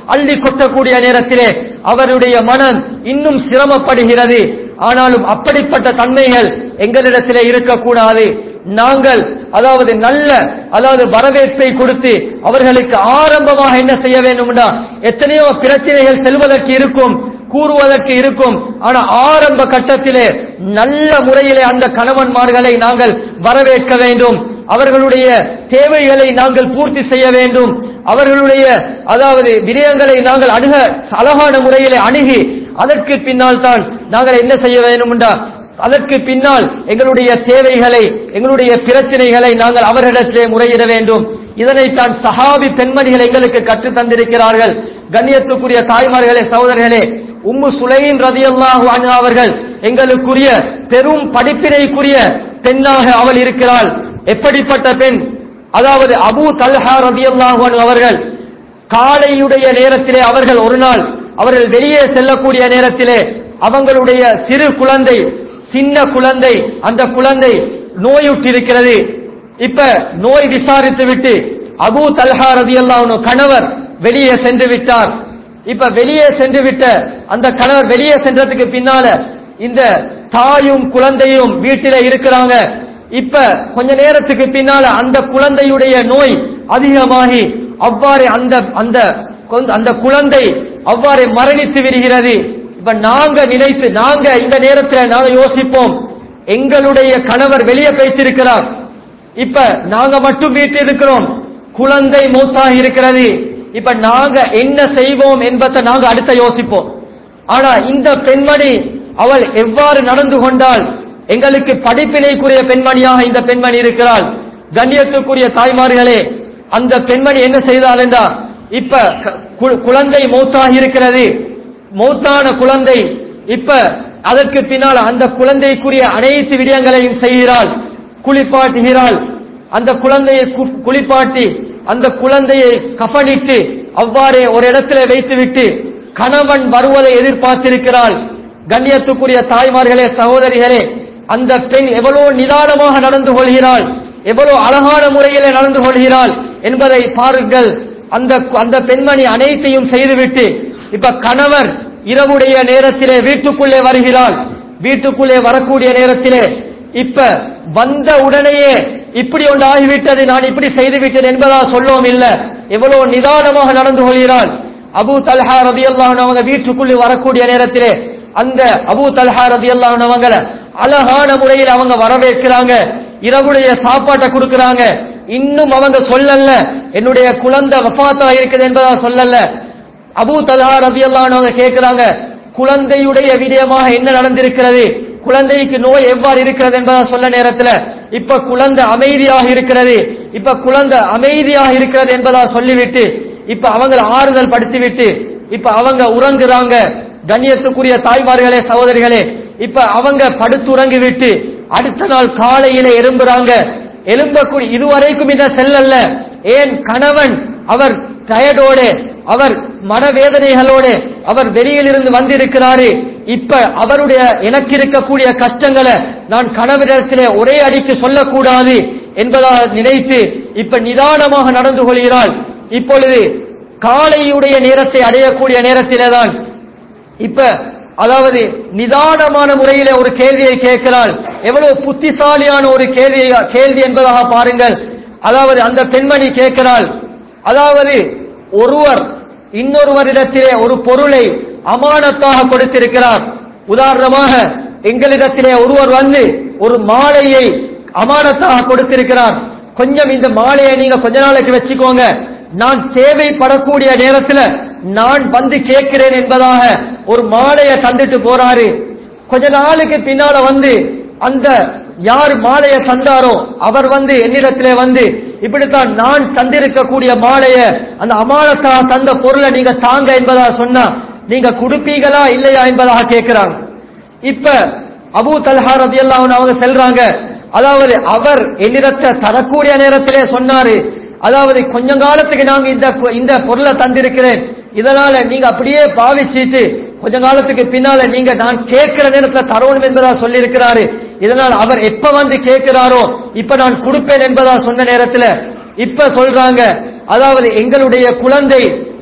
அள்ளி கொட்டக்கூடிய நேரத்திலே அவருடைய மனம் இன்னும் சிரமப்படுகிறது ஆனாலும் அப்படிப்பட்ட தன்மைகள் எங்களிடத்திலே இருக்கக்கூடாது நாங்கள் அதாவது நல்ல அதாவது வரவேற்பை கொடுத்து அவர்களுக்கு ஆரம்பமாக என்ன செய்ய வேண்டும்னா எத்தனையோ பிரச்சனைகள் செல்வதற்கு இருக்கும் கூறுவதற்கு இருக்கும் ஆனா ஆரம்ப கட்டத்திலே நல்ல முறையிலே அந்த கணவன்மார்களை நாங்கள் வரவேற்க வேண்டும் அவர்களுடைய தேவைகளை நாங்கள் பூர்த்தி செய்ய வேண்டும் அவர்களுடைய அதாவது விடயங்களை நாங்கள் அணுக அழகான முறையிலே அணுகி அதற்கு பின்னால் தான் நாங்கள் என்ன செய்ய வேண்டும் என்றால் அதற்கு பின்னால் எங்களுடைய தேவைகளை எங்களுடைய பிரச்சனைகளை நாங்கள் அவர்களிடத்திலே முறையிட வேண்டும் இதனைத்தான் சஹாபி பெண்மணிகள் எங்களுக்கு கற்றுத் தந்திருக்கிறார்கள் கண்ணியத்துக்குரிய தாய்மார்களே சகோதரர்களே உம்மு சுலைன் ரதியல்லாஹு அன்ஹா அவர்கள் எங்களுக்குரிய பெரும் படிப்பினைக்குரிய பெண்ணாக அவள் இருக்கிறாள் எப்படிப்பட்ட பெண் அதாவது அபூ தல்ஹா ரதியல்லாஹு அன்ஹு அவர்கள் காலையுடைய நேரத்திலே அவர்கள் ஒரு நாள் அவர்கள் வெளியே செல்லக்கூடிய நேரத்திலே அவங்களுடைய சிறு குழந்தை சின்ன குழந்தை அந்த குழந்தை நோயுற்றிருக்கிறது இப்ப நோய் விசாரித்து விட்டு அபூ தல்ஹா ரதியல்லாஹு கணவர் வெளியே சென்று விட்டார் இப்ப வெளியே சென்று விட்ட அந்த கணவர் வெளியே சென்றதுக்கு பின்னால இந்த தாயும் குழந்தையும் வீட்டில இருக்கிறாங்க இப்ப கொஞ்ச நேரத்துக்கு பின்னால அந்த குழந்தையுடைய நோய் அதிகமாகி அவ்வாறு அந்த அந்த கொ- அந்த குழந்தை அவ்வாறு மரணித்து விடுகிறது இப்ப நாங்க நினைத்து நாங்க இந்த நேரத்தில் நாங்க யோசிப்போம் எங்களுடைய கணவர் வெளியே பேசியிருக்கிறார் இப்ப நாங்க மட்டும் வீட்டில் இருக்கிறோம் குழந்தை மூத்தாக இருக்கிறது இப்ப நாங்க என்ன செய்வோம் என்பதை நாங்க அடுத்த யோசிப்போம் ஆனா இந்த பெண்மணி அவள் எவ்வாறு நடந்து கொண்டால் எங்களுக்கு படிப்பினைக்குரிய பெண்மணியாக இந்த பெண்மணி இருக்கிறாள் கண்ணியத்துக்குரிய தாய்மார்களே அந்த பெண்மணி என்ன செய்தாள் என்றா இப்ப க- கு- குழந்தை மௌத்தாக இருக்கிறது மௌத்தான குழந்தை இப்ப அதற்கு பின்னால் அந்த குழந்தைக்குரிய அனைத்து விடயங்களையும் செய்கிறாள் குளிப்பாட்டுகிறாள் அந்த குழந்தையை கு- குளிப்பாட்டி அந்த குழந்தையை கஃனிட்டு அவ்வாறே ஒரு இடத்துல வைத்துவிட்டு கணவன் வருவதை எதிர்பார்த்திருக்கிறாள் கண்ணியத்துக்குரிய தாய்மார்களே சகோதரிகளே அந்த பெண் எவ்வளவு நிதானமாக நடந்து கொள்கிறாள் எவ்வளவு அழகான முறையிலே நடந்து கொள்கிறாள் என்பதை பாருங்கள் அந்த அந்த பெண்மணி அனைத்தையும் செய்துவிட்டு இப்ப கணவர் இரவுடைய நேரத்திலே வீட்டுக்குள்ளே வருகிறாள் வீட்டுக்குள்ளே வரக்கூடிய நேரத்திலே இப்ப வந்த உடனேயே இப்படி ஒன்று ஆகிவிட்டது நான் இப்படி செய்து விட்டேன் என்பதா சொல்லவும் இல்ல எவ்வளவு நிதானமாக நடந்து கொள்கிறாள் அபூ தல்ஹா ரதியல்லாஹு அன்ஹு அவங்க வீட்டுக்குள்ளே வரக்கூடிய நேரத்திலே அந்த அபூ தல்ஹா ரதியல்லாஹு அன்ஹு அவங்கள அழகான முறையில் அவங்க வரவேற்கிறாங்க இரவுடைய சாப்பாட்டை கொடுக்கறாங்க இன்னும் அவங்க சொல்லல என்னுடைய குழந்தை வஃபாத்தா இருக்குது என்பதா சொல்லல அபூ தல்ஹா ரதியல்லாஹு அன்ஹு அவங்க கேட்கிறாங்க குழந்தையுடைய விடயமாக என்ன நடந்திருக்கிறது குழந்தைக்கு நோய் எவ்வாறு இருக்கிறது என்பதா சொல்ல நேரத்தில் இப்ப குழந்தை அமைதியாக இருக்கிறது இப்ப குழந்தை அமைதியாக இருக்கிறது என்பதா சொல்லிவிட்டு இப்ப அவங்களை ஆறுதல் படுத்திவிட்டு இப்ப அவங்க உறங்குறாங்க கண்ணியத்துக்குரிய தாய்மார்களே சகோதரிகளே இப்ப அவங்க படுத்துறங்கி விட்டு அடுத்த நாள் காலையில எழும்புறாங்க எழும்பக்கூடிய இதுவரைக்கும் இந்த செல்லல்ல ஏன் கணவன் அவர் டயர்டோட அவர் மனவேதனைகளோடு அவர் வெளியிலிருந்து வந்திருக்கிறாரு இப்ப அவருடைய எனக்கு இருக்கக்கூடிய கஷ்டங்களை நான் கணவரிடத்திலே ஒரே அடிக்கு சொல்லக்கூடாது என்பதாக நினைத்து இப்ப நிதானமாக நடந்து கொள்கிறாள் இப்பொழுது காலையுடைய நேரத்தை அடையக்கூடிய நேரத்திலே தான் இப்ப அதாவது நிதானமான முறையில ஒரு கேள்வியை கேட்கிறாள் எவ்வளவு புத்திசாலியான ஒரு கேள்வி கேள்வி என்பதாக பாருங்கள் அதாவது அந்த பெண்மணி கேட்கிறாள் அதாவது ஒருவர் இன்னொருவரிடத்திலே ஒரு பொருளை அமானத்தாக கொடுத்திருக்கிறார் உதாரணமாக எங்களிடத்திலே ஒருவர் வந்து ஒரு மாலையை அமானத்தாக கொடுத்திருக்கிறார் கொஞ்சம் இந்த மாலையை நீங்க கொஞ்ச நாளைக்கு வச்சுக்கோங்க நான் தேவைப்படக்கூடிய நேரத்தில் நான் வந்து கேட்கிறேன் என்பதாக ஒரு மாலையை தந்துட்டு போறாரு கொஞ்ச நாளுக்கு பின்னால வந்து அந்த யார் மாலையை தந்தாரோ அவர் வந்து என்னிடத்திலே வந்து இப்படித்தான் நான் தந்திருக்கக்கூடிய மாலையை அந்த அமானத்தா தந்த பொருளை நீங்க தாங்க என்பதாக சொன்னா நீங்க கொடுப்பீங்களா இல்லையா என்பதாக கேட்கிறாங்க இப்ப அபூ தல்ஹா ரதியல்லாஹு அன்ஹு அவங்க செல்றாங்க அதாவது அவர் என்னிடத்தை தரக்கூடிய நேரத்திலே சொன்னாரு அதாவது கொஞ்ச காலத்துக்கு நாங்க இந்த இந்த பொருளை தந்திருக்கிறேன் இதனால நீங்க அப்படியே பாவிச்சிட்டு கொஞ்ச காலத்துக்கு பின்னால நீங்க நான் கேட்கிற நேரத்துல தரணும் என்பதா சொல்லி இருக்கிறாரு இதனால் அவர் எப்ப வந்து கேட்கிறாரோ இப்ப நான் கொடுப்பேன் என்பதா சொன்ன நேரத்துல இப்ப சொல்றாங்க அதாவது எங்களுடைய குழந்தை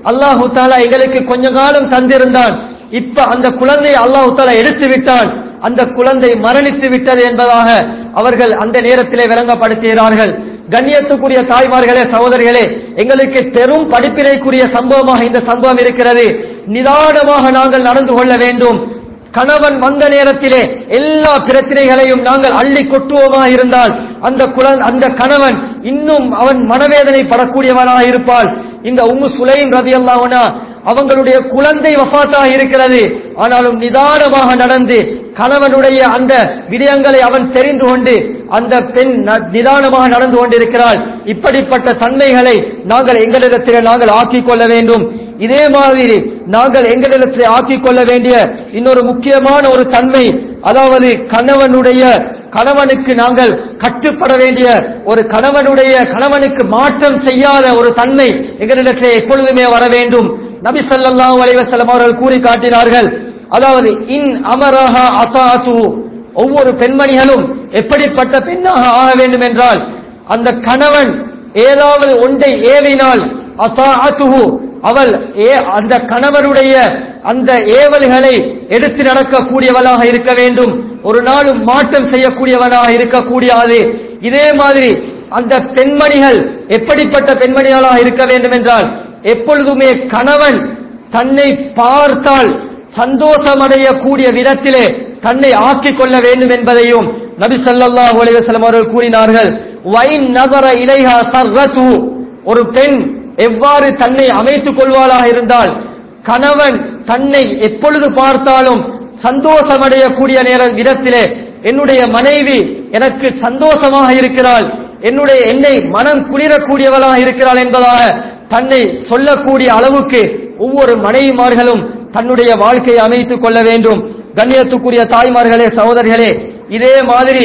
அல்லாஹு தாலா எங்களுக்கு கொஞ்ச காலம் தந்திருந்தான் இப்ப அந்த குழந்தையை அல்லாஹு தாலா எடுத்து விட்டான் அந்த குழந்தை மரணித்து விட்டது என்பதாக அவர்கள் அந்த நேரத்திலே விளங்கப்படுத்துகிறார்கள் கண்ணியத்துக்குரிய தாய்மார்களே சகோதரிகளே எங்களுக்கு பெரும் படிப்பினைக்குரிய சம்பவமாக இந்த சம்பவம் இருக்கிறது நிதானமாக நாங்கள் நடந்து கொள்ள வேண்டும் கணவன் வந்த நேரத்திலே எல்லா பிரச்சனைகளையும் நாங்கள் அள்ளி கொட்டுவோமா இருந்தால் அந்த குழந்தை அந்த கணவன் இன்னும் அவன் மனவேதனை படக்கூடியவனாக இருப்பாள் இந்த உம்மு சுலைம் ரதி அவங்களுடைய குழந்தை வஃபாத்தாக இருக்கிறது ஆனாலும் நிதானமாக நடந்து கணவனுடைய அந்த விடயங்களை அவன் தெரிந்து கொண்டு அந்த பெண் ந- நிதானமாக நடந்து கொண்டிருக்கிறாள் இப்படிப்பட்ட தன்மைகளை நாங்கள் எங்களிடத்திலே நாங்கள் ஆக்கிக் கொள்ள வேண்டும் இதே மாதிரி நாங்கள் எங்களிடத்திலே ஆக்கிக் கொள்ள வேண்டிய இன்னொரு முக்கியமான ஒரு தன்மை அதாவது கணவனுடைய கணவனுக்கு நாங்கள் கட்டுப்பட வேண்டிய ஒரு கணவனுடைய கணவனுக்கு மாற்றம் செய்யாத ஒரு தன்மை எங்களிடத்திலே எப்பொழுதுமே வர வேண்டும் நபி ஸல்லல்லாஹு அலைஹி வஸல்லம் அவர்கள் கூறி காட்டினார்கள் அதாவது இன் அமரஹா அதாத்து ஒவ்வொரு பெண்மணிகளும் எப்படிப்பட்ட பெண்ணாக ஆக வேண்டும் என்றால் அந்த கணவன் ஏதாவது ஒன்றை ஏவினால் அதாஅத்துஹு அவள் ஏ- அந்த கணவனுடைய அந்த ஏவல்களை எடுத்து நடக்கக்கூடியவளாக இருக்க வேண்டும் ஒரு நாளும் மாற்றம் செய்யக்கூடியவனாக இருக்கக்கூடாது இதே மாதிரி அந்த பெண்மணிகள் எப்படிப்பட்ட பெண்மணிகளாக இருக்க வேண்டும் என்றால் எப்பொழுதுமே கணவன் தன்னை பார்த்தால் சந்தோஷமடையக்கூடிய விதத்திலே தன்னை ஆக்கிக் கொள்ள வேண்டும் என்பதையும் நபி ஸல்லல்லாஹு அலைஹி வஸல்லம் அவர்கள் கூறினார்கள் வைன் நதர இலைஹா சர்ரத்து ஒரு பெண் எவ்வாறு தன்னை அமைத்துக் கொள்வாளாக இருந்தால் கணவன் தன்னை எப்பொழுது பார்த்தாலும் சந்தோஷமடையக்கூடிய நேர விதத்திலே என்னுடைய மனைவி எனக்கு சந்தோஷமாக இருக்கிறாள் என்னுடைய என்னை மனம் குளிரக்கூடியவளாக இருக்கிறாள் என்பதாக தன்னை சொல்லக்கூடிய அளவுக்கு ஒவ்வொரு மனைவிமார்களும் தன்னுடைய வாழ்க்கையை அமைத்துக் கொள்ள வேண்டும் கண்ணியத்துக்குரிய தாய்மார்களே சகோதரிகளே இதே மாதிரி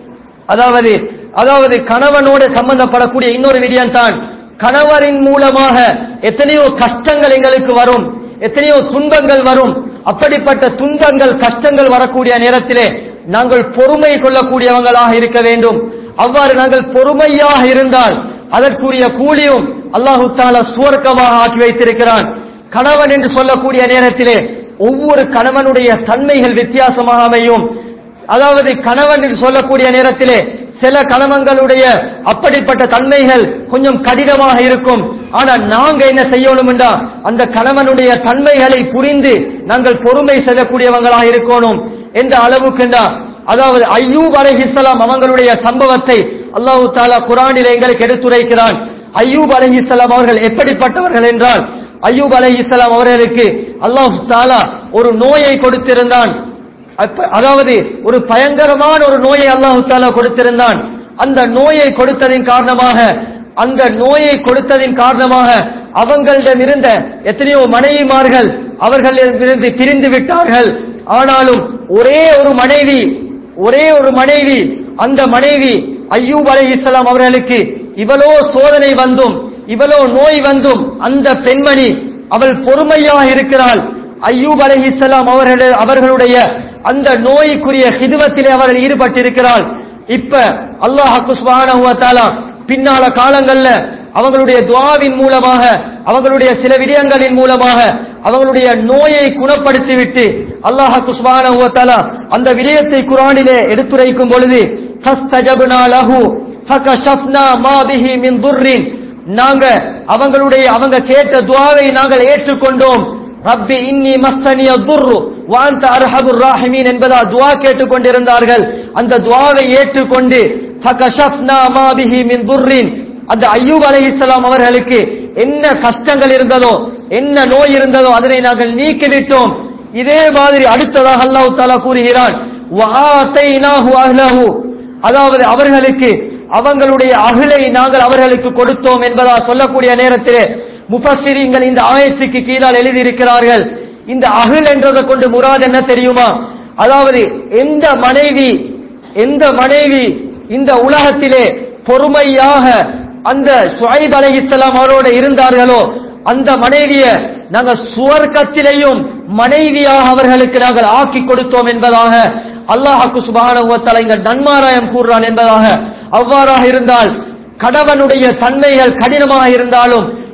அதாவது அதாவது கணவனோடு சம்பந்தப்படக்கூடிய இன்னொரு விடயம் தான் கணவரின் மூலமாக எத்தனையோ கஷ்டங்கள் எங்களுக்கு வரும் எத்தனையோ துன்பங்கள் வரும் அப்படிப்பட்ட துன்பங்கள் கஷ்டங்கள் வரக்கூடிய நேரத்திலே நாங்கள் பொறுமை கொள்ளக்கூடியவங்களாக இருக்க வேண்டும் அவ்வாறு நாங்கள் பொறுமையாக இருந்தால் அதற்குரிய கூலியும் அல்லாஹு தாலா சுவர்க்கமாக ஆக்கி வைத்திருக்கிறான் கணவன் என்று சொல்லக்கூடிய நேரத்திலே ஒவ்வொரு கணவனுடைய தன்மைகள் வித்தியாசமாக அமையும் அதாவது கணவன் என்று சொல்லக்கூடிய நேரத்திலே சில கணவன்களுடைய அப்படிப்பட்ட தன்மைகள் கொஞ்சம் கடினமாக இருக்கும் ஆனா நாங்க என்ன செய்யணும் என்றா அந்த கணவனுடைய தன்மைகளை புரிந்து நாங்கள் பொறுமை செல்லக்கூடியவங்களாக இருக்கணும் என்ற அளவுக்குண்டா அதாவது ஐயூப் அலைஹிஸ்ஸலாம் அவங்களுடைய சம்பவத்தை அல்லாஹு தாலா குரானில் எங்களுக்கு எடுத்துரைக்கிறான் ஐயூப் அலைஹிஸ்ஸலாம் அவர்கள் எப்படிப்பட்டவர்கள் என்றால் ஐயூப் அலைஹிஸ்ஸலாம் அவர்களுக்கு அல்லாஹு தாலா ஒரு நோயை கொடுத்திருந்தான் அப்ப- அதாவது ஒரு பயங்கரமான ஒரு நோயை அல்லாஹு தாலா கொடுத்திருந்தான் அந்த நோயை கொடுத்ததின் காரணமாக அந்த நோயை கொடுத்ததின் காரணமாக அவங்களிடம் இருந்த எத்தனையோ மனைவிமார்கள் அவர்களிடமிருந்து பிரிந்து விட்டார்கள் ஆனாலும் ஒரே ஒரு மனைவி ஒரே ஒரு மனைவி அந்த மனைவி ஐயூப் அலைஹிஸ்ஸலாம் அவர்களுக்கு இவ்வளோ சோதனை வந்தும் இவ்வளோ நோய் வந்தும் அந்த பெண்மணி அவள் பொறுமையாக இருக்கிறாள் ஐயூப் அலைஹிஸ்ஸலாம் அவர்கள் அவர்களுடைய அந்த நோய்க்குரிய ஹிதுமத்திலே அவர்கள் ஈடுபட்டிருக்கிறாள் இப்ப அல்லாஹ் சுப்ஹானஹு வ தஆலா பின்னால காலங்கள்ல அவங்களுடைய துஆவின் மூலமாக அவங்களுடைய சில விடயங்களின் மூலமாக அவங்களுடைய நோயை குணப்படுத்திவிட்டு அல்லாஹ் சுப்ஹானஹு வ தஆலா அந்த விடயத்தை குர்ஆனிலே எடுத்துரைக்கும் பொழுது ஃபஸ்தஜப்னா லஹு ஃபகஷஃப்னா மா பிஹி மின் துர்ரின் நாங்க அவங்களுடைய அவங்க கேட்ட துஆவை நாங்கள் ஏற்றுக்கொண்டோம் ரப்பி இன்னி மஸ்தனிய துர்ரு வாந்த அர்ஹமுர் ராஹிமீன் என்பதா துஆ கேட்டுக் கொண்டிருந்தார்கள் அந்த துஆவை ஏற்றுக்கொண்டு ஃபகஷஃப்னா மா பிஹி மின் துர்ரின் அந்த ஐயூப் அலைஹிஸ்ஸலாம் அவர்களுக்கு என்ன கஷ்டங்கள் இருந்ததோ என்ன நோய் இருந்ததோ அதனை நாங்கள் நீக்கிவிட்டோம் இதே மாதிரி அடுத்ததாக அல்லாஹ் தஆலா கூறுகிறான் வஆதைனாஹு அஹ்லஹு அதாவது அவர்களுக்கு அவங்களுடைய அகலை நாங்கள் அவர்களுக்கு கொடுத்தோம் என்பதா சொல்லக்கூடிய நேரத்திலே முஃபஸ்ஸிரீன்கள் இந்த ஆயத்துக்கு கீழால் எழுதியிருக்கிறார்கள் இந்த அகல் என்றதை கொண்டு முராத் என்ன தெரியுமா அதாவது எந்த மனைவி எந்த மனைவி இந்த உலகத்திலே பொறுமையாக அந்த சுஐப் அலைஹிஸ்ஸலாம் அவரோட இருந்தார்களோ அந்த மனைவிய நாங்க சுவர்க்கத்திலேயும் மனைவியாக அவர்களுக்கு நாங்கள் ஆக்கி கொடுத்தோம் என்பதாக அல்லாஹ்க்கு சுப்ஹானஹு வ தஆலா இங்க நன்மாராயம் கூறுறான் என்பதாக அவ்வாறாக இருந்தால் கணவனுடைய தன்மைகள் கடினமாக இருந்தாலும்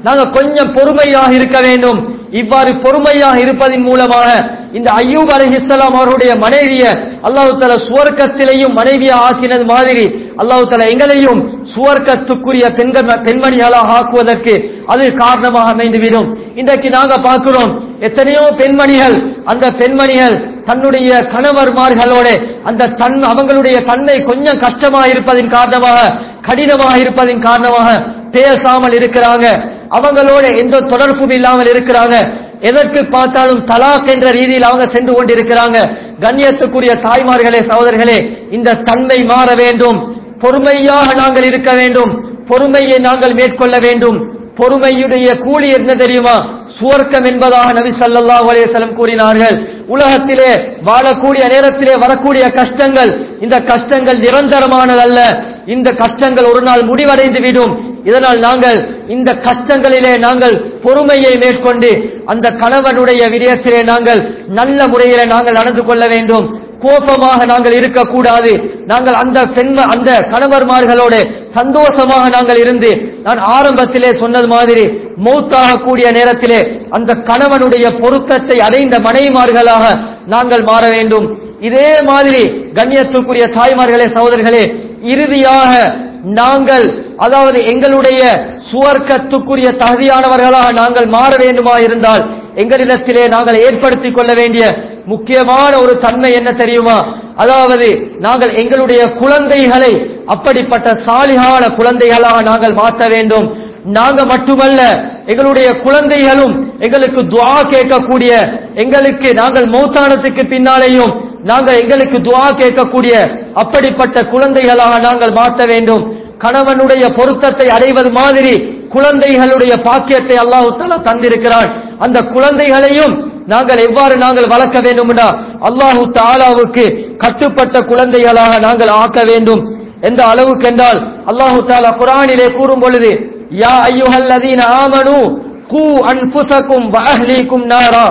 நாங்க கொஞ்சம் பொறுமையாக இருக்க வேண்டும் இவ்வாறு பொறுமையாக இருப்பதின் மூலமாக இந்த ஐயூப் அலைஹிஸ்ஸலாம் அவருடைய மனைவிய அல்லாஹு தஆலா சுவர்க்கத்திலேயும் மனைவியா ஆக்கினது மாதிரி அல்லாஹு தஆலா எங்களையும் சுவர்க்கத்துக்குரிய பெண்கள் பெண்மணிகளாக ஆக்குவதற்கு அது காரணமாக அமைந்துவிடும் இன்றைக்கு நாங்க பார்க்கிறோம் எத்தனையோ பெண்மணிகள் அந்த பெண்மணிகள் தன்னுடைய கணவர்மார்களோட அந்த தன் அவங்களுடைய தன்மை கொஞ்சம் கஷ்டமாக இருப்பதின் காரணமாக கடினமாக இருப்பதின் காரணமாக பேசாமல் இருக்கிறாங்க அவங்களோட எந்த தொடர்பும் இல்லாமல் இருக்கிறாங்க எதற்கு பார்த்தாலும் தலாக் என்ற ரீதியில் அவங்க சென்று கொண்டிருக்கிறாங்க கண்ணியத்துக்குரிய தாய்மார்களே சகோதரர்களே இந்த தன்மை மாற வேண்டும் பொறுமையாக நாங்கள் இருக்க வேண்டும் பொறுமையை நாங்கள் மேற்கொள்ள வேண்டும் பொறுமையுடைய கூலி என்ன தெரியுமா சுவர்க்கம் என்பதாக நபி ஸல்லல்லாஹு அலைஹி வஸல்லம் கூறினார்கள் உலகத்திலே வாழக்கூடிய நேரத்திலே வரக்கூடிய கஷ்டங்கள் இந்த கஷ்டங்கள் நிரந்தரமானதல்ல இந்த கஷ்டங்கள் ஒரு நாள் முடிவடைந்து விடும் இதனால் நாங்கள் இந்த கஷ்டங்களிலே நாங்கள் பொறுமையை மேற்கொண்டு அந்த கணவனுடைய விடயத்திலே நாங்கள் நல்ல முறையிலே நாங்கள் நடந்து கொள்ள வேண்டும் கோபமாக நாங்கள் இருக்கக்கூடாது நாங்கள் அந்த பெண் அந்த கணவர்மார்களோடு சந்தோஷமாக நாங்கள் இருந்து நான் ஆரம்பத்திலே சொன்னது மாதிரி மௌத்தாக கூடிய நேரத்திலே அந்த கணவனுடைய பொருத்தத்தை அடைந்த மனைவிமார்களாக நாங்கள் மாற வேண்டும் இதே மாதிரி கண்ணியத்துக்குரிய தாய்மார்களே சகோதரர்களே இறுதியாக நாங்கள் அதாவது எங்களுடைய சுவர்க்கத்துக்குரிய தகுதியானவர்களாக நாங்கள் மாற வேண்டுமா இருந்தால் எங்களிடத்திலே நாங்கள் ஏற்படுத்திக் கொள்ள வேண்டிய முக்கியமான ஒரு தன்மை என்ன தெரியுமா அதாவது நாங்கள் எங்களுடைய குழந்தைகளை அப்படிப்பட்ட சாலிகான குழந்தைகளாக நாங்கள் மாற்ற வேண்டும் நாங்க மட்டுமல்ல எங்களுடைய குழந்தைகளும் எங்களுக்கு துஆ கேட்கக்கூடிய எங்களுக்கு நாங்கள் மௌத்தானத்துக்கு பின்னாலேயும் நாங்கள் எங்களுக்கு துஆ கேட்கக்கூடிய அப்படிப்பட்ட குழந்தைகளாக நாங்கள் மாற்ற வேண்டும் கணவனுடைய பொருத்தத்தை அடைவது மாதிரி குழந்தைகளுடைய பாக்கியத்தை அல்லாஹு தஆலா தந்திருக்கிறான் அந்த குழந்தைகளையும் நாங்கள் எவ்வாறு நாங்கள் வளர்க்க வேண்டும்னா அல்லாஹு தாலாவுக்கு கட்டுப்பட்ட குழந்தைகளாக நாங்கள் ஆக்க வேண்டும் எந்த அளவுக்கு என்றால் அல்லாஹு தாலா குரானிலே கூறும் பொழுது யா ஐயுஹல்லதீன ஆமனு கூ அன்ஃபுசக்கும் வ அஹ்லீக்கும் நாரா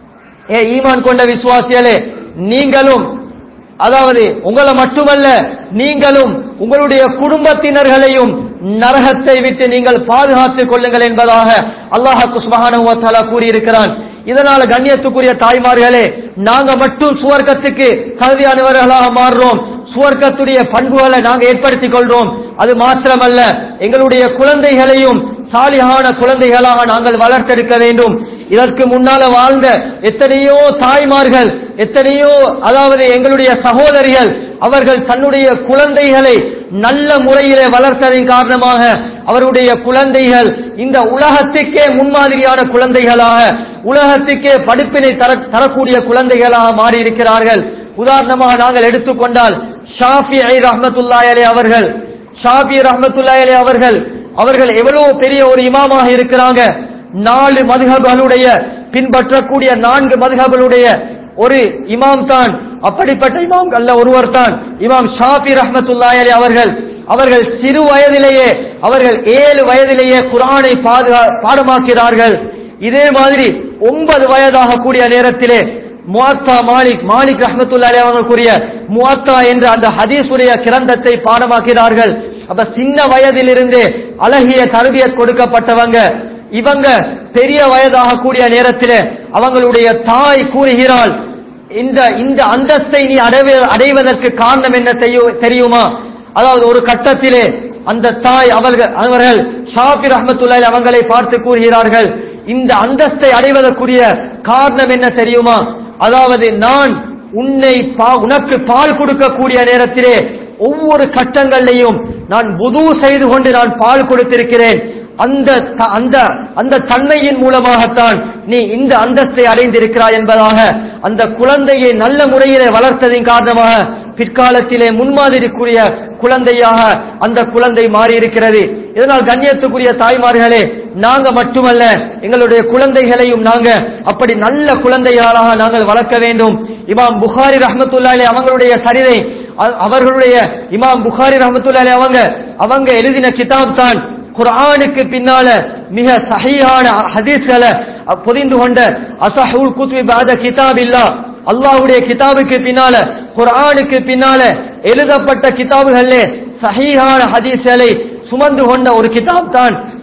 ஏ ஈமான் கொண்ட விசுவாசிகளே நீங்களும் அதாவது உங்களை மட்டுமல்ல நீங்களும் உங்களுடைய குடும்பத்தினர்களையும் நரகத்தை விட்டு நீங்கள் பாதுகாத்துக் கொள்ளுங்கள் என்பதாக அல்லாஹ் சுபஹானஹு வ தஆலா கூறியிருக்கிறான் இதனால கண்ணியத்துக்குரிய தாய்மார்களே நாங்க மட்டும் சுவர்க்கத்துக்கு தகுதியானவர்களாக மாறுறோம் சுவர்க்கத்துடைய பண்புகளை நாங்க ஏற்படுத்திக் கொள்றோம் அது மாத்திரமல்ல எங்களுடைய குழந்தைகளையும் சாலிகான குழந்தைகளாக நாங்கள் வளர்த்தெடுக்க வேண்டும் இதற்கு முன்னால வாழ்ந்த எத்தனையோ தாய்மார்கள் எத்தனையோ அதாவது எங்களுடைய சகோதரிகள் அவர்கள் தன்னுடைய குழந்தைகளை நல்ல முறையிலே வளர்த்ததின் காரணமாக அவருடைய குழந்தைகள் இந்த உலகத்துக்கே முன்மாதிரியான குழந்தைகளாக உலகத்துக்கே படிப்பினை தர தரக்கூடிய குழந்தைகளாக மாறி இருக்கிறார்கள் உதாரணமாக நாங்கள் எடுத்துக்கொண்டால் ஷாஃபி ஐ ரஹமத்துல்லாய் அலே அவர்கள் ஷாஃபி ரஹமத்துல்லாய் அலே அவர்கள் அவர்கள் எவ்வளவு பெரிய ஒரு இமாமாக இருக்கிறாங்க நாலு மதுகபுகளுடைய பின்பற்றக்கூடிய நான்கு மதுகபுகளுடைய ஒரு இமாம் தான் அப்படிப்பட்ட இமாம் அல்ல ஒருவர் தான் இமாம் ஷாஃபி ரஹமத்துல்லாய் அலி அவர்கள் அவர்கள் சிறு வயதிலேயே அவர்கள் ஏழு வயதிலேயே குரானை பாதுகா பாடமாக்கிறார்கள் இதே மாதிரி ஒன்பது வயதாக கூடிய நேரத்திலே முவாத்தா மாலிக் மாலிக் ரஹமத்துல்லா அலி அவர்கள் கூறிய முவாத்தா என்ற அந்த ஹதீசுடைய கிரந்தத்தை பாடமாக்கிறார்கள் அப்ப சின்ன வயதிலிருந்தே அழகிய தருவியத் கொடுக்கப்பட்டவங்க இவங்க பெரிய வயதாக கூடிய நேரத்தில் அவங்களுடைய தாய் கூறுகிறாள் இந்த இந்த அந்தஸ்தை நீ அடைவ அடைவதற்கு காரணம் என்ன தெரியு- தெரியுமா அதாவது ஒரு கட்டத்திலே அந்த தாய் அவர்கள் அவர்கள் ஷாஃபி ரஹமத்துல்லாஹி அவங்களை பார்த்து கூறுகிறார்கள் இந்த அந்தஸ்தை அடைவதற்குரிய காரணம் என்ன தெரியுமா அதாவது நான் உன்னை பா- உனக்கு பால் கொடுக்கக்கூடிய நேரத்திலே ஒவ்வொரு கட்டங்களிலையும் நான் வுது செய்து கொண்டு நான் பால் கொடுத்திருக்கிறேன் அந்த த- அந்த அந்த தன்மையின் மூலமாகத்தான் நீ இந்த அந்தஸ்தை அடைந்திருக்கிறாய் என்பதாக அந்த குழந்தையை நல்ல முறையிலே வளர்த்ததின் காரணமாக பிற்காலத்திலே முன்மாதிரிக்குரிய குழந்தையாக அந்த குழந்தை மாறி இருக்கிறது இதனால் கண்ணியத்துக்குரிய தாய்மார்களே நாங்க மட்டுமல்ல எங்களுடைய குழந்தைகளையும் நாங்க அப்படி நல்ல குழந்தைகளாக நாங்கள் வளர்க்க வேண்டும் இமாம் புகாரி ரஹமத்துல்லாலே அவங்களுடைய சரிதை அ- அவர்களுடைய இமாம் புகாரி ரஹமத்துல்லாலே அவங்க அவங்க எழுதின கிதாப் தான் குர்ஆனுக்கு பின்னால மிக சஹீஹான ஹதீஸ்களை அ- பொதிந்து கொண்ட அசஹுல் குத்பி பாத கிதாப் இல்லா அல்லாஹ்வுடைய கிதாபுக்கு பின்னால குர்ஆனுக்கு பின்னால எழுதப்பட்ட கிதாபுகளிலே சஹீஹான ஹதீஸ்களை சுமந்து கொண்ட ஒரு கிதாப் தான்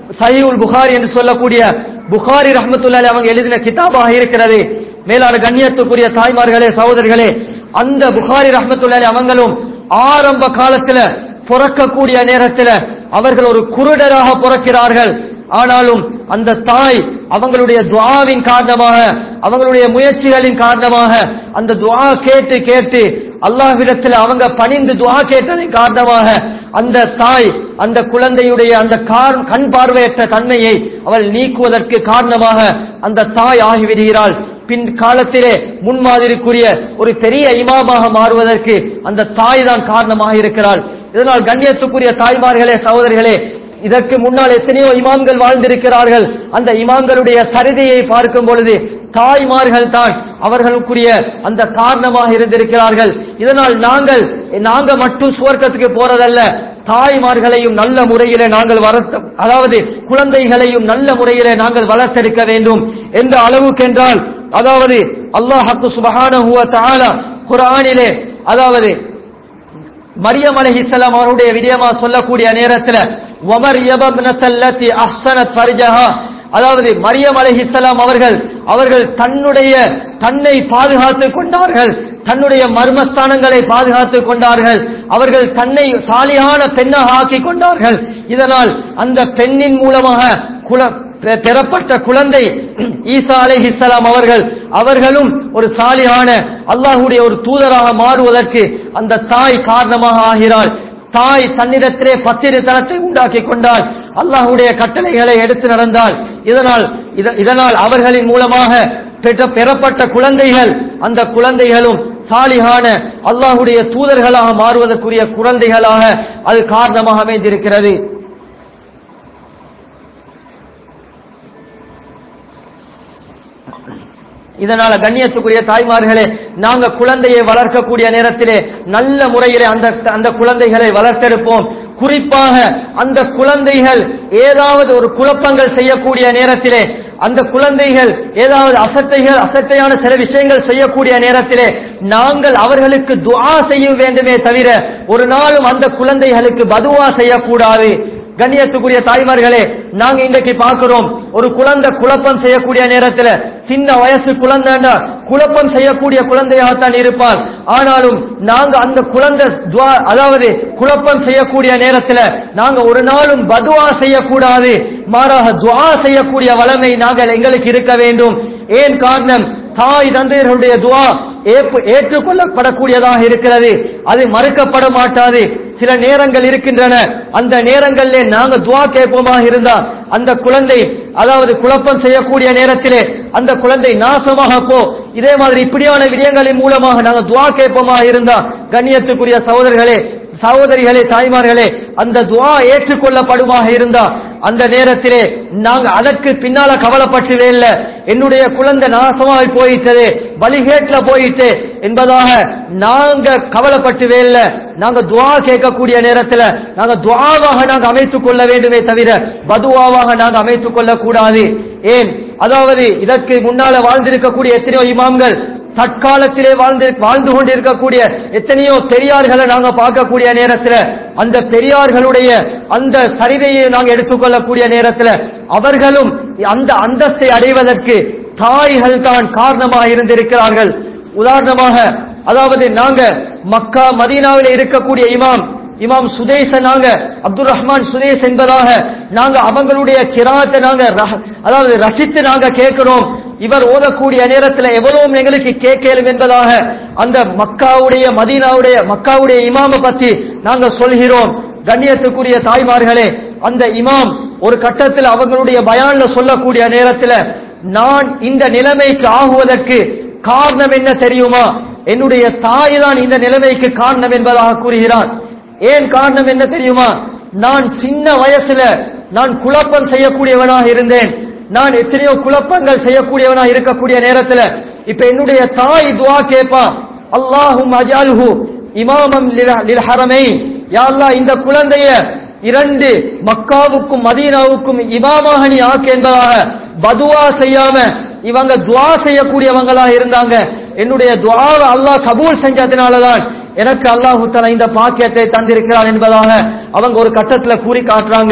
சஹீஹுல் புகாரி என்று சொல்லக்கூடிய புகாரி ரஹ்மத்துல்லாஹி அவங்க எழுதின கிதாபாக இருக்கிறது மேலான கண்ணியத்துக்குரிய தாய்மார்களே சகோதரர்களே அந்த புகாரி ரஹ்மத்துல்லாஹி அவங்களும் ஆரம்ப காலத்துல பிறக்கக்கூடிய நேரத்துல அவர்கள் ஒரு குருடராக பிறக்கிறார்கள் ஆனாலும் அந்த தாய் அவங்களுடைய துஆவின் காரணமாக அவங்களுடைய முயற்சிகளின் காரணமாக அந்த துஆ கேட்டு கேட்டு அல்லாஹ்விடத்தில் அவங்க பணிந்து துஆ கேட்டதின் காரணமாக அந்த தாய் அந்த குழந்தையுடைய அந்த கார் கண் பார்வையற்ற தன்மையை அவள் நீக்குவதற்கு காரணமாக அந்த தாய் ஆகிவிடுகிறாள் பின் காலத்திலே முன்மாதிரிக்குரிய ஒரு பெரிய இமாமாக மாறுவதற்கு அந்த தாய் தான் காரணமாக இருக்கிறாள் இதனால் கண்ணியத்துக்குரிய தாய்மார்களே சகோதரிகளே இதற்கு முன்னால் எத்தனையோ இமாம்கள் வாழ்ந்திருக்கிறார்கள் அந்த இமாம்களுடைய சரிதையை பார்க்கும் பொழுது தாய்மார்கள் தான் அவர்களுக்குரிய அந்த காரணமாக இருந்திருக்கிறார்கள் இதனால் நாங்கள் நாங்க மட்டும் சுவர்க்கத்துக்கு போறதல்ல தாய்மார்களையும் நல்ல முறையிலே நாங்கள் வளர்த்த அதாவது குழந்தைகளையும் நல்ல முறையிலே நாங்கள் வளர்த்தெடுக்க வேண்டும் எந்த அளவுக்கென்றால் அதாவது அல்லாஹ் சுபஹானஹு வ தஆலா குர்ஆனிலே அதாவது மரியம் அலைஹிஸ்ஸலாம் அவருடைய விடயமா சொல்லக்கூடிய நேரத்துல வமர்யம் இப்னத்தல்லதி அஹ்ஸனத் ஃபர்ஜஹா அதாவது மரியம் அலைஹிஸ்ஸலாம் அவர்கள் அவர்கள் தன்னுடைய தன்னை பாதுகாத்துக் கொண்டார்கள் தன்னுடைய மர்மஸ்தானங்களை பாதுகாத்துக் கொண்டார்கள் அவர்கள் தன்னை சாலியான பெண்ணாக ஆக்கிக் கொண்டார்கள் இதனால் அந்த பெண்ணின் மூலமாக குல பெ- பெறப்பட்ட குழந்தை ஈசா அலைஹிஸ்ஸலாம் அவர்கள் அவர்களும் ஒரு சாலியான அல்லாஹ்வுடைய ஒரு தூதராக மாறுவதற்கு அந்த தாய் காரணமாக ஆகிறாள் தாய் தன்னிடத்திலே பத்திரித்தனத்தை உண்டாக்கி கொண்டால் அல்லாஹ்வுடைய கட்டளைகளை எடுத்து நடந்தால் இதனால் இத- இதனால் அவர்களின் மூலமாக பெற்ற பெறப்பட்ட குழந்தைகள் அந்த குழந்தைகளும் சாலிகான அல்லாஹ்வுடைய தூதர்களாக மாறுவதற்குரிய குழந்தைகளாக அது காரணமாக அமைந்திருக்கிறது இதனால கண்ணியத்துக்குரிய தாய்மார்களே நாங்க குழந்தையை வளர்க்கக்கூடிய நேரத்திலே நல்ல முறையிலே அந்த அந்த குழந்தைகளை வளர்த்தெடுப்போம் குறிப்பாக அந்த குழந்தைகள் ஏதாவது ஒரு குழப்பங்கள் செய்யக்கூடிய நேரத்திலே அந்த குழந்தைகள் ஏதாவது அசட்டைகள் அசட்டையான சில விஷயங்கள் செய்யக்கூடிய நேரத்திலே நாங்கள் அவர்களுக்கு துஆ செய்ய வேண்டுமே தவிர ஒரு நாளும் அந்த குழந்தைகளுக்கு பதுவா செய்யக்கூடாது கண்ணியத்துக்குரிய தாய்மார்களே நாங்க இன்றைக்கு பார்க்கிறோம் ஒரு குழந்தை குழப்பம் செய்யக்கூடிய நேரத்துல சின்ன வயசு குழந்தைன்னா குழப்பம் செய்யக்கூடிய குழந்தையாகத்தான் இருப்பான் ஆனாலும் நாங்க அந்த குழந்தை துவா- அதாவது குழப்பம் செய்யக்கூடிய நேரத்துல நாங்க ஒரு நாளும் பதுவா செய்யக்கூடாது மாறாக துஆ செய்யக்கூடிய வளமை நாங்கள் எங்களுக்கு இருக்க வேண்டும் ஏன் காரணம் தாய் தந்தையர்களுடைய துஆ ஏப்பு- ஏற்றுக்கொள்ளப்படக்கூடியதாக இருக்கிறது அது மறுக்கப்பட மாட்டாது சில நேரங்கள் இருக்கின்றன அந்த நேரங்களிலே நாங்க துவா கேட்போமாக இருந்தா அந்த குழந்தை அதாவது குழப்பம் செய்யக்கூடிய நேரத்திலே அந்த குழந்தை நாசமாக போ இதே மாதிரி இப்படியான விடயங்களின் மூலமாக நாங்க துவா கேட்போமாக இருந்தா கண்ணியத்துக்குரிய சகோதரர்களே சகோதரிகளே தாய்மார்களே அந்த துவா ஏற்றுக்கொள்ளப்படுமாக இருந்தா அந்த நேரத்திலே நாங்க அதற்கு பின்னால கவலைப்பட்டதே இல்ல என்னுடைய குழந்தை நாசமாய் போயிட்டது வழிகேட்ல போயிட்டு என்பதாக நாங்க கவலைப்பட்டதே இல்ல நாங்க துவா கேட்கக்கூடிய நேரத்துல நாங்க துவாவாக நாங்க அமைத்துக் கொள்ள வேண்டுமே தவிர பதுவாவாக நாங்க அமைத்துக் கொள்ள கூடாது ஏன் அதாவது இதற்கு முன்னால வாழ்ந்திருக்கக்கூடிய எத்தனையோ இமாம்கள் தற்காலத்திலே வாழ்ந்து வாழ்ந்து கொண்டிருக்கக்கூடிய எத்தனையோ பெரியார்களை நாங்க பார்க்கக்கூடிய நேரத்துல அந்த பெரியார்களுடைய அந்த சரிதையை நாங்க எடுத்துக்கொள்ளக்கூடிய நேரத்துல அவர்களும் அந்த அந்தஸ்தை அடைவதற்கு தாய்கள் தான் காரணமாக இருந்திருக்கிறார்கள் உதாரணமாக அதாவது நாங்க மக்கா மதீனாவில் இருக்கக்கூடிய இமாம் இமாம் சுதேச நாங்க அப்துல் ரஹ்மான் சுதேஸ் என்பதாக நாங்க அவங்களுடைய கிராத்தை நாங்க ரஹ- அதாவது ரசித்து நாங்க கேட்கிறோம் இவர் ஓதக்கூடிய நேரத்துல எவ்வளவு எங்களுக்கு கேட்கலும் என்பதாக அந்த மக்காவுடைய மதீனாவுடைய மக்காவுடைய இமாம பத்தி நாங்க சொல்கிறோம் கண்ணியத்துக்குரிய தாய்மார்களே அந்த இமாம் ஒரு கட்டத்தில் அவங்களுடைய பயான்ல சொல்லக்கூடிய நேரத்துல நான் இந்த நிலைமைக்கு ஆகுவதற்கு காரணம் என்ன தெரியுமா என்னுடைய தாய் தான் இந்த நிலைமைக்கு காரணம் என்பதாக கூறுகிறான் ஏன் காரணம் என்ன தெரியுமா நான் சின்ன வயசுல நான் குழப்பம் செய்யக்கூடியவனாக இருந்தேன் நான் எத்தனையோ குழப்பங்கள் செய்யக்கூடியவனாக இருக்கக்கூடிய நேரத்துல இப்ப என்னுடைய தாய் துவா கேப்பா அல்லாஹும் அஜால்ஹு இமாமம் லில்- லில் ஹரமைன் யா அல்லாஹ் இந்த குழந்தைய இரண்டு மக்காவுக்கும் மதீனாவுக்கும் இமாமாக நீ ஆக்கு என்பதாக பதுவா செய்யாம இவங்க துவா செய்யக்கூடியவங்களா இருந்தாங்க என்னுடைய துவாவை அல்லாஹ் கபூல் செஞ்சதுனாலதான் எனக்கு அல்லாஹு தஆலா இந்த பாக்கியத்தை தந்திருக்கிறார் என்பதாக அவங்க ஒரு கட்டத்துல கூறி காட்டுறாங்க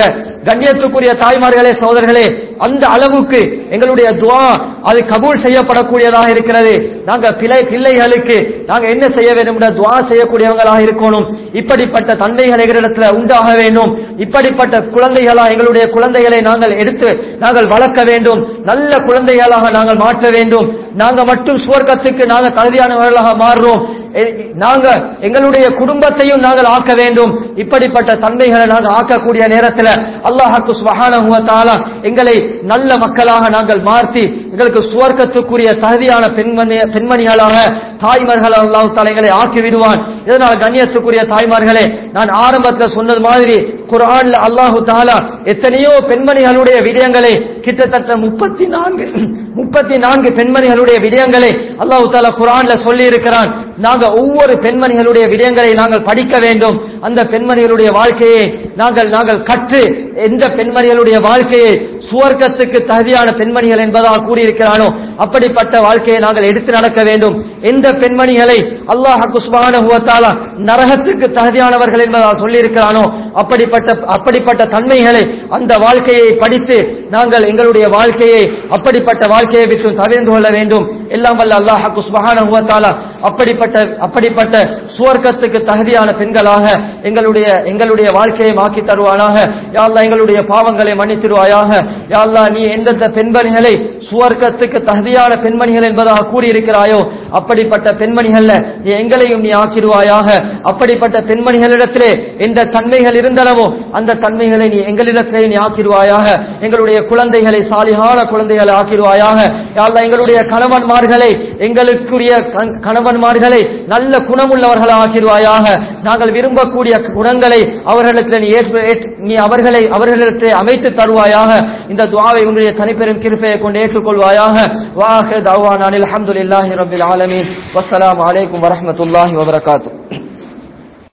கண்ணியத்துக்குரிய தாய்மார்களே சகோதரர்களே அந்த அளவுக்கு எங்களுடைய துவா அது கபூல் செய்யப்படக்கூடியதாக இருக்கிறது நாங்க பிள்ளை பிள்ளைகளுக்கு நாங்க என்ன செய்ய வேண்டும் என்ற துவா செய்யக்கூடியவங்களாக இருக்கணும் இப்படிப்பட்ட தன்மைகள் எங்களிடத்துல உண்டாக வேண்டும் இப்படிப்பட்ட குழந்தைகளா எங்களுடைய குழந்தைகளை நாங்கள் எடுத்து நாங்கள் வளர்க்க வேண்டும் நல்ல குழந்தைகளாக நாங்கள் மாற்ற வேண்டும் நாங்க மட்டும் சுவர்க்கத்துக்கு நாங்க தகுதியானவர்களாக மாறுறோம் எ- நாங்க எங்களுடைய குடும்பத்தையும் நாங்கள் ஆக்க வேண்டும் இப்படிப்பட்ட தன்மைகளை நாங்கள் ஆக்கக்கூடிய நேரத்தில் அல்லாஹாக்கு சுபஹானஹு வ தஆலா எங்களை நல்ல மக்களாக நாங்கள் மாற்றி எங்களுக்கு சுவர்க்கத்துக்குரிய தகுதியான பெண்மணி பெண்மணிகளாக தாய்மார்களாக அல்லாஹ் தஆலா எங்களை ஆக்கி விடுவான் இதனால் கண்ணியத்துக்குரிய தாய்மார்களே நான் ஆரம்பத்தில் சொன்னது மாதிரி குர்ஆன்ல அல்லாஹு தஆலா எத்தனையோ பெண்மணிகளுடைய விடயங்களை கிட்டத்தட்ட முப்பத்தி நான்கு முப்பத்தி நான்கு பெண்மணிகளுடைய விடயங்களை அல்லாஹு தாலா குர்ஆன்ல சொல்லி இருக்கிறான் நாங்க ஒவ்வொரு பெண்மணிகளுடைய விடயங்களை நாங்கள் படிக்க வேண்டும் அந்த பெண்மணிகளுடைய வாழ்க்கையை நாங்கள் நாங்கள் கற்று எந்த பெண்மணிகளுடைய வாழ்க்கையை சுவர்க்கத்துக்கு தகுதியான பெண்மணிகள் என்பதாக கூறியிருக்கிறானோ அப்படிப்பட்ட வாழ்க்கையை நாங்கள் எடுத்து நடக்க வேண்டும் எந்த பெண்மணிகளை அல்லாஹ் சுப்ஹானஹு வ தஆலா நரகத்துக்கு தகுதியானவர்கள் என்பதாக சொல்லியிருக்கிறானோ அப்படிப்பட்ட அப்படிப்பட்ட தன்மைகளை அந்த வாழ்க்கையை படித்து நாங்கள் எங்களுடைய வாழ்க்கையை அப்படிப்பட்ட வாழ்க்கையை விட்டு தவிர்ந்து கொள்ள வேண்டும் எல்லாம் வல்ல அல்லாஹ் சுப்ஹானஹு வ தஆலா அப்படிப்பட்ட அப்படிப்பட்ட சுவர்க்கத்துக்கு தகுதியான பெண்களாக எங்களுடைய எங்களுடைய வாழ்க்கையை மாக்கி தருவானாக யா அல்லாஹ் எங்களுடைய பாவங்களை மன்னித்திருவாயாக யா அல்லாஹ் நீ எந்தெந்த பெண்மணிகளை சுவர்க்கத்துக்கு தகுதியான பெண்மணிகள் என்பதாக கூறியிருக்கிறாயோ அப்படிப்பட்ட பெண்மணிகள்ல நீ எங்களையும் நீ ஆக்கிடுவாயாக அப்படிப்பட்ட பெண்மணிகளிடத்திலே எந்த தன்மைகள் இருந்தனவோ அந்த தன்மைகளை நீ எங்களிடத்திலே நீ ஆக்கிடுவாயாக எங்களுடைய குழந்தைகளை சாலிகான குழந்தைகளை ஆக்கிடுவாயாக யா அல்லாஹ் எங்களுடைய கணவன்மார்களை எங்களுக்குரிய கண்- கணவன்மார்களை நல்ல குணமுள்ளவர்களாக ஆக்கிடுவாயாக நாங்கள் விரும்பக்கூடிய குணங்களை அவர்களுக்கு நீ ஏற்று ஏற்று- நீ அவர்களை அவர்களிடத்தை அமைத்து தருவாயாக இந்த துஆவை உன்னுடைய தனிப்பெரும் கிருபையை கொண்டு ஏற்றுக்கொள்வாயாக வாஹிர் தவானான் அல்ஹம்துலில்லாஹி ரப்பில் ஆலமீன் வஸ்ஸலாமு அலைக்கும் வரஹ்மத்துல்லாஹி வபரகாத்துஹு